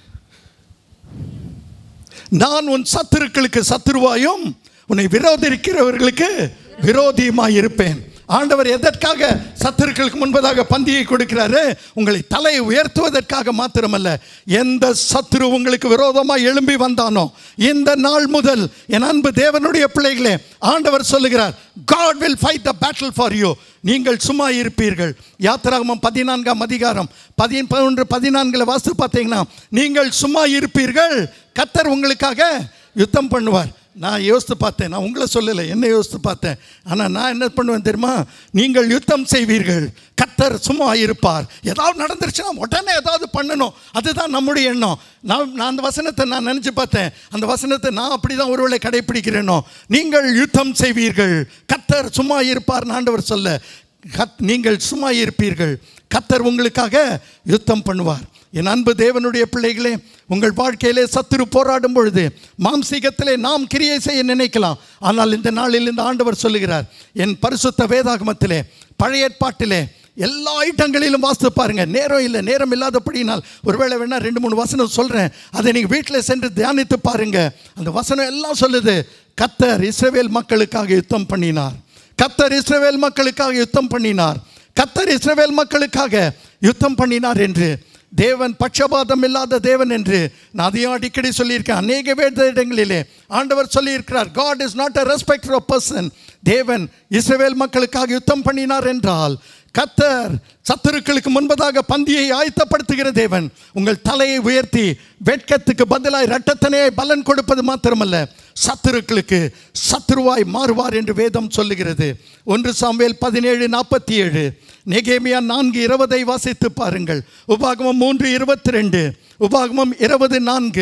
நான் உன் சத்துருக்களுக்கு சத்துருவாயும் உன்னை விரோதிக்கிறவர்களுக்கு விரோதியுமாய் இருப்பேன் ஆண்டவர் எதற்காக சத்துருக்களுக்கு முன்பதாக பந்தியை கொடுக்கிறாரு உங்களை தலையை உயர்த்துவதற்காக மாத்திரமல்ல எந்த சத்துரு உங்களுக்கு விரோதமாக எழும்பி வந்தானோ இந்த நாள் முதல் என் அன்பு தேவனுடைய பிள்ளைகளே ஆண்டவர் சொல்லுகிறார் God will fight the battle for you நீங்கள் சும்மா இருப்பீர்கள் யாத்திராகமம் பதினான்காம் அதிகாரம் பதினொன்று பதினான்கில் வாஸ்து பார்த்தீங்கன்னா நீங்கள் சும்மா இருப்பீர்கள் கத்தர் உங்களுக்காக யுத்தம் பண்ணுவார் நான் யோசித்து பார்த்தேன் நான் உங்களை சொல்லலை என்ன யோசித்து பார்த்தேன் ஆனால் நான் என்ன பண்ணுவேன் தெரியுமா நீங்கள் யுத்தம் செய்வீர்கள் கத்தர் சும்மா இருப்பார் ஏதாவது நடந்துருச்சுன்னா உடனே ஏதாவது பண்ணணும் அதுதான் நம்முடைய எண்ணம் நான் நான் அந்த வசனத்தை நான் நினச்சி பார்த்தேன் அந்த வசனத்தை நான் அப்படி தான் ஒருவேளை கடைப்பிடிக்கிறேனோ நீங்கள் யுத்தம் செய்வீர்கள் கத்தர் சும்மா இருப்பார் ஆண்டவர் சொல்ல கத் நீங்கள் சும்மா இருப்பீர்கள் கத்தர் உங்களுக்காக யுத்தம் பண்ணுவார் என் அன்பு தேவனுடைய பிள்ளைகளே உங்கள் வாழ்க்கையிலே சத்துரு போராடும் பொழுது மாம்சீகத்திலே நாம் கிரியை செய்ய நினைக்கலாம் ஆனால் இந்த நாளில் இந்த ஆண்டவர் சொல்லுகிறார் என் பரிசுத்த வேதாகமத்திலே பழைய ஏற்பாட்டிலே எல்லா ஐட்டங்களிலும் வாசித்து பாருங்க நேரம் இல்லை நேரம் இல்லாதபடினால் ஒருவேளை வேணா ரெண்டு மூணு வசனம் சொல்கிறேன் அதை நீங்கள் வீட்டில் சென்று தியானித்து பாருங்க அந்த வசனம் எல்லாம் சொல்லுது கத்தர் இஸ்ரவேல் மக்களுக்காக யுத்தம் பண்ணினார் கத்தர் இஸ்ரவேல் மக்களுக்காக யுத்தம் பண்ணினார் கத்தர் இஸ்ரவேல் மக்களுக்காக யுத்தம் பண்ணினார் என்று தேவன் பட்சபாதம் இல்லாத தேவன் என்று நான் அதையும் அடிக்கடி சொல்லியிருக்கேன் அநேக வேத இடங்களிலே ஆண்டவர் சொல்லியிருக்கிறார் God is not a respect of person தேவன் இஸ்ரவேல் மக்களுக்காக யுத்தம் பண்ணினார் என்றால் கத்தர் சத்துருக்களுக்கு முன்பதாக பந்தியை ஆயத்தப்படுத்துகிற தேவன் உங்கள் தலையை உயர்த்தி வெட்கத்துக்கு பதிலாய் இரட்டத்தனையை பலன் கொடுப்பது மாத்திரமல்ல சத்துருக்களுக்கு சத்துருவாய் மாறுவார் என்று வேதம் சொல்லுகிறது ஒன்று சாமுவேல் பதினேழு நாற்பத்தி ஏழு நெகேமியா நான்கு இருபதை வாசித்து பாருங்கள் உபாகமம் மூன்று இருபத்தி ரெண்டு உபாகமம் இருபது நான்கு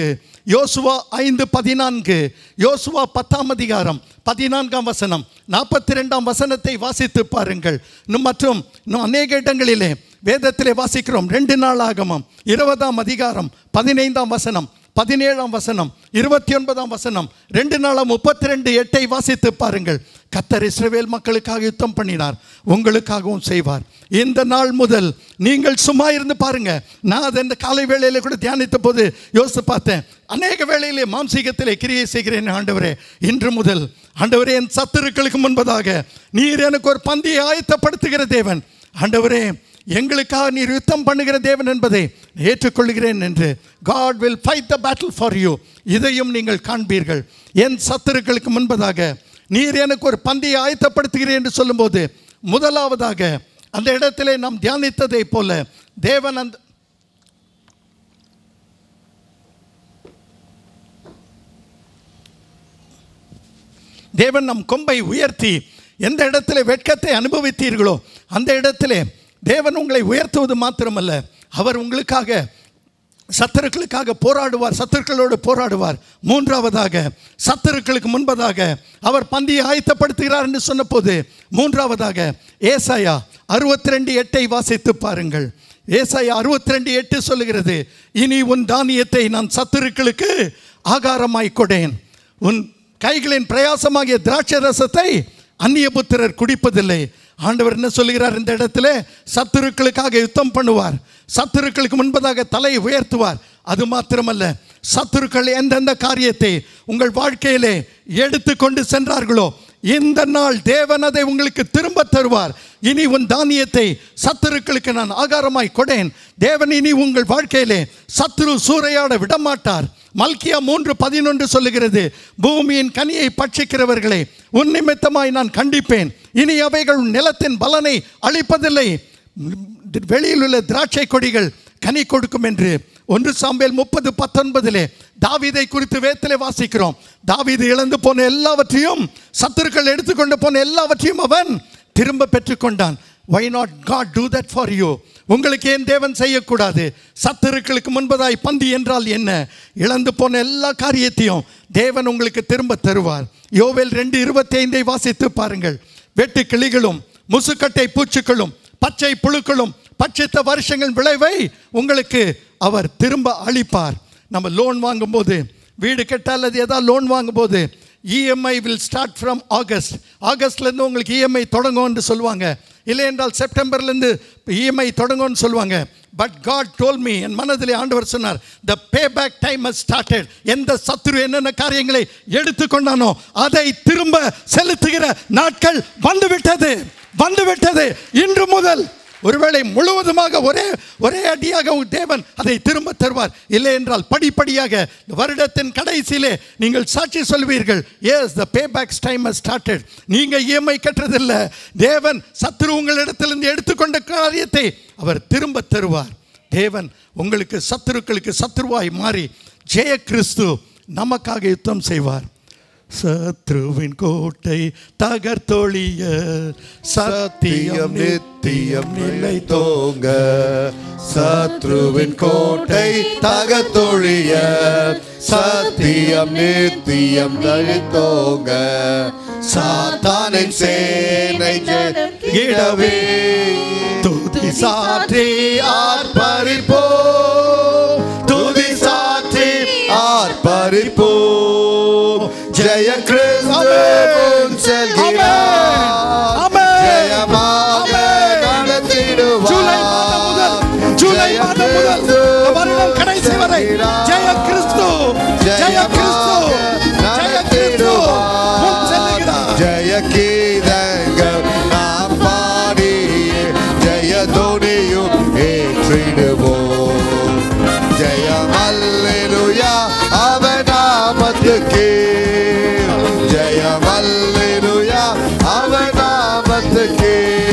யோசுவா ஐந்து பதினான்கு யோசுவா பத்தாம் அதிகாரம் பதினான்காம் வசனம் நாற்பத்தி ரெண்டாம் வசனத்தை வாசித்து பாருங்கள் இன்னும் மற்றும் இன்னும் அநேக இடங்களிலே வேதத்திலே வாசிக்கிறோம் ரெண்டு நாள் ஆகமம் இருபதாம் அதிகாரம் பதினைந்தாம் வசனம் பதினேழாம் வசனம் இருபத்தி ஒன்பதாம் வசனம் ரெண்டு நாளாம் முப்பத்தி ரெண்டு எட்டை வாசித்து பாருங்கள் கத்தர் இஸ்ரவேல் மக்களுக்காக யுத்தம் பண்ணினார் உங்களுக்காகவும் செய்வார் இந்த நாள் முதல் நீங்கள் சும்மா இருந்து பாருங்க நான் அதை இந்த காலை வேளையில கூட தியானித்த போது யோசித்து பார்த்தேன் அநேக வேளையிலே மாம்சீகத்திலே கிரியை செய்கிறேன் ஆண்டவரே இன்று முதல் ஆண்டவரே என் சத்துருக்களுக்கு முன்பதாக நீர் எனக்கு ஒரு பந்தியை ஆயத்தப்படுத்துகிற தேவன் ஆண்டவரே எங்களுக்காக நீர் யுத்தம் பண்ணுகிற தேவன் என்பதை ஏற்றுக்கொள்கிறேன் என்று God will fight the battle for you இதையும் நீங்கள் காண்பீர்கள் என் சத்துருக்களுக்கு முன்பதாக நீர் எனக்கு ஒரு பந்தியை ஆயத்தப்படுத்துகிறேன் என்று சொல்லும்போது முதலாவதாக அந்த இடத்திலே நாம் தியானித்ததை போல தேவன் அந்த தேவன் நம் கொம்பை உயர்த்தி எந்த இடத்துல வெட்கத்தை அனுபவித்தீர்களோ அந்த இடத்திலே தேவன் உங்களை உயர்த்துவது மாத்திரமல்ல அவர் உங்களுக்காக சத்துருக்களுக்காக போராடுவார் சத்துருக்களோடு போராடுவார் மூன்றாவதாக சத்துருக்களுக்கு முன்பதாக அவர் பந்தியை ஆயத்தப்படுத்துகிறார் என்று சொன்னபோது மூன்றாவதாக ஏசாயா அறுபத்தி ரெண்டு எட்டை வாசித்து பாருங்கள் ஏசாயா அறுபத்தி ரெண்டு எட்டு சொல்லுகிறது இனி உன் தானியத்தை நான் சத்துருக்களுக்கு ஆகாரமாய் கொடேன் உன் கைகளின் பிரயாசமாகிய திராட்சை ரசத்தை அந்நிய புத்திரர் குடிப்பதில்லை ஆண்டவர் என்ன சொல்லுகிறார் இந்த இடத்துல சத்துருக்களுக்காக யுத்தம் பண்ணுவார் சத்துருக்களுக்கு முன்பதாக தலையை உயர்த்துவார் அது மாத்திரமல்ல சத்துருக்கள் எந்தெந்த காரியத்தை உங்கள் வாழ்க்கையிலே எடுத்து கொண்டு சென்றார்களோ இந்த நாள் தேவன் அதை உங்களுக்கு திரும்ப தருவார் இனி உன் தானியத்தை சத்துருக்களுக்கு நான் ஆகாரமாய் கொடேன் தேவன் இனி உங்கள் வாழ்க்கையிலே சத்துரு சூறையாட விடமாட்டார் மல்கியா மூன்று பதினொன்று சொல்லுகிறது பூமியின் கனியை பட்சிக்கிறவர்களை உன் நிமித்தமாய் நான் கண்டிப்பேன் இனி அவைகள் உன் நிலத்தின் பலனை அளிப்பதில்லை வெளியில் உள்ள திராட்சை கொடிகள் கனி கொடுக்கும் என்று ஒன்று சாம்பேல் முப்பது பத்தொன்பதிலே தாவீதை குறித்து வேத்திலே வாசிக்கிறோம் தாவீது இழந்து போன எல்லாவற்றையும் சத்துருக்கள் எடுத்துக்கொண்டு போன எல்லாவற்றையும் அவன் திரும்ப பெற்றுக்கொண்டான் why not God do that for you உங்களுக்கு ஏன் தேவன் செய்யக்கூடாது சத்துருக்களுக்கு முன்பதாய் பந்தி என்றால் என்ன இழந்து போன எல்லா காரியத்தையும் தேவன் உங்களுக்கு திரும்ப தருவார் யோவேல் ரெண்டு இருபத்தி ஐந்தை வாசித்து பாருங்கள் வெட்டு கிளிகளும் முசுக்கட்டை பூச்சிகளும் பச்சை புழுக்களும் பட்சித்த வருஷங்கள் விளைவை உங்களுக்கு அவர் திரும்ப அளிப்பார் நம்ம லோன் வாங்கும்போது வீடு கட்ட அல்லது ஏதாவது லோன் வாங்கும்போது EMI will start from August ஆகஸ்ட்லேருந்து உங்களுக்கு இஎம்ஐ தொடங்கும்னு சொல்லுவாங்க இல்லை என்றால் செப்டம்பர்லேருந்து இஎம்ஐ தொடங்கும்னு சொல்லுவாங்க பட் காட் டோல் மீ என் மனதிலே ஆண்டவர் சொன்னார் the pay back time has started எந்த சத்துரு என்னென்ன காரியங்களை எடுத்துக்கொண்டானோ அதை திரும்ப செலுத்துகிற நாட்கள் வந்துவிட்டது வந்துவிட்டது இன்று முதல் ஒருவேளை முழுவதுமாக ஒரே ஒரே அடியாக உங்க தேவன் அதை திரும்ப தருவார் இல்லை என்றால் படிப்படியாக இந்த வருடத்தின் கடைசியிலே நீங்கள் சாட்சி சொல்வீர்கள் yes the pay backs time started நீங்க இஎம்ஐ கட்டுறதில்ல தேவன் சத்துரு உங்களிடத்திலிருந்து எடுத்துக்கொண்ட காரியத்தை அவர் திரும்ப தருவார் தேவன் உங்களுக்கு சத்துருக்களுக்கு சத்துருவாய் மாறி ஜெய கிறிஸ்து நமக்காக யுத்தம் செய்வார் சத்ருவின் கோட்டை தகர்த்தொழிய சத்தியம் நித்தியம் நிலை தோங்க சத்ருவின் கோட்டை தகத்தொழிய சத்தியம் நித்தியம் தழித்தோங்க சாத்தானின் சேனை இடவே துதி சாற்றி ஆர்ப்பரிப்போ துதி சாற்றி ஆர்ப்பரிப்போ ஜெய கிறிஸ்து செல்கிறார் ஜெயமாக நடத்திடுவார் ஜூலை மாதம் முதல் ஜூலை மாதம் முதல் இந்த வருடம் கடைசி வரை ஜெய கிறிஸ்து ஜெய கிறிஸ்து ஜெய கிறிஸ்து முன் செல்லுகிறார் ஜெய கீதங்கள் நாம் பாடி ஜெய துணியும் ஏற்றிடுவோம் ஜெயம் அல்லேலூயா அவ நாமத்துக்கே ஜெயம் அல்லேலூயா அவ நாமத்துக்கே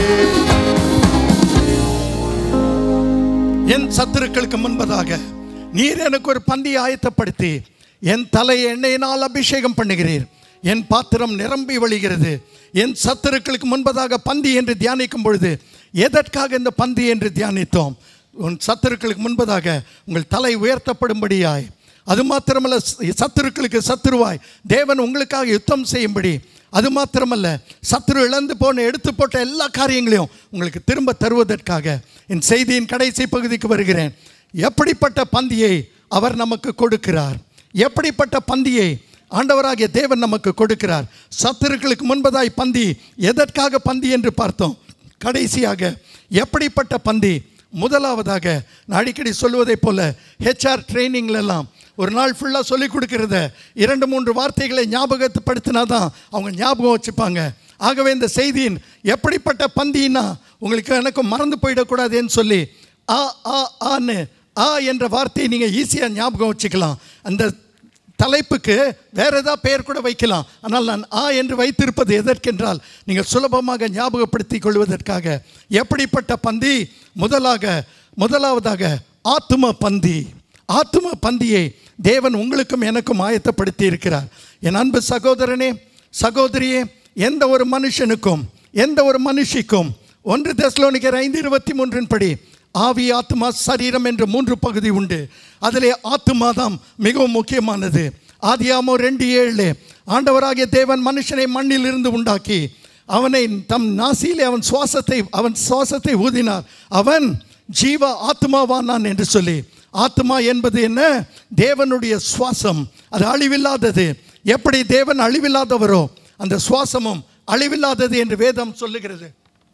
என் சத்துருக்களுக்கு முன்பதாக நீர் எனக்கு ஒரு பந்தியை ஆயத்தப்படுத்தி என் தலையை எண்ணெயினால் அபிஷேகம் பண்ணுகிறீர் என் பாத்திரம் நிரம்பி வழிகிறது என் சத்துருக்களுக்கு முன்பதாக பந்தி என்று தியானிக்கும் பொழுது எதற்காக இந்த பந்தி என்று தியானித்தோம் உன் சத்துருக்களுக்கு முன்பதாக உங்கள் தலை உயர்த்தப்படும்படியாய் அது மாத்திரமல்ல ச- சத்துருக்களுக்கு சத்துருவாய் தேவன் உங்களுக்காக யுத்தம் செய்யும்படி அது மாத்திரமல்ல சத்துரு இழந்து போன எடுத்து போட்ட எல்லா காரியங்களையும் உங்களுக்கு திரும்ப தருவதற்காக என் செய்தியின் கடைசி பகுதிக்கு வருகிறேன் எப்படிப்பட்ட பந்தியை அவர் நமக்கு கொடுக்கிறார் எப்படிப்பட்ட பந்தியை ஆண்டவராகிய தேவன் நமக்கு கொடுக்கிறார் சத்துருக்களுக்கு முன்பதாய் பந்தி எதற்காக பந்தி என்று பார்த்தோம் கடைசியாக எப்படிப்பட்ட பந்தி முதலாவதாக நான் அடிக்கடி சொல்வதைப் போல ஹெச்ஆர் ட்ரைனிங்லெல்லாம் ஒரு நாள் ஃபுல்லாக சொல்லிக் கொடுக்கறத இரண்டு மூன்று வார்த்தைகளை ஞாபகப்படுத்தினா தான் அவங்க ஞாபகம் வச்சுப்பாங்க ஆகவே இந்த செய்தியின் எப்படிப்பட்ட பந்தின்னா உங்களுக்கு எனக்கு மறந்து போயிடக்கூடாதுன்னு சொல்லி ஆ ஆ ஆன்னு ஆ என்ற வார்த்தையை நீங்கள் ஈஸியாக ஞாபகம் வச்சுக்கலாம் அந்த தலைப்புக்கு வேற ஏதாவது பெயர் கூட வைக்கலாம் ஆனால் நான் ஆ என்று வைத்திருப்பது எதற்கென்றால் நீங்கள் சுலபமாக ஞாபகப்படுத்திக் கொள்வதற்காக எப்படிப்பட்ட பந்தி முதலாக முதலாவதாக ஆத்தும பந்தி ஆத்தும பந்தியை தேவன் உங்களுக்கும் எனக்கும் ஆயத்தப்படுத்தி இருக்கிறார் என் அன்பு சகோதரனே சகோதரியே எந்த ஒரு மனுஷனுக்கும் எந்த ஒரு மனுஷிக்கும் ஒன்று தெஸ்லோனிக்கர் ஐந்து இருபத்தி மூன்றின் படி ஆவி ஆத்மா சரீரம் என்ற மூன்று பகுதி உண்டு அதிலே ஆத்மா தான் மிகவும் முக்கியமானது ஆதியாமோ ரெண்டு ஏழு ஆண்டவராகிய தேவன் மனுஷனை மண்ணில் இருந்து உண்டாக்கி அவனை தம் நாசியிலே அவன் சுவாசத்தை அவன் சுவாசத்தை ஊதினார் அவன் ஜீவ ஆத்மாவானான் என்று சொல்லி ஆத்மா என்பது என்ன தேவனுடைய சுவாசம் அது அழிவில்லாதது எப்படி தேவன் அழிவில்லாதவரோ அந்த சுவாசமும் அழிவில்லாதது என்று வேதம் சொல்லுகிறது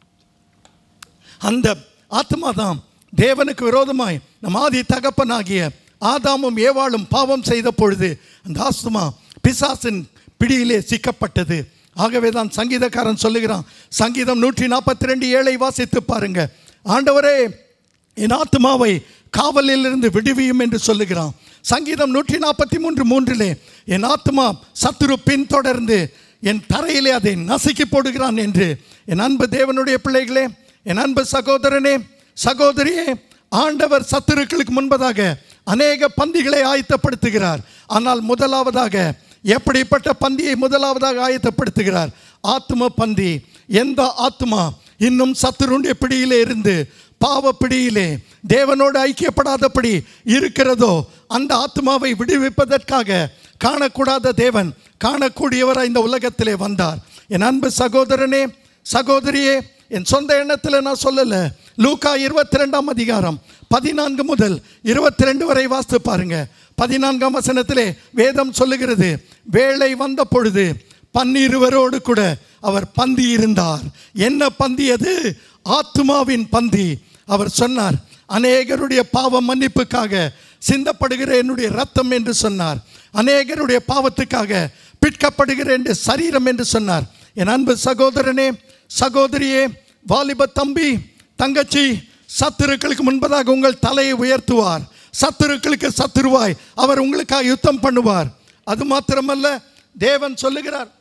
அந்த ஆத்மா தான் தேவனுக்கு விரோதமாய் நம் ஆதி தகப்பனாகிய ஆதாமும் ஏவாளும் பாவம் செய்த பொழுது அந்த ஆத்மா பிசாசின் பிடியிலே சிக்கப்பட்டது ஆகவே தான் சங்கீதக்காரன் சொல்லுகிறான் சங்கீதம் நூற்றி நாற்பத்தி ரெண்டு ஏழை வாசித்து பாருங்க ஆண்டவரே என் ஆத்மாவை காவலில் இருந்து விடுவியும் என்று சொல்லுகிறான் சங்கீதம் நூற்றி நாற்பத்தி மூன்று மூன்றிலே என் ஆத்மா சத்துரு பின்தொடர்ந்து என் தரையிலே அதை நசுக்கி போடுகிறான் என்று என் அன்பு தேவனுடைய பிள்ளைகளே என் அன்பு சகோதரனே சகோதரியே ஆண்டவர் சத்துருக்களுக்கு முன்பதாக அநேக பந்திகளை ஆயத்தப்படுத்துகிறார் ஆனால் முதலாவதாக எப்படிப்பட்ட பந்தியை முதலாவதாக ஆயத்தப்படுத்துகிறார் ஆத்ம பந்தி எந்த ஆத்மா இன்னும் சத்துருடைய பிடியிலே இருந்து பாவ பிடியிலே தேவனோடு ஐக்கியப்படாதபடி இருக்கிறதோ அந்த ஆத்மாவை விடுவிப்பதற்காக காணக்கூடாத தேவன் காணக்கூடியவராய் இந்த உலகத்திலே வந்தார் என் அன்பு சகோதரனே சகோதரியே என் சொந்த எண்ணத்தில் நான் சொல்லலை லூக்கா இருபத்தி ரெண்டாம் அதிகாரம் பதினான்கு முதல் இருபத்தி ரெண்டு வரை வாசித்து பாருங்க பதினான்காம் வசனத்திலே வேதம் சொல்லுகிறது வேலை வந்த பொழுது பன்னிருவரோடு கூட அவர் பந்தி இருந்தார் என்ன பந்தி அது ஆத்மாவின் பந்தி அவர் சொன்னார் அநேகருடைய பாவ மன்னிப்புக்காக சிந்தப்படுகிற என்னுடைய ரத்தம் என்று சொன்னார் அநேகருடைய பாவத்துக்காக பிற்கப்படுகிற என்ற சரீரம் என்று சொன்னார் என் அன்பு சகோதரனே சகோதரியே வாலிப தம்பி தங்கச்சி சத்துருக்களுக்கு முன்பதாக உங்கள் தலையை உயர்த்துவார் சத்துருக்களுக்கு சத்துருவாய் அவர் உங்களுக்காக யுத்தம் பண்ணுவார் அது மாத்திரமல்ல தேவன் சொல்லுகிறார்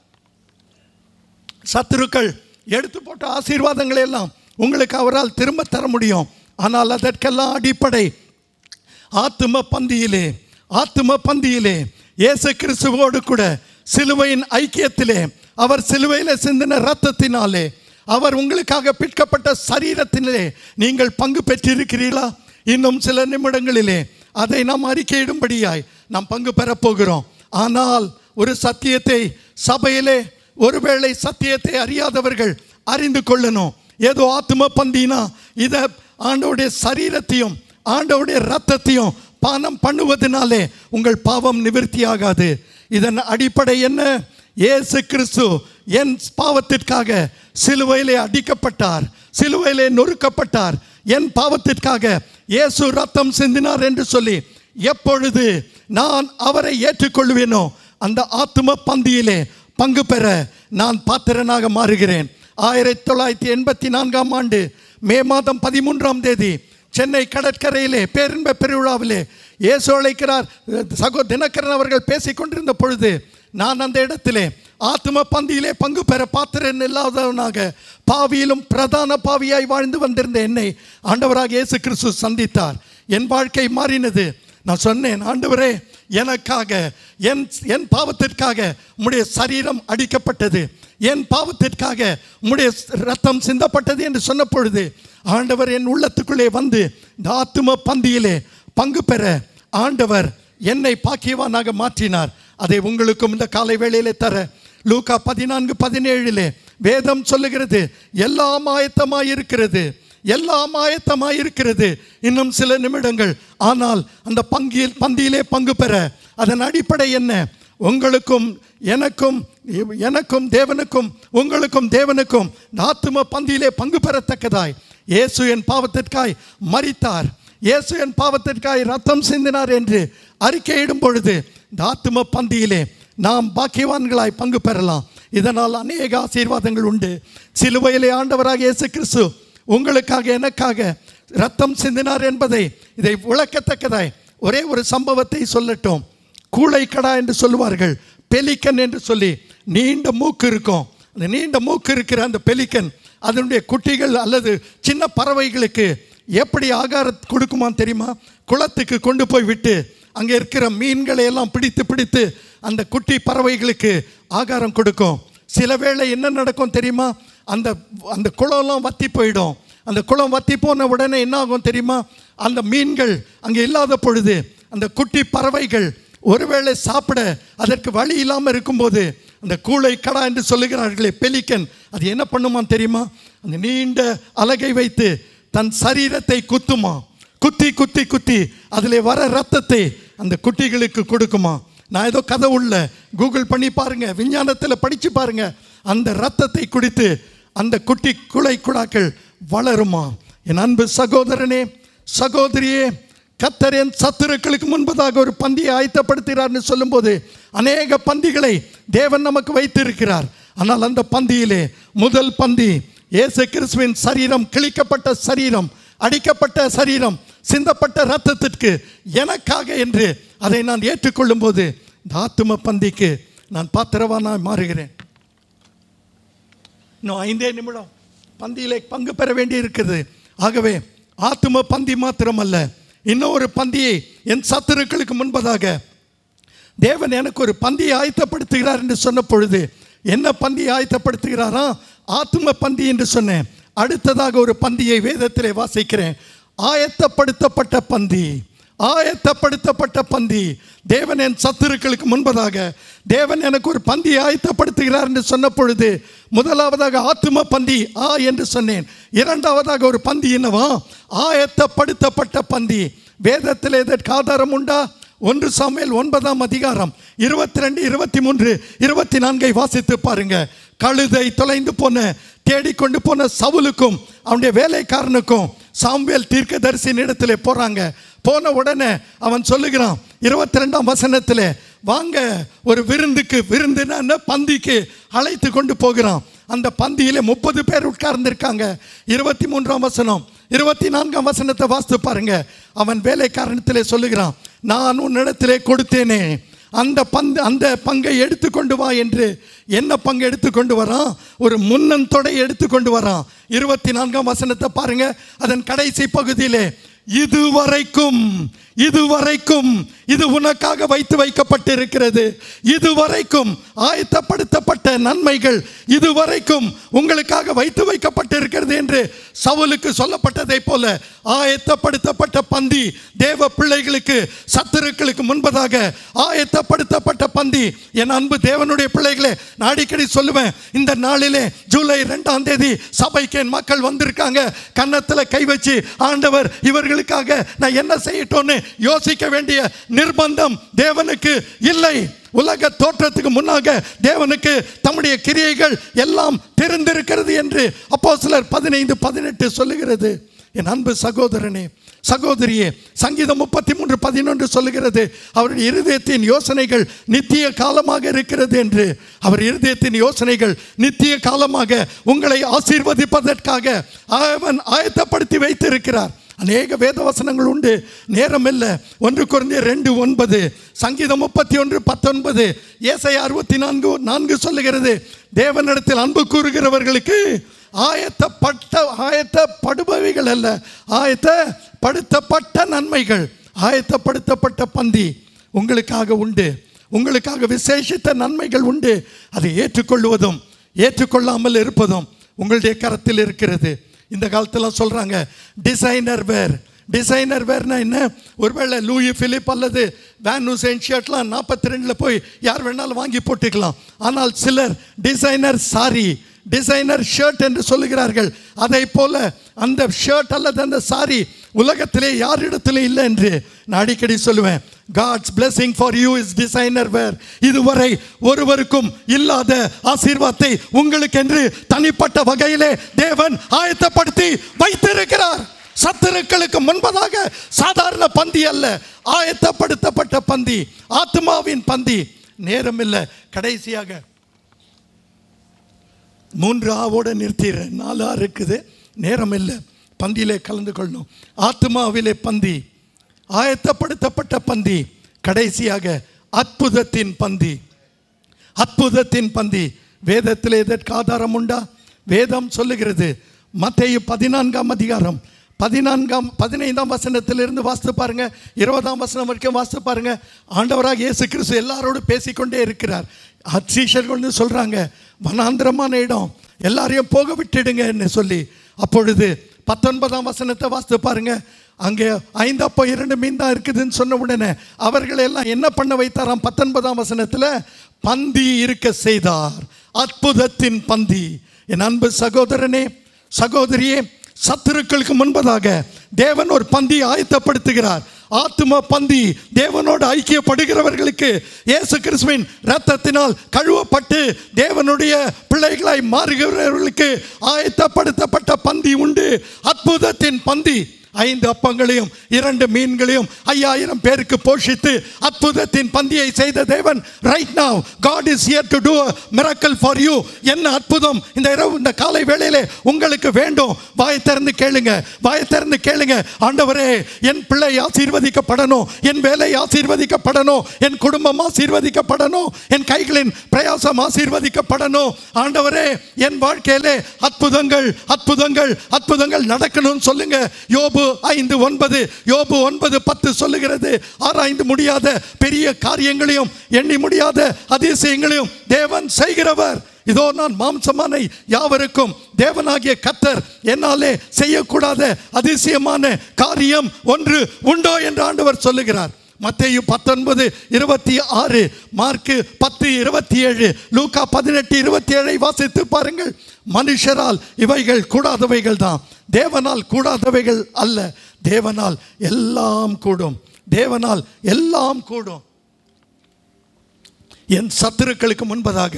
சத்துருக்கள் எடுத்து போட்ட ஆசீர்வாதங்களை எல்லாம் உங்களுக்கு அவரால் திரும்ப தர முடியும் ஆனால் அதற்கெல்லாம் அடிப்படை ஆத்தும பந்தியிலே ஆத்தும பந்தியிலே இயேசு கிறிஸ்துவோடு கூட சிலுவையின் ஐக்கியத்திலே அவர் சிலுவையிலே சிந்தின ரத்தத்தினாலே அவர் உங்களுக்காக பிற்கப்பட்ட சரீரத்திலே நீங்கள் பங்கு பெற்றிருக்கிறீர்களா இன்னும் சில நிமிடங்களிலே அதை நாம் அறிக்கையிடும்படியாய் நாம் பங்கு பெறப் போகிறோம் ஆனால் ஒரு சத்தியத்தை சபையிலே ஒருவேளை சத்தியத்தை அறியாதவர்கள் அறிந்து கொள்ளணும் ஏதோ ஆத்ம பந்தினா இதை ஆண்டவுடைய சரீரத்தையும் ஆண்டவுடைய ரத்தத்தையும் பானம் பண்ணுவதனாலே உங்கள் பாவம் நிவர்த்தியாகாது இதன் அடிப்படை என்ன இயேசு கிறிஸ்து என் பாவத்திற்காக சிலுவையிலே அடிக்கப்பட்டார் சிலுவையிலே நொறுக்கப்பட்டார் என் பாவத்திற்காக இயேசு ரத்தம் சிந்தினார் என்று சொல்லி எப்பொழுது நான் அவரை ஏற்றுக்கொள்வேனோ அந்த ஆத்தும பந்தியிலே பங்கு பெற நான் பாத்திரனாக மாறுகிறேன் ஆயிரத்தி தொள்ளாயிரத்தி எண்பத்தி நான்காம் ஆண்டு மே மாதம் பதிமூன்றாம் தேதி சென்னை கடற்கரையிலே பேரின்ப பெருவிழாவிலே இயேசு அழைக்கிறார் சகோ தினகரன் அவர்கள் பேசிக் கொண்டிருந்த பொழுது நான் அந்த இடத்திலே ஆத்ம பந்தியிலே பங்கு பெற பாத்திரன் இல்லாதவனாக பாவியிலும் பிரதான பாவியாய் வாழ்ந்து வந்திருந்த என்னை ஆண்டவராக இயேசு கிறிஸ்து சந்தித்தார் என் வாழ்க்கை மாறினது நான் சொன்னேன் ஆண்டவரே எனக்காக என் என் பாவத்திற்காக உம்முடைய சரீரம் அடிக்கப்பட்டது என் பாவத்திற்காக உம்முடைய ரத்தம் சிந்தப்பட்டது என்று சொன்ன பொழுது ஆண்டவர் என் உள்ளத்துக்குள்ளே வந்து இந்த ஆத்தும பந்தியிலே பங்கு பெற ஆண்டவர் என்னை பாக்கியவானாக மாற்றினார் அதை உங்களுக்கும் இந்த காலை வேளையிலே தர லூக்கா பதினான்கு பதினேழிலே வேதம் சொல்லுகிறது எல்லாம் ஆயத்தமாய் இருக்கிறது எல்லாம் ஆயத்தமாய் இருக்கிறது இன்னும் சில நிமிடங்கள் ஆனால் அந்த பங்கில் பந்தியிலே பங்கு பெற அதன் அடிப்படை என்ன உங்களுக்கும் எனக்கும் எனக்கும் தேவனுக்கும் உங்களுக்கும் தேவனுக்கும் இந்த ஆத்தும பந்தியிலே பங்கு பெறத்தக்கதாய் இயேசு என் பாவத்திற்காய் மரித்தார் இயேசு என் பாவத்திற்காய் ரத்தம் சிந்தினார் என்று அறிக்கையிடும் பொழுது இந்த ஆத்தும பந்தியிலே நாம் பாக்கியவான்களாய் பங்கு பெறலாம் இதனால் அநேக ஆசீர்வாதங்கள் உண்டு சிலுவையிலே ஆண்டவராக இயேசு கிறிஸ்து உங்களுக்காக எனக்காக ரத்தம் சிந்தினார் என்பதை இதை விளக்கத்தக்கதாய் ஒரே ஒரு சம்பவத்தை சொல்லட்டும் கூளைக்கடா என்று சொல்லுவார்கள் பெலிக்கன் என்று சொல்லி நீண்ட மூக்கு இருக்கும் அந்த நீண்ட மூக்கு இருக்கிற அந்த பெலிக்கன் அதனுடைய குட்டிகள் அல்லது சின்ன பறவைகளுக்கு எப்படி ஆகாரம் கொடுக்குமான்னு தெரியுமா குளத்துக்கு கொண்டு போய் விட்டு அங்கே இருக்கிற மீன்களை எல்லாம் பிடித்து பிடித்து அந்த குட்டி பறவைகளுக்கு ஆகாரம் கொடுக்கும் சில வேளை என்ன நடக்கும் தெரியுமா அந்த அந்த குளம்லாம் வத்தி போயிடும் அந்த குளம் வத்தி போன உடனே என்ன ஆகும் தெரியுமா அந்த மீன்கள் அங்கே இல்லாத பொழுது அந்த குட்டி பறவைகள் ஒருவேளை சாப்பிட அதற்கு வழி இல்லாமல் இருக்கும்போது அந்த கூளை கடா என்று சொல்லுகிறார்களே பெலிக்கன் அது என்ன பண்ணுமான்னு தெரியுமா அந்த நீண்ட அலகை வைத்து தன் சரீரத்தை குத்துமா குத்தி குத்தி குத்தி அதில் வர ரத்தத்தை அந்த குட்டிகளுக்கு கொடுக்குமா நான் ஏதோ கதை உள்ள கூகுள் பண்ணி பாருங்க விஞ்ஞானத்தில் படித்து பாருங்க அந்த ரத்தத்தை குடித்து அந்த குட்டி குலை குடாக்கள் வளருமா என் அன்பு சகோதரனே சகோதரியே கத்தர் என் சத்துருக்களுக்கு முன்பதாக ஒரு பந்தியை ஆயத்தப்படுத்துகிறார்னு சொல்லும்போது அநேக பந்திகளை தேவன் நமக்கு வைத்திருக்கிறார் ஆனால் அந்த பந்தியிலே முதல் பந்தி இயேசு கிறிஸ்துவின் சரீரம் கிழிக்கப்பட்ட சரீரம் அடிக்கப்பட்ட சரீரம் சிந்தப்பட்ட ரத்தத்திற்கு எனக்காக என்று அதை நான் ஏற்றுக்கொள்ளும் போது இந்த ஆத்தும பந்திக்கு நான் பாத்திரவானாய் மாறுகிறேன் இன்னும் ஐந்தே நிமிடம் பந்தியிலே பங்கு பெற வேண்டி இருக்குது ஆகவே ஆத்தும பந்தி மாத்திரமல்ல இன்னொரு பந்தியை என் சத்துருக்களுக்கு முன்பதாக தேவன் எனக்கு ஒரு பந்தியை ஆயத்தப்படுத்துகிறார் என்று சொன்ன பொழுது என்ன பந்தியை ஆயத்தப்படுத்துகிறாரா ஆத்தும பந்தி என்று சொன்னேன் அடுத்ததாக ஒரு பந்தியை வேதத்திலே வாசிக்கிறேன் ஆயத்தப்படுத்தப்பட்ட பந்தி ஆயத்தப்படுத்தப்பட்ட பந்தி தேவன் என் சத்துருக்களுக்கு முன்பதாக தேவன் எனக்கு ஒரு பந்தி ஆயத்தப்படுத்துகிறார் என்று சொன்ன பொழுது முதலாவதாக ஆத்தும பந்தி ஆ என்று சொன்னேன் இரண்டாவதாக ஒரு பந்தி என்னவா ஆயத்தப்படுத்தப்பட்ட பந்தி வேதத்தில் இதற்கு ஆதாரம் உண்டா ஒன்று சாமுவேல் ஒன்பதாம் அதிகாரம் இருபத்தி ரெண்டு இருபத்தி மூன்று இருபத்தி நான்கை வாசித்து பாருங்க கழுதை தொலைந்து போன தேடிக்கொண்டு போன சவுலுக்கும் அவனுடைய வேலைக்காரனுக்கும் சாமுவேல் தீர்க்கதரிசியின் இடத்துல போறாங்க போன உடனே அவன் சொல்லுகிறான் இருபத்தி ரெண்டாம் வசனத்தில் வாங்க ஒரு விருந்துக்கு விருந்துன்னு பந்திக்கு அழைத்து கொண்டு போகிறான் அந்த பந்தியிலே முப்பது பேர் உட்கார்ந்திருக்காங்க இருபத்தி மூன்றாம் வசனம் இருபத்தி நான்காம் வசனத்தை வாசித்து பாருங்க அவன் வேலைக்காரனத்திலே சொல்லுகிறான் நான் உன்னிடத்திலே கொடுத்தேனே அந்த பந்து அந்த பங்கை எடுத்துக்கொண்டு வா என்று என்ன பங்கு எடுத்துக்கொண்டு வரான் ஒரு முன்னன் தொடை எடுத்துக்கொண்டு வரான் இருபத்தி நான்காம் வசனத்தை பாருங்க அதன் கடைசி பகுதியிலே இதுவரைக்கும் இதுவரைக்கும் இது உனக்காக வைத்து வைக்கப்பட்டிருக்கிறது இதுவரைக்கும் ஆயத்தப்படுத்தப்பட்ட நன்மைகள் இதுவரைக்கும் உங்களுக்காக வைத்து வைக்கப்பட்டிருக்கிறது என்று சவுலுக்கு சொல்லப்பட்டதை போல ஆயத்தப்படுத்தப்பட்ட பந்தி தேவ பிள்ளைகளுக்கு சத்துருக்களுக்கு முன்பதாக ஆயத்தப்படுத்தப்பட்ட பந்தி என் அன்பு தேவனுடைய பிள்ளைகளே நான் அடிக்கடி சொல்லுவேன் இந்த நாளிலே ஜூலை ரெண்டாம் தேதி சபைக்கு என் மக்கள் வந்திருக்காங்க கன்னத்தில் கை வச்சு ஆண்டவர் இவர்களுக்காக நான் என்ன செய்யட்டும்னு யோசிக்க வேண்டிய நிர்பந்தம் தேவனுக்கு இல்லை உலக தோற்றத்துக்கு முன்னாக தேவனுக்கு தம்முடைய கிரியைகள் எல்லாம் தெரிந்திருக்கிறது என்று அப்போ சிலர் பதினைந்து பதினெட்டு சொல்லுகிறது என் அன்பு சகோதரனே சகோதரியே சங்கீதம் முப்பத்தி மூன்று பதினொன்று சொல்லுகிறது அவருடைய இருதயத்தின் யோசனைகள் நித்திய காலமாக இருக்கிறது என்று அவர் இருதயத்தின் யோசனைகள் நித்திய காலமாக உங்களை ஆசீர்வதிப்பதற்காக அவன் ஆயத்தப்படுத்தி வைத்திருக்கிறார் அநேக வேத வசனங்கள் உண்டு நேரம் இல்லை ஒன்று குறைந்த ரெண்டு ஒன்பது சங்கீதம் முப்பத்தி ஒன்று பத்தொன்பது ஏசை அறுபத்தி நான்கு நான்கு சொல்லுகிறது தேவனிடத்தில் அன்பு கூறுகிறவர்களுக்கு ஆயத்தப்பட்ட ஆயத்தப்படுபவைகள் அல்ல ஆயத்தப்படுத்தப்பட்ட நன்மைகள் ஆயத்தப்படுத்தப்பட்ட பந்தி உங்களுக்காக உண்டு உங்களுக்காக விசேஷித்த நன்மைகள் உண்டு அதை ஏற்றுக்கொள்வதும் ஏற்றுக்கொள்ளாமல் இருப்பதும் உங்களுடைய கரத்தில் இருக்கிறது இந்த காலத்தில் சொல்கிறாங்க டிசைனர் வேர் டிசைனர் வேர்னா என்ன ஒருவேளை லூயி பிலிப் அல்லது வேன் ஹுசேன் ஷர்ட்லாம் நாற்பத்தி ரெண்டில் போய் யார் வேணாலும் வாங்கி போட்டுக்கலாம் ஆனால் சிலர் டிசைனர் சாரி டிசைனர் ஷர்ட் என்று சொல்லுகிறார்கள் அதை போல அந்த ஷர்ட் அல்லது அந்த சாரி உலகத்திலே யாரிடத்திலே இல்லை என்று நான் அடிக்கடி சொல்லுவேன் God's blessing for you is designer wear இதுவரை ஒருவருக்கும் இல்லாத ஆசீர்வாதத்தை உங்களுக்கென்று தனிப்பட்ட வகையிலே தேவன் ஆயத்தப்படுத்தி வைத்திருக்கிறார் சத்துருக்களுக்கு முன்பதாக சாதாரண பந்தி அல்ல ஆயத்தப்படுத்தப்பட்ட பந்தி ஆத்மாவின் பந்தி நேரம் இல்லை கடைசியாக மூன்று ஆவோட நிறுத்திடுறேன் நாலு ஆ இருக்குது நேரம் இல்லை பந்தியிலே கலந்து கொள்ளணும் ஆத்மாவிலே பந்தி ஆயத்தப்படுத்தப்பட்ட பந்தி கடைசியாக அற்புதத்தின் பந்தி அற்புதத்தின் பந்தி வேதத்தில் எதற்கு ஆதாரம் உண்டா வேதம் சொல்லுகிறது மத்தேயு பதினான்காம் அதிகாரம் பதினான்காம் பதினைந்தாம் வசனத்திலிருந்து வாசித்து பாருங்க இருபதாம் வசனம் வரைக்கும் வாசித்து பாருங்க ஆண்டவராக இயேசு கிறிஸ்து எல்லாரோடு பேசிக்கொண்டே இருக்கிறார் சீஷர்கள் வந்து சொல்றாங்க வனாந்திரமான இடம் எல்லாரையும் போக விட்டுடுங்கன்னு சொல்லி அப்பொழுது பத்தொன்பதாம் வசனத்தை வாசித்து பாருங்க அங்கே ஐந்து அப்போ இரண்டு மீன் தான் இருக்குதுன்னு சொன்ன உடனே அவர்களை எல்லாம் என்ன பண்ண வைத்தாராம் பத்தொன்பதாம் வசனத்தில் பந்தி இருக்க செய்தார் அற்புதத்தின் பந்தி என் அன்பு சகோதரனே சகோதரியே சத்துருக்களுக்கு முன்பதாக தேவன் ஒரு பந்தி ஆயத்தப்படுத்துகிறார் ஆத்தும பந்தி தேவனோடு ஐக்கியப்படுகிறவர்களுக்கு இயேசு கிறிஸ்துவின் இரத்தத்தினால் கழுவப்பட்டு தேவனுடைய பிள்ளைகளாய் மாறுகிறவர்களுக்கு ஆயத்தப்படுத்தப்பட்ட பந்தி உண்டு அற்புதத்தின் பந்தி ஐந்து அப்பங்களையும் இரண்டு மீன்களையும் ஐயாயிரம் பேருக்கு போஷித்து அற்புதத்தின் பந்தியை செய்த தேவன் right now God is here to do a miracle for you என்ன அற்புதம் இந்த இரவு இந்த காலை வேளையிலே உங்களுக்கு வேண்டும் வாய் திறந்து கேளுங்க வாய் திறந்து கேளுங்க ஆண்டவரே என் பிள்ளை ஆசீர்வதிக்கப்படணும் என் வேலை ஆசீர்வதிக்கப்படணும் என் குடும்பம் ஆசீர்வதிக்கப்படணும் என் கைகளின் பிரயாசம் ஆசீர்வதிக்கப்படணும் ஆண்டவரே என் வாழ்க்கையிலே அற்புதங்கள் அற்புதங்கள் அற்புதங்கள் நடக்கணும்னு சொல்லுங்க யோபு ஐந்து ஒன்பது யோபு ஒன்பது பத்து சொல்லுகிறது ஆராய்ந்து முடியாத பெரிய காரியங்களையும் எண்ணி முடியாத அதிசயங்களையும் தேவன் செய்கிறவர் இதோ நான் மாம்சமான யாவருக்கும் தேவனாகிய கத்தர் என்னாலே செய்யக்கூடாத அதிசயமான காரியம் ஒன்று உண்டோ என்று ஆண்டவர் சொல்லுகிறார் மத்தேயு பத்தொன்பது இருபத்தி ஆறு மார்க்கு பத்து இருபத்தி ஏழு லூக்கா பதினெட்டு இருபத்தி ஏழை வாசித்து பாருங்கள் மனுஷரால் இவைகள் கூடாதவைகள் தான் தேவனால் கூடாதவைகள் அல்ல தேவனால் எல்லாம் கூடும் தேவனால் எல்லாம் கூடும் என் சத்துருக்களுக்கு முன்பதாக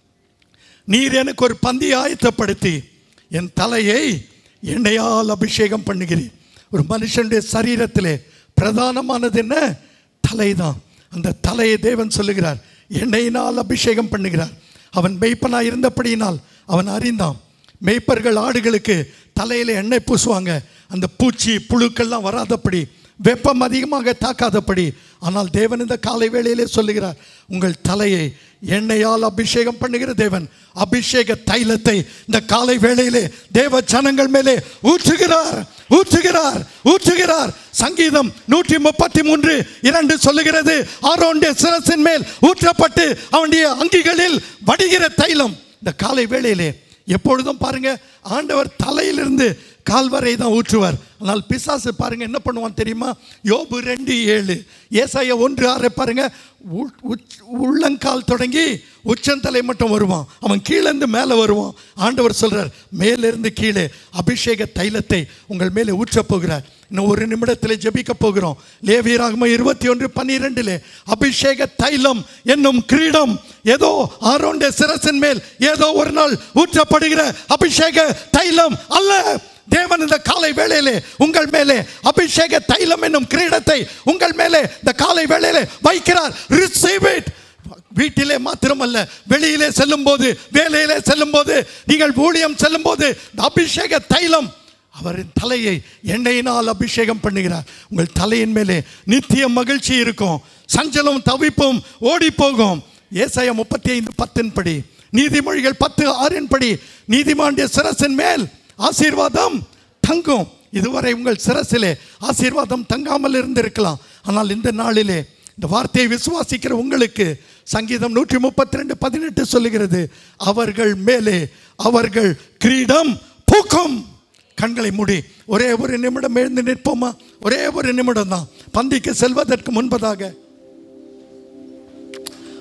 நீர் எனக்கு ஒரு பந்தி ஆயத்தப்படுத்தி என் தலையை எண்ணெயால் அபிஷேகம் பண்ணுகிறேன் ஒரு மனுஷனுடைய சரீரத்திலே பிரதானமானது என்ன தலைதான் அந்த தலையை தேவன் சொல்லுகிறார் எண்ணெயினால் அபிஷேகம் பண்ணுகிறார் அவன் மெய்ப்பனாய் இருந்தபடியினால் அவன் அறிந்தான் மெய்ப்பர்கள் ஆடுகளுக்கு தலையில் எண்ணெய் பூசுவாங்க அந்த பூச்சி புழுக்கள்லாம் வராதபடி வெப்பம் அதிகமாக தாக்காதபடி ஆனால் தேவன் இந்த காலை வேளையிலே சொல்லுகிறார் உங்கள் தலையை எண்ணெயால் அபிஷேகம் பண்ணுகிற தேவன் அபிஷேக தைலத்தை இந்த காலை வேளையிலே தேவ ஜனங்கள் மேலே ஊற்றுகிறார் ஊற்றுகிறார் ஊற்றுகிறார் சங்கீதம் நூற்றி முப்பத்தி மூன்று இரண்டு சொல்லுகிறது ஆரோனுடைய சிரசின் மேல் ஊற்றப்பட்டு அவனுடைய அங்கிகளில் வடிகிற தைலம் இந்த காலை வேளையிலே எப்பொழுதும் பாருங்க ஆண்டவர் தலையிலிருந்து கால்வரை தான் ஊற்றுவார் ஆனால் பிசாசு பாருங்க என்ன பண்ணுவான் தெரியுமா யோபு ரெண்டு ஏழு ஏசாய ஒன்று ஆறு பாருங்க உ- உச்- உள்ளங்கால் தொடங்கி உச்சந்தலை மட்டும் வருவான் அவன் கீழேருந்து மேலே வருவான் ஆண்டவர் சொல்றார் மேலிருந்து கீழே அபிஷேக தைலத்தை உங்கள் மேலே ஊற்றப் போகிறார் இன்னும் ஒரு நிமிடத்தில் ஜெபிக்க போகிறோம் லேவியராகம இருபத்தி ஒன்று பன்னிரெண்டிலே அபிஷேக தைலம் என்னும் கிரீடம் ஏதோ ஆரோண்ட சிரசின் மேல் ஏதோ ஒரு நாள் ஊற்றப்படுகிற அபிஷேக தைலம் அல்ல தேவன் இந்த காலை வேளையிலே உங்கள் மேலே அபிஷேக தைலம் என்னும் கிரீடத்தை உங்கள் மேலே இந்த காலை வேளையிலே வைக்கிறார் ரிசீவ் இட் வீட்டிலே மாத்திரமல்ல வெளியிலே செல்லும் போது வேலையிலே செல்லும் போது நீங்கள் ஊழியம் செல்லும் போது இந்த அபிஷேக தைலம் அவரின் தலையை எண்ணெயினால் அபிஷேகம் பண்ணுகிறார் உங்கள் தலையின் மேலே நித்திய மகிழ்ச்சி இருக்கும் சஞ்சலம் தவிப்பும் ஓடி போகும் ஏசாயா முப்பத்தி ஐந்து பத்தின் படி நீதிமொழிகள் பத்து ஆறின் படி நீதிமாண்டிய சிரசின் மேல் ஆசீர்வாதம் தங்கும் இதுவரை உங்கள் சிரசிலே ஆசீர்வாதம் தங்காமல் இருந்திருக்கலாம் ஆனால் இந்த நாளிலே இந்த வார்த்தையை விசுவாசிக்கிற உங்களுக்கு சங்கீதம் நூற்றி முப்பத்தி ரெண்டு பதினெட்டு சொல்லுகிறது அவர்கள் மேலே அவர்கள் கிரீடம் பூக்கும் கண்களை மூடி ஒரே ஒரு நிமிடம் எழுந்து நிற்போமா ஒரே ஒரு நிமிடம் தான் பந்திக்கு செல்வதற்கு முன்பதாக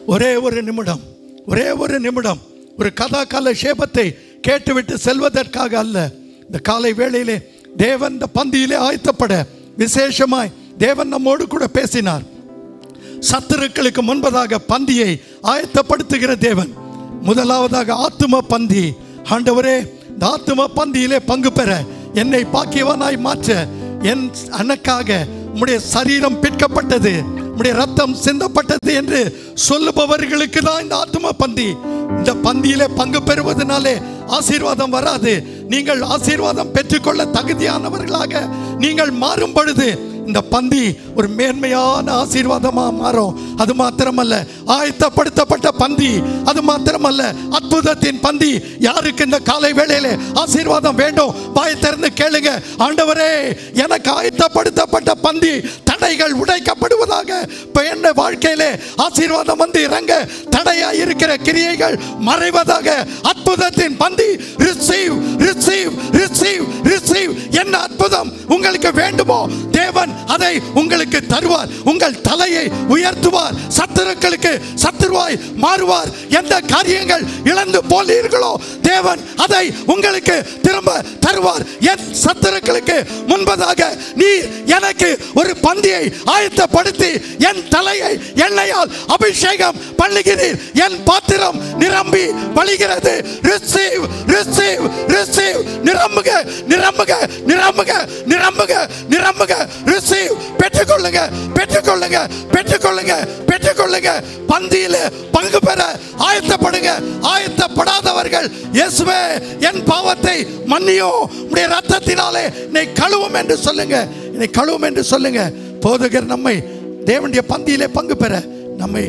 ஒரே ஒரு நிமிடம் ஒரே ஒரு நிமிடம் ஒரு கதா கால சேபத்தை கேட்டுவிட்டு செல்வதற்காக அல்ல இந்த காலை வேளையிலே தேவன் இந்த பந்தியிலே ஆயத்தப்பட விசேஷமாய் தேவன் நம்மோடு கூட பேசினார் சத்துருக்களுக்கு முன்பதாக பந்தியை ஆயத்தப்படுத்துகிற தேவன் முதலாவதாக ஆத்தும பந்தி ஆண்டவரே இந்த ஆத்தும பந்தியிலே பங்கு பெற என்னை பாக்கியவனாய் மாற்ற என் அனக்காக உம்முடைய சரீரம் பிற்கப்பட்டது உம்முடைய ரத்தம் சிந்தப்பட்டது என்று சொல்லுபவர்களுக்கு தான் இந்த ஆத்தும பந்தி இந்த பந்தியிலே பங்கு பெறுவதனாலே ஆசீர்வாதம் வராது நீங்கள் ஆசீர்வாதம் பெற்றுக்கொள்ள தகுதியானவர்களாக நீங்கள் மாறும் பொழுது இந்த பந்தி ஒரு மேன்மையான ஆசீர்வாதமா மாறும் அது மாத்திரமல்ல ஆயத்தப்படுத்தப்பட்ட பந்தி அது மாத்திரமல்ல அற்புதத்தின் பந்தி யாருக்கு இந்த காலை வேளையிலே ஆசீர்வாதம் வேண்டும் பாய் திறந்து கேளுங்க ஆண்டவரே எனக்கு ஆயத்தப்படுத்தப்பட்ட பந்தி தடைகள் உடைக்கப்படுவதாக இப்ப என்ன வாழ்க்கையிலே ஆசீர்வாதம் வந்து இறங்க தடையா இருக்கிற கிரியைகள் மறைவதாக அற்புதத்தின் பந்தி ரிசீவ் ரிசீவ் ரிசீவ் ரிசீவ் என்ன அற்புதம் உங்களுக்கு வேண்டுமோ தேவன் அதை உங்களுக்கு தருவார் உங்கள் தலையை உயர்த்துவார் சத்துருக்களுக்கு சத்துருவாய் மாறுவார் எந்த காரியங்கள் இழந்து போனீர்களோ தேவன் அதை உங்களுக்கு திரும்ப தருவார் என் சத்துருக்களுக்கு முன்பதாக நீ எனக்கு ஒரு பந்தியை ஆயத்தப்படுத்தி என் தலையை எண்ணெயால் அபிஷேகம் பண்ணுகிறீர் என் பாத்திரம் நிரம்பி வழிகிறது ரிசீவ் ரிசீவ் ரிசீவ் நிரம்புக நிரம்புக நிரம்புக நிரம்புக நிரம்புக ரிசீவ் பெற்றுக்கொள்ளுங்க பெற்றுக்கொள்ளுங்க பெற்றுக்கொள்ளுங்க பெற்றுக்கொள்ளுங்க பந்தியில பங்கு பெற ஆயத்தப்படுங்க ஆயத்தப்படாதவர்கள் இயேசுவே என் பாவத்தை மன்னியும் உடைய ரத்தத்தினாலே என்னை கழுவும் என்று சொல்லுங்க என்னை கழுவும் என்று சொல்லுங்க போதகர் நம்மை தேவனுடைய பந்தியிலே பங்கு பெற நம்மை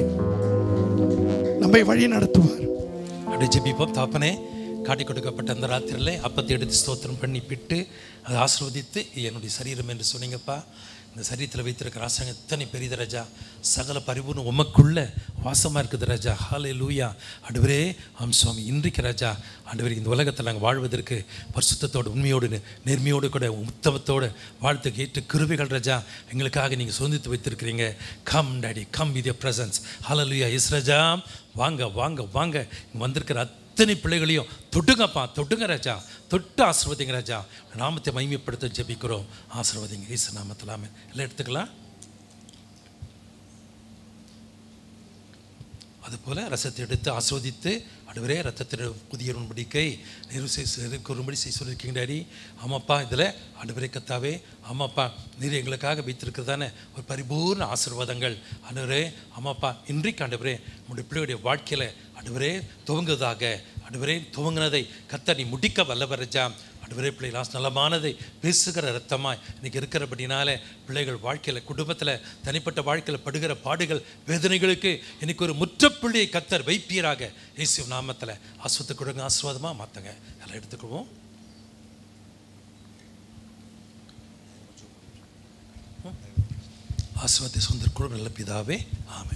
நம்மை வழி நடத்துவார் அப்படி ஜெபிப்போம் தாப்பனே காட்டி கொடுக்கப்பட்ட அந்த ராத்திரியில் அப்பத்தை எடுத்து ஸ்தோத்திரம் பண்ணி பிட்டு அதை ஆசிர்வதித்து இது என்னுடைய சரீரம் என்று சொன்னீங்கப்பா இந்த சரீரத்தில் வைத்திருக்கிற ராசாங்க எத்தனை பெரியது ராஜா சகல பரிபூர்ணம் உமக்குள்ள வாசமாக இருக்குது ராஜா ஹாலே லூயா அடுவரே ஆம் சுவாமி இன்றைக்கு ராஜா ஆண்டவரே இந்த உலகத்தில் நாங்கள் வாழ்வதற்கு பரிசுத்தத்தோடு உண்மையோடு நே- நேர்மையோடு கூட உத்தமத்தோடு வாழ்த்து கேட்டு கிருபைகள் ராஜா எங்களுக்காக நீங்கள் சொந்தித்து வைத்திருக்கிறீங்க come daddy come with presence ஹalleluya எஸ் ராஜா வாங்க வாங்க வாங்க இங்க வந்திருக்கிற அத்தனை பிள்ளைகளையும் தொட்டுங்கப்பா தொட்டுங்க ராஜா தொட்டு ஆசீர்வதிங்க ராஜா நாமத்தை மைமைப்படுத்த ஜெபிக்கிறோம் ஆசீர்வதிங்க ஈசு நாமத்தில் ஆமென் எல்லாம் எடுத்துக்கலாம் அதுபோல் ரசத்தை எடுத்து ஆஸ்வதித்து அடுவரே ரத்தத்தின் புதிய உடன்படிக்கை நெருக்கும்படி செய்ய சொல்லியிருக்கீங்க டாடி ஆமாப்பா இதில் அடுவரே கத்தாவே ஆமாப்பா நீர் எங்களுக்காக வைத்திருக்கிறதான ஒரு பரிபூர்ண ஆசீர்வாதங்கள் அனுவரே ஆமாப்பா இன்றைக்கு ஆண்டவரே நம்முடைய பிள்ளையுடைய வாழ்க்கையில் அடுவரே துவங்குவதாக அடுவரே துவங்கினதை கத்த நீ முடிக்க வல்லவரஜா அடுவரே பிள்ளைகளாஸ் நலமானதை பேசுகிற ரத்தமாய் இன்னைக்கு இருக்கிறபடினால பிள்ளைகள் வாழ்க்கையில் குடும்பத்தில் தனிப்பட்ட வாழ்க்கையில் படுகிற பாடுகள் வேதனைகளுக்கு இன்னைக்கு ஒரு முற்றப்புள்ளியை கத்தர் வைப்பீராக இயேசு நாமத்தில் ஆஸ்வத்தை கொடுங்க ஆசீர்வாதமாக மாற்றுங்க எல்லாம் எடுத்துக்குவோம் ஆஸ்வத்தை சொந்த குழு நல்ல பிதாவே ஆமென்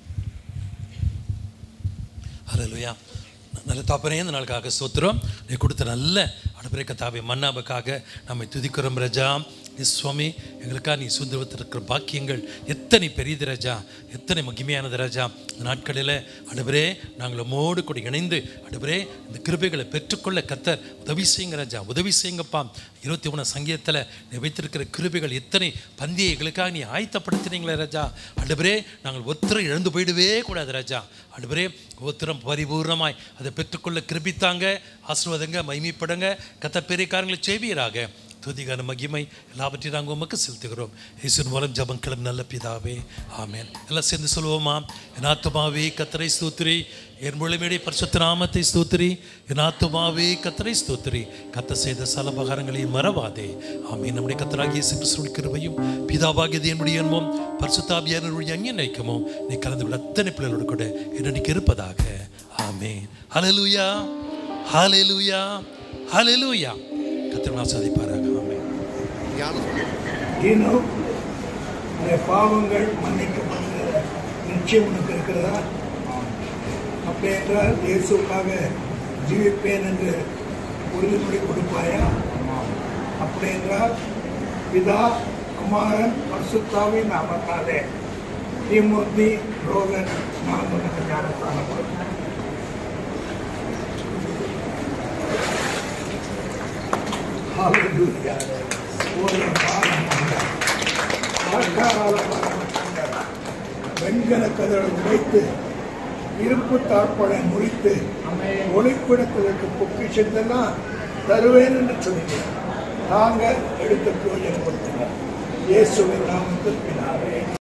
ஹalleluya நல்ல தாப்பனே இந்த நாளுக்காக ஸ்தோத்திரம் நீ கொடுத்த நல்ல அடுப்பரை கத்தாவை மன்னாபக்காக நம்மை துதிக்கிறோம் ரஜா நீ சுவாமி எங்களுக்காக நீ சுந்தரத்திருக்கிற பாக்கியங்கள் எத்தனை பெரியது ராஜா எத்தனை மகிமையானது ராஜா இந்த நாட்களில் அடுபரே நாங்கள் உம்மோடு கூட இணைந்து அடுபரே இந்த கிருபைகளை பெற்றுக்கொள்ள கத்தர் உதவி செய்யுங்க ராஜா உதவி செய்யுங்கப்பா இருபத்தி மூணு சங்கீதத்தில் நீ வைத்திருக்கிற கிருபைகள் எத்தனை பந்தியை எங்களுக்காக நீ ஆயத்தப்படுத்தினீங்களே ராஜா அடுபரே நாங்கள் ஒருத்தரை இழந்து போயிடவே கூடாது ராஜா அடுபரே ஒருத்தரம் பரிபூர்ணமாய் அதை பெற்றுக்கொள்ள கிருபித்தாங்க ஆசீர்வாதங்க மகிமைப்படுங்க கத்த பெரிய காரியங்களை செய்வீராக துதிகான மகிமை எல்லாவற்றையும் நாங்கள் உமக்கு செலுத்துகிறோம் இயேசுவின் மூலம் ஜபங்களும் நல்ல பிதாவே ஆமென் எல்லாம் சேர்ந்து சொல்லுவோமா என் ஆத்துமாவே கத்தரை ஸ்தோத்திரி என் முழுமையுடைய பரிசுத்த நாமத்தை ஸ்தோத்திரி என் ஆத்துமாவே கத்தரை ஸ்தோத்திரி கத்த செய்த சலபகாரங்களை மறவாதே ஆமென் நம்முடைய கத்தராகிய இயேசு கிறிஸ்துவின் கிருபையும் பிதாவாகிய தேவனுடைய அன்பும் பரிசுத்தாபியானுடைய அந்நிய நைக்கமும் நீ கலந்து கொள்ள அத்தனை பிள்ளைகளோடு கூட என்னடிக்கு இருப்பதாக ஆமென் ஹalleluya ஹalleluya ஹalleluya கத்திரமா சதிப்பாராக ஆமென் இன்னும் உடைய பாவங்கள் மன்னிக்கப்படுகிற நிச்சயம் உனக்கு இருக்கிறதா அப்படி என்றால் இயேசுக்காக ஜீவிப்பேன் என்று உறுதிமொழி கொடுப்பாயா அப்படி என்றால் பிதா குமாரன் பரிசுத்தாவின் நாமத்தாலே தீமூர்த்தி ரோகன் மாமனுக்கு ஞானஸ்தானம் கொடுங்க. Hallelujah. ஒரு பாதமாக ஆழ்காரால பாதமாக வெண்கல கதவை உடைத்து இருப்பு தாழ்பழை முறித்து ஒளிப்பிடத்திற்கு பொக்கிஷத்தெல்லாம் தருவேன் என்று சொன்னீங்க நாங்கள் எடுத்து பிரயோஜனப்படுத்தினோம் இயேசுவின் நாமத்தில் பின்னாலே